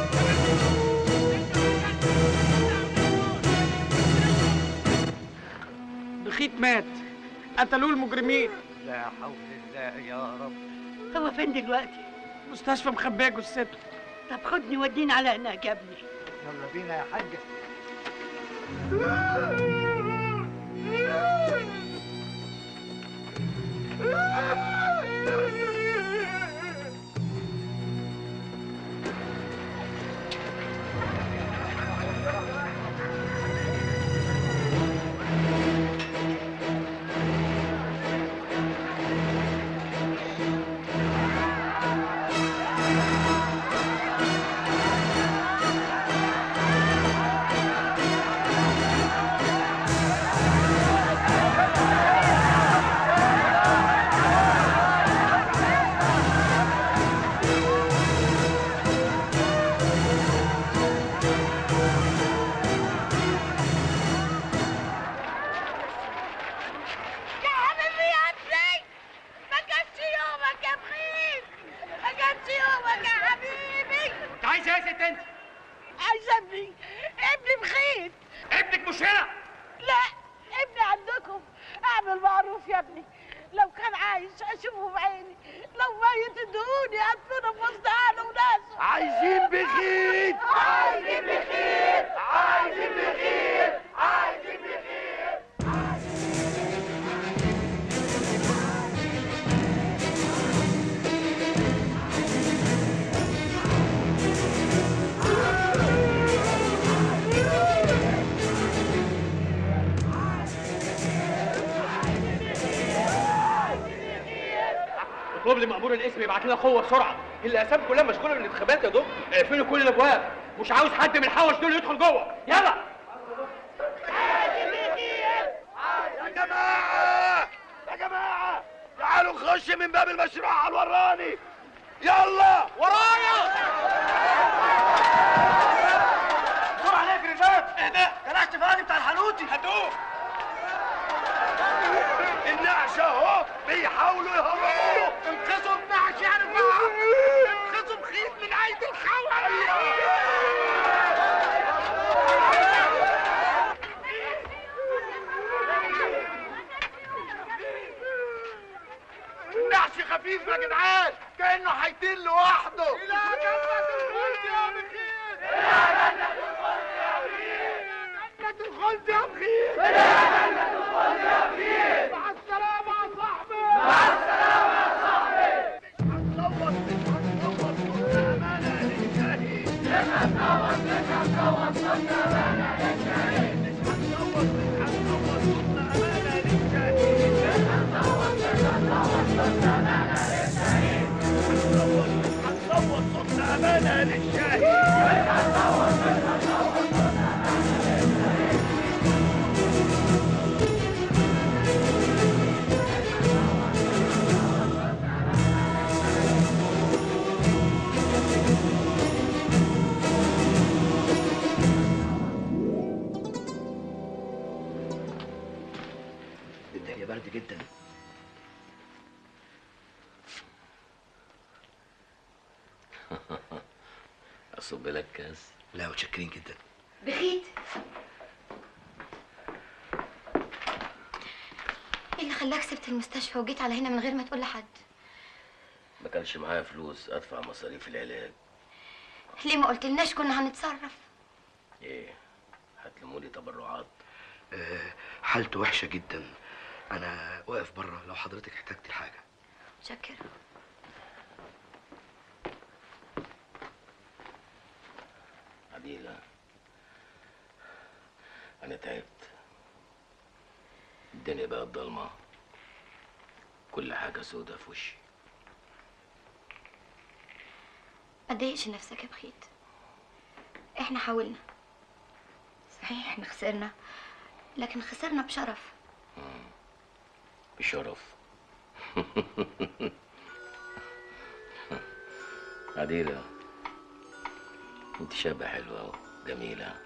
بخيت مات قتلوه المجرمين لا حول الله يا رب هو فين دلوقتي؟ مستشفى مخبيه جثته طب خدني وديني على هناك يا ابني يلا بينا يا حاجة يا حبيبي يا ابني ما كانش يومك يا بخيت ما كانش يومك يا حبيبي انت عايز ايه يا ست انت؟ عايز ابني ابني بخيت ابنك مش هنا لا ابني عندكم اعمل معروف يا ابني لو كان عايش اشوفه بعيني لو ميت ادهوني ادفنه في وسط اهله وناسه عايزين بخيت عايزين بخيت عايزين بخيت عايزين بخيت مطلوب لمأمور الاسم يبعت لنا قوه بسرعه الاقسام كلها مشغوله بالانتخابات يا دكتور اقفلوا كل الابواب مش عاوز حد من الحوش دول يدخل جوه يلا يا جماعة يا جماعة تعالوا نخش من باب المشروع على الوراني يلا ورايا بسرعة نقفل الباب ايه ده؟ كلاش فادي بتاع الحنوتي هاتوه النعش اهو بيحاولوا يهربوه انقذوا النعش يا جماعة انقذوا بخيط من ايدي الخونة النعش خفيف يا جدعان كانه هيطير لوحده الى جنة الخلد يا بخير الى جنة الخلد يا بخير الى جنة الخلد يا بخير مع السلامة يا صاحبي مع السلامة يا صاحبي هنصوت مش هنصوت كنا امانة للشهيد مش هنصوت مش هنصوت كنا امانة للشهيد مش هنصوت مش هنصوت كنا امانة للشهيد مش هنصوت مش هنصوت كنا امانة للشهيد هنصوت مش هنصوت صوتنا امانة للشهيد مش هنصوت مش هنصوت صوتنا امانة للشهيد الدنيا برد جدا اصب لك كاس لا متشكرين جدا بخيت ايه اللي خلاك سبت المستشفى وجيت على هنا من غير ما تقول لحد ما كانش معايا فلوس ادفع مصاريف العلاج ليه ما قلتلناش كنا هنتصرف ايه هتلموا لي تبرعات آه، حالته وحشة جدا أنا واقف بره لو حضرتك احتجتي حاجة شكر عديلة أنا تعبت الدنيا بقت ضلمة كل حاجة سودة في وشي ما تضايقش نفسك يا بخيت احنا حاولنا صحيح احنا خسرنا لكن خسرنا بشرف بشرف عديلة انت شابة حلوة وجميلة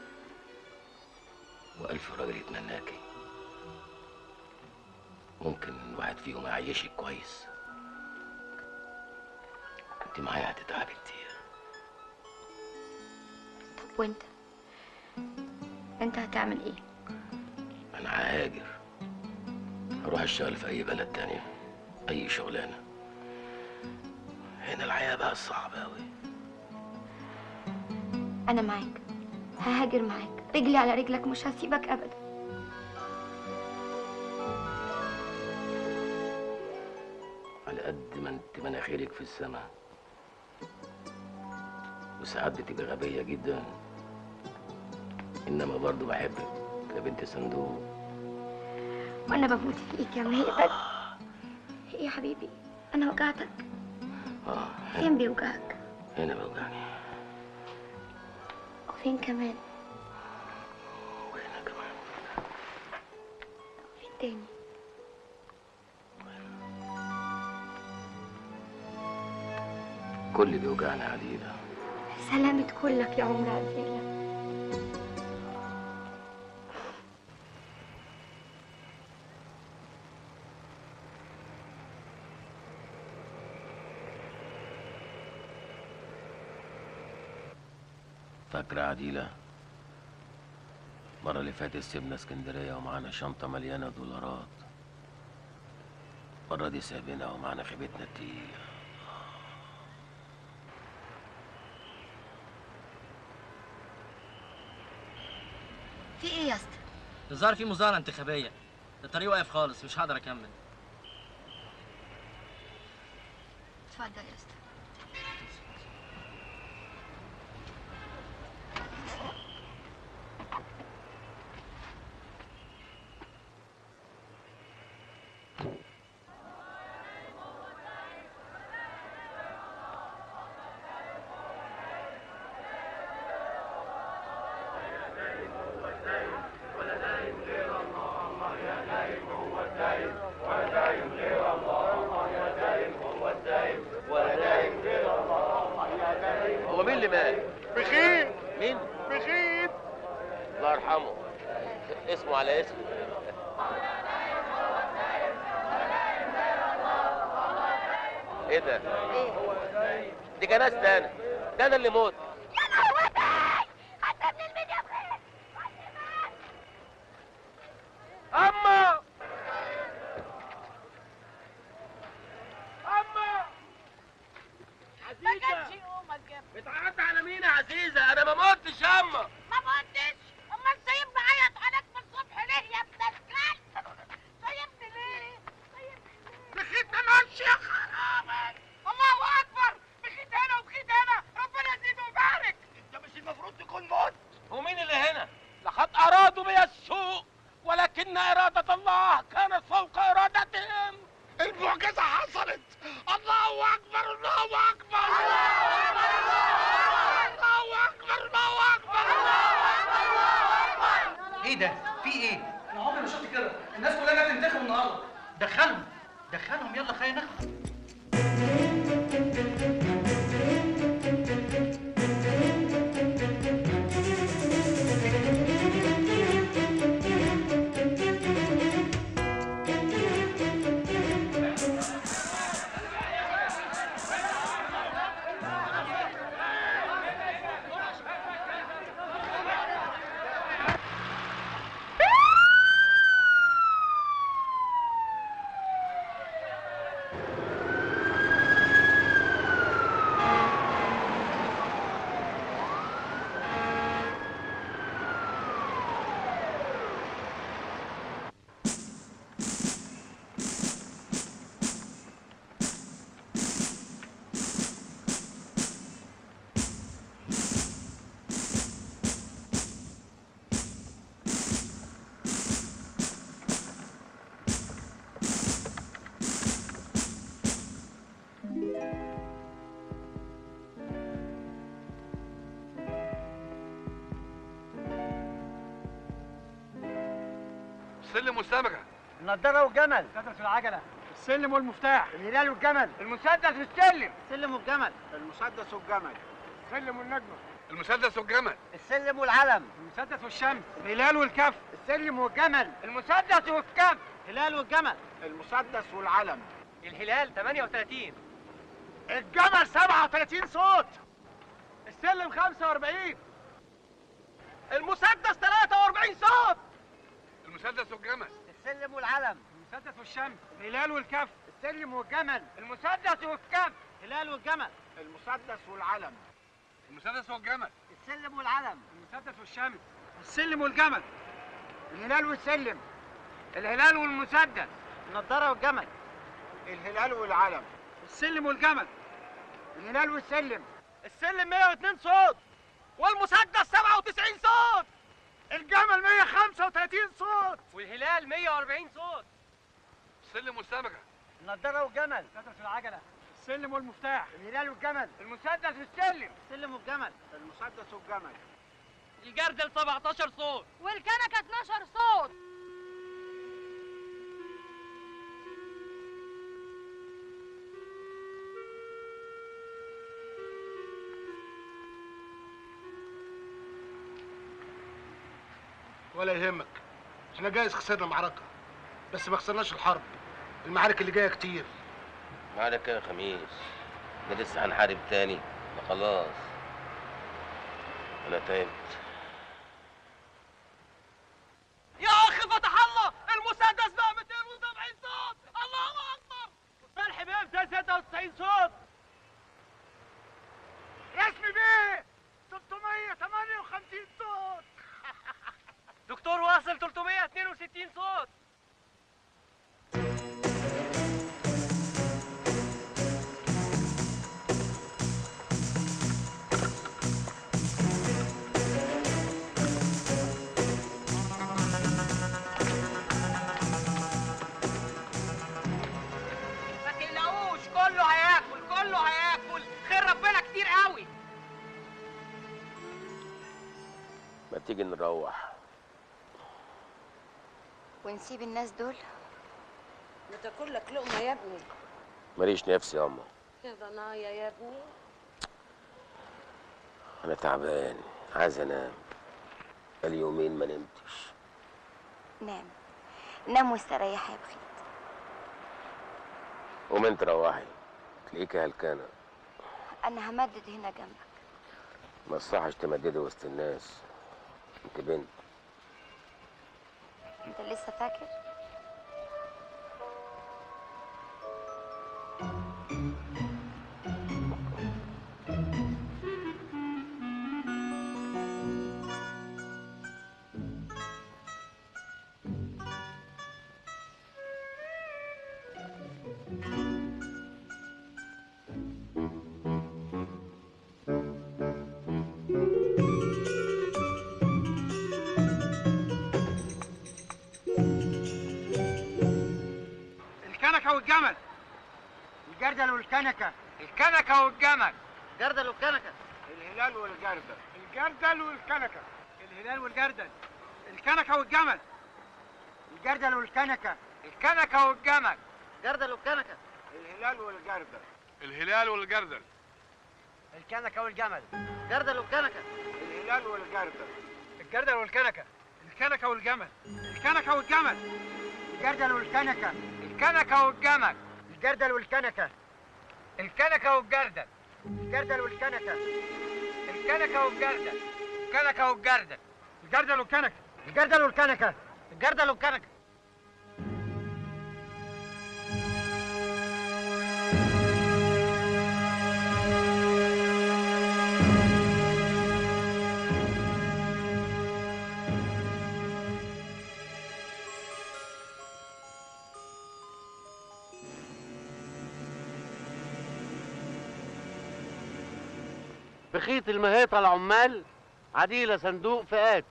وألف راجل يتمناكي ممكن واحد فيهم يعيشك كويس انت معايا هتتعبي كتير طب وانت انت هتعمل ايه انا ههاجر هروح اشتغل في اي بلد تانية اي شغلانة هنا الحياة بقى صعبة اوي انا معاك ههاجر معاك رجلي على رجلك مش هسيبك ابدا على قد ما انت مناخيرك في السماء وساعات بتبقى غبية جدا انما برضو بحبك يا بنت صندوق وانا بموت فيك يا مهيبت ايه يا حبيبي انا وجعتك اه فين بيوجعك هنا بوجعني وفين كمان وهنا كمان فين تاني كل بيوجعني عديدة سلامة كلك يا عمر عزيزة فاكرة عديلة المرة اللي فاتت سيبنا اسكندرية ومعانا شنطة مليانة دولارات المرة دي سايبينها ومعانا خيبتنا التقيلة في ايه يا اسطى الظاهر في مظاهرة انتخابية الطريق واقف خالص مش هقدر اكمل اتفضل يا اسطى بخيت مين؟ بخيت الله يرحمه اسمه على اسمه ايه ده؟ دي جنازتي انا ده انا اللي موت اما اما ما كانش يقومك جنبي بتعدي على مين يا عزيزه انا ما متش اما ما كنتش امال سايبني اعيط عليك من الصبح ليه يا ابن الكلب سايبني ليه بخيت ما مالش يا خرابي الله اكبر بخيت هنا وبخيت هنا ربنا يزيد ويبارك انت مش المفروض تكون موت ومين اللي هنا لقد ارادوا بي السوء ولكن اراده الله كانت فوق ارادتهم المعجزه حصلت الله اكبر الله اكبر الله اكبر الله اكبر ايه ده؟ في ايه؟ انا عمري ما شفت كده، الناس كلها جت تنتخب النهارده. دخلهم دخلهم يلا خلينا نخلص. سلم والسمكه النضاره والجمل مسدس والعجله السلم والمفتاح الهلال والجمل المسدس والسلم السلم والجمل المسدس والجمل السلم والنجمه المسدس والجمل السلم والعلم المسدس والشمس الهلال والكف السلم والجمل المسدس والكف هلال والجمل المسدس والعلم الهلال 38 الجمل 37 صوت السلم 45 المسدس 43 صوت المسدس والجمل السلم والعلم المسدس والشمس الهلال والكف السلم والجمل المسدس والكف هلال والجمل المسدس والعلم المسدس والجمل السلم والعلم المسدس والشمس السلم والجمل الهلال والسلم الهلال والمسدس النضاره والجمل الهلال والعلم السلم والجمل الهلال والسلم السلم 102 صوت والمسدس 97 صوت الجمل 135 صوت والهلال 140 صوت السلم والسمكه النضاره والجمل المسدس والعجله السلم والمفتاح الهلال والجمل المسدس والسلم السلم والجمل المسدس والجمل الجردل 17 صوت والكنكه 12 صوت ولا يهمك احنا جايز خسرنا معركه بس ما خسرناش الحرب المعارك اللي جايه كتير معاك يا خميس ده لسه هنحارب تاني ما خلاص انا تعبت يا اخي فتح الله المسدس بقى 270 صوت الله اكبر صالح بيه 296 صوت رسمي بيه 358 صوت دكتور واصل 362 صوت ما تقلقوش كله هياكل كله هياكل خير ربنا كتير قوي ما تيجي نروح ونسيب الناس دول ما تاكل لك لقمه يا ابني ماليش نفسي يا اما يا ضنايا يا ابني انا تعبان عايز انام اليومين ما نمتش نام نام واستريح يا بخيت قوم انت روحي تلاقيك هلكانه انا همدد هنا جنبك ما تصحش تمددي وسط الناس انت بنت انت لسه فاكر الكنكه والجمل الجردل والكنكه الكنكه والجمل جردل والكنكه الهلال والجردل الجردل والكنكه الهلال والجردل الكنكه والجمل الجردل والكنكه الكنكه والجمل جردل والكنكه الهلال والجردل الهلال والجردل الكنكه والجمل جردل والكنكه الهلال والجردل الجردل والكنكه الكنكه والجمل الكنكه والجمل الجردل والكنكه الكنكه والجمل الجردل والكنكه الكنكه والجردل الجردل والكنكه الكنكه والجردل الكنكه والجردل الجردل والكنكه الجردل والكنكه الجردل والكنكه بخيط المهيطة العمال عديلة صندوق فئات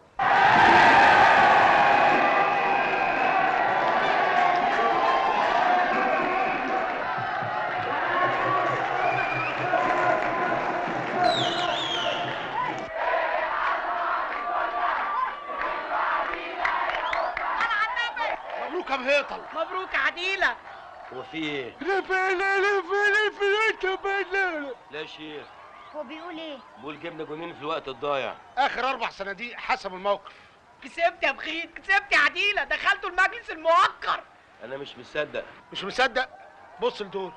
مبروك يا مهيطل مبروك يا عديله هو في ايه؟ رفعنا رفعنا في لا يا شيخ هو بيقول ايه بقول جبنا جونين في الوقت الضايع اخر اربع صناديق حسب الموقف كسبت يا بخيت كسبت يا عديله دخلتوا المجلس الموقر انا مش مصدق مش مصدق بص لدول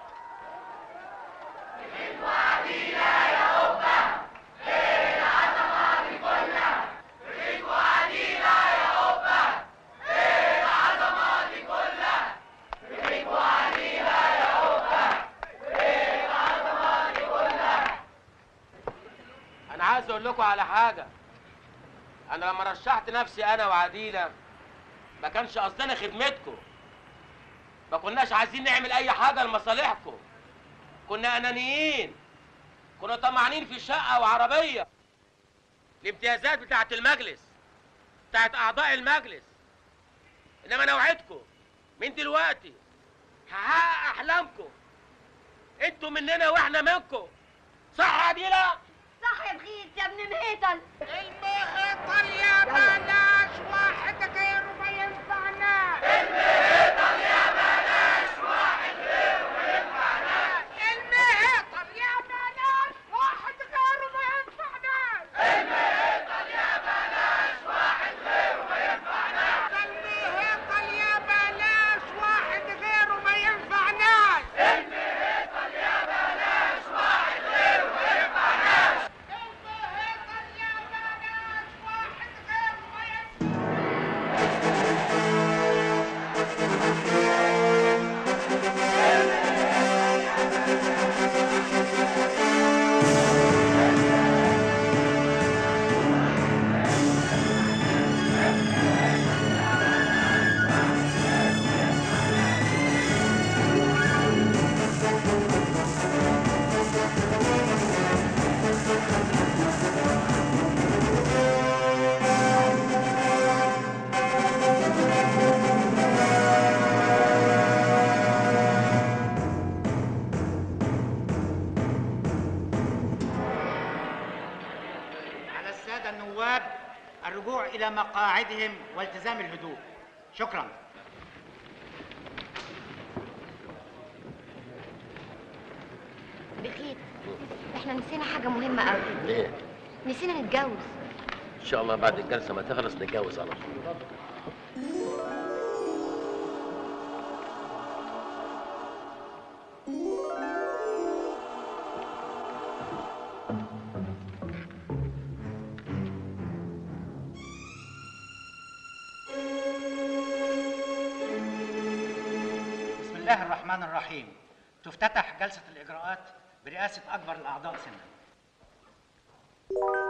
انا عايز اقول لكم على حاجه انا لما رشحت نفسي انا وعديله ما كانش قصدنا خدمتكم ما كناش عايزين نعمل اي حاجه لمصالحكم كنا انانيين كنا طمعانين في شقه وعربيه الامتيازات بتاعه المجلس بتاعه اعضاء المجلس انما انا وعدكم من دلوقتي هحقق احلامكم انتوا مننا واحنا منكم صح يا عديله صح يا بخيت يا ابن مهيطل المهيطل يا بلاش واحد غيره ما ينفعنا المهيطل يا بلاش واحد غيره ما ينفعناش المهيطل يا بلاش واحد غيره ما ينفعناش المهيطل يا بلاش واحد غيره ما ينفعناش المهيطل يا بلاش واحد غيره ما ينفعناش المهيطل يا بلاش واحد غيره ما ينفعناش على السادة النواب الرجوع إلى مقاعدهم والتزام الهدوء شكرا بخيت احنا نسينا حاجه مهمه قوي ليه؟ نسينا نتجوز ان شاء الله بعد الجلسه ما تخلص نتجوز على طول بسم الله الرحمن الرحيم تفتتح جلسة الإجراءات برئاسة أكبر الأعضاء سنا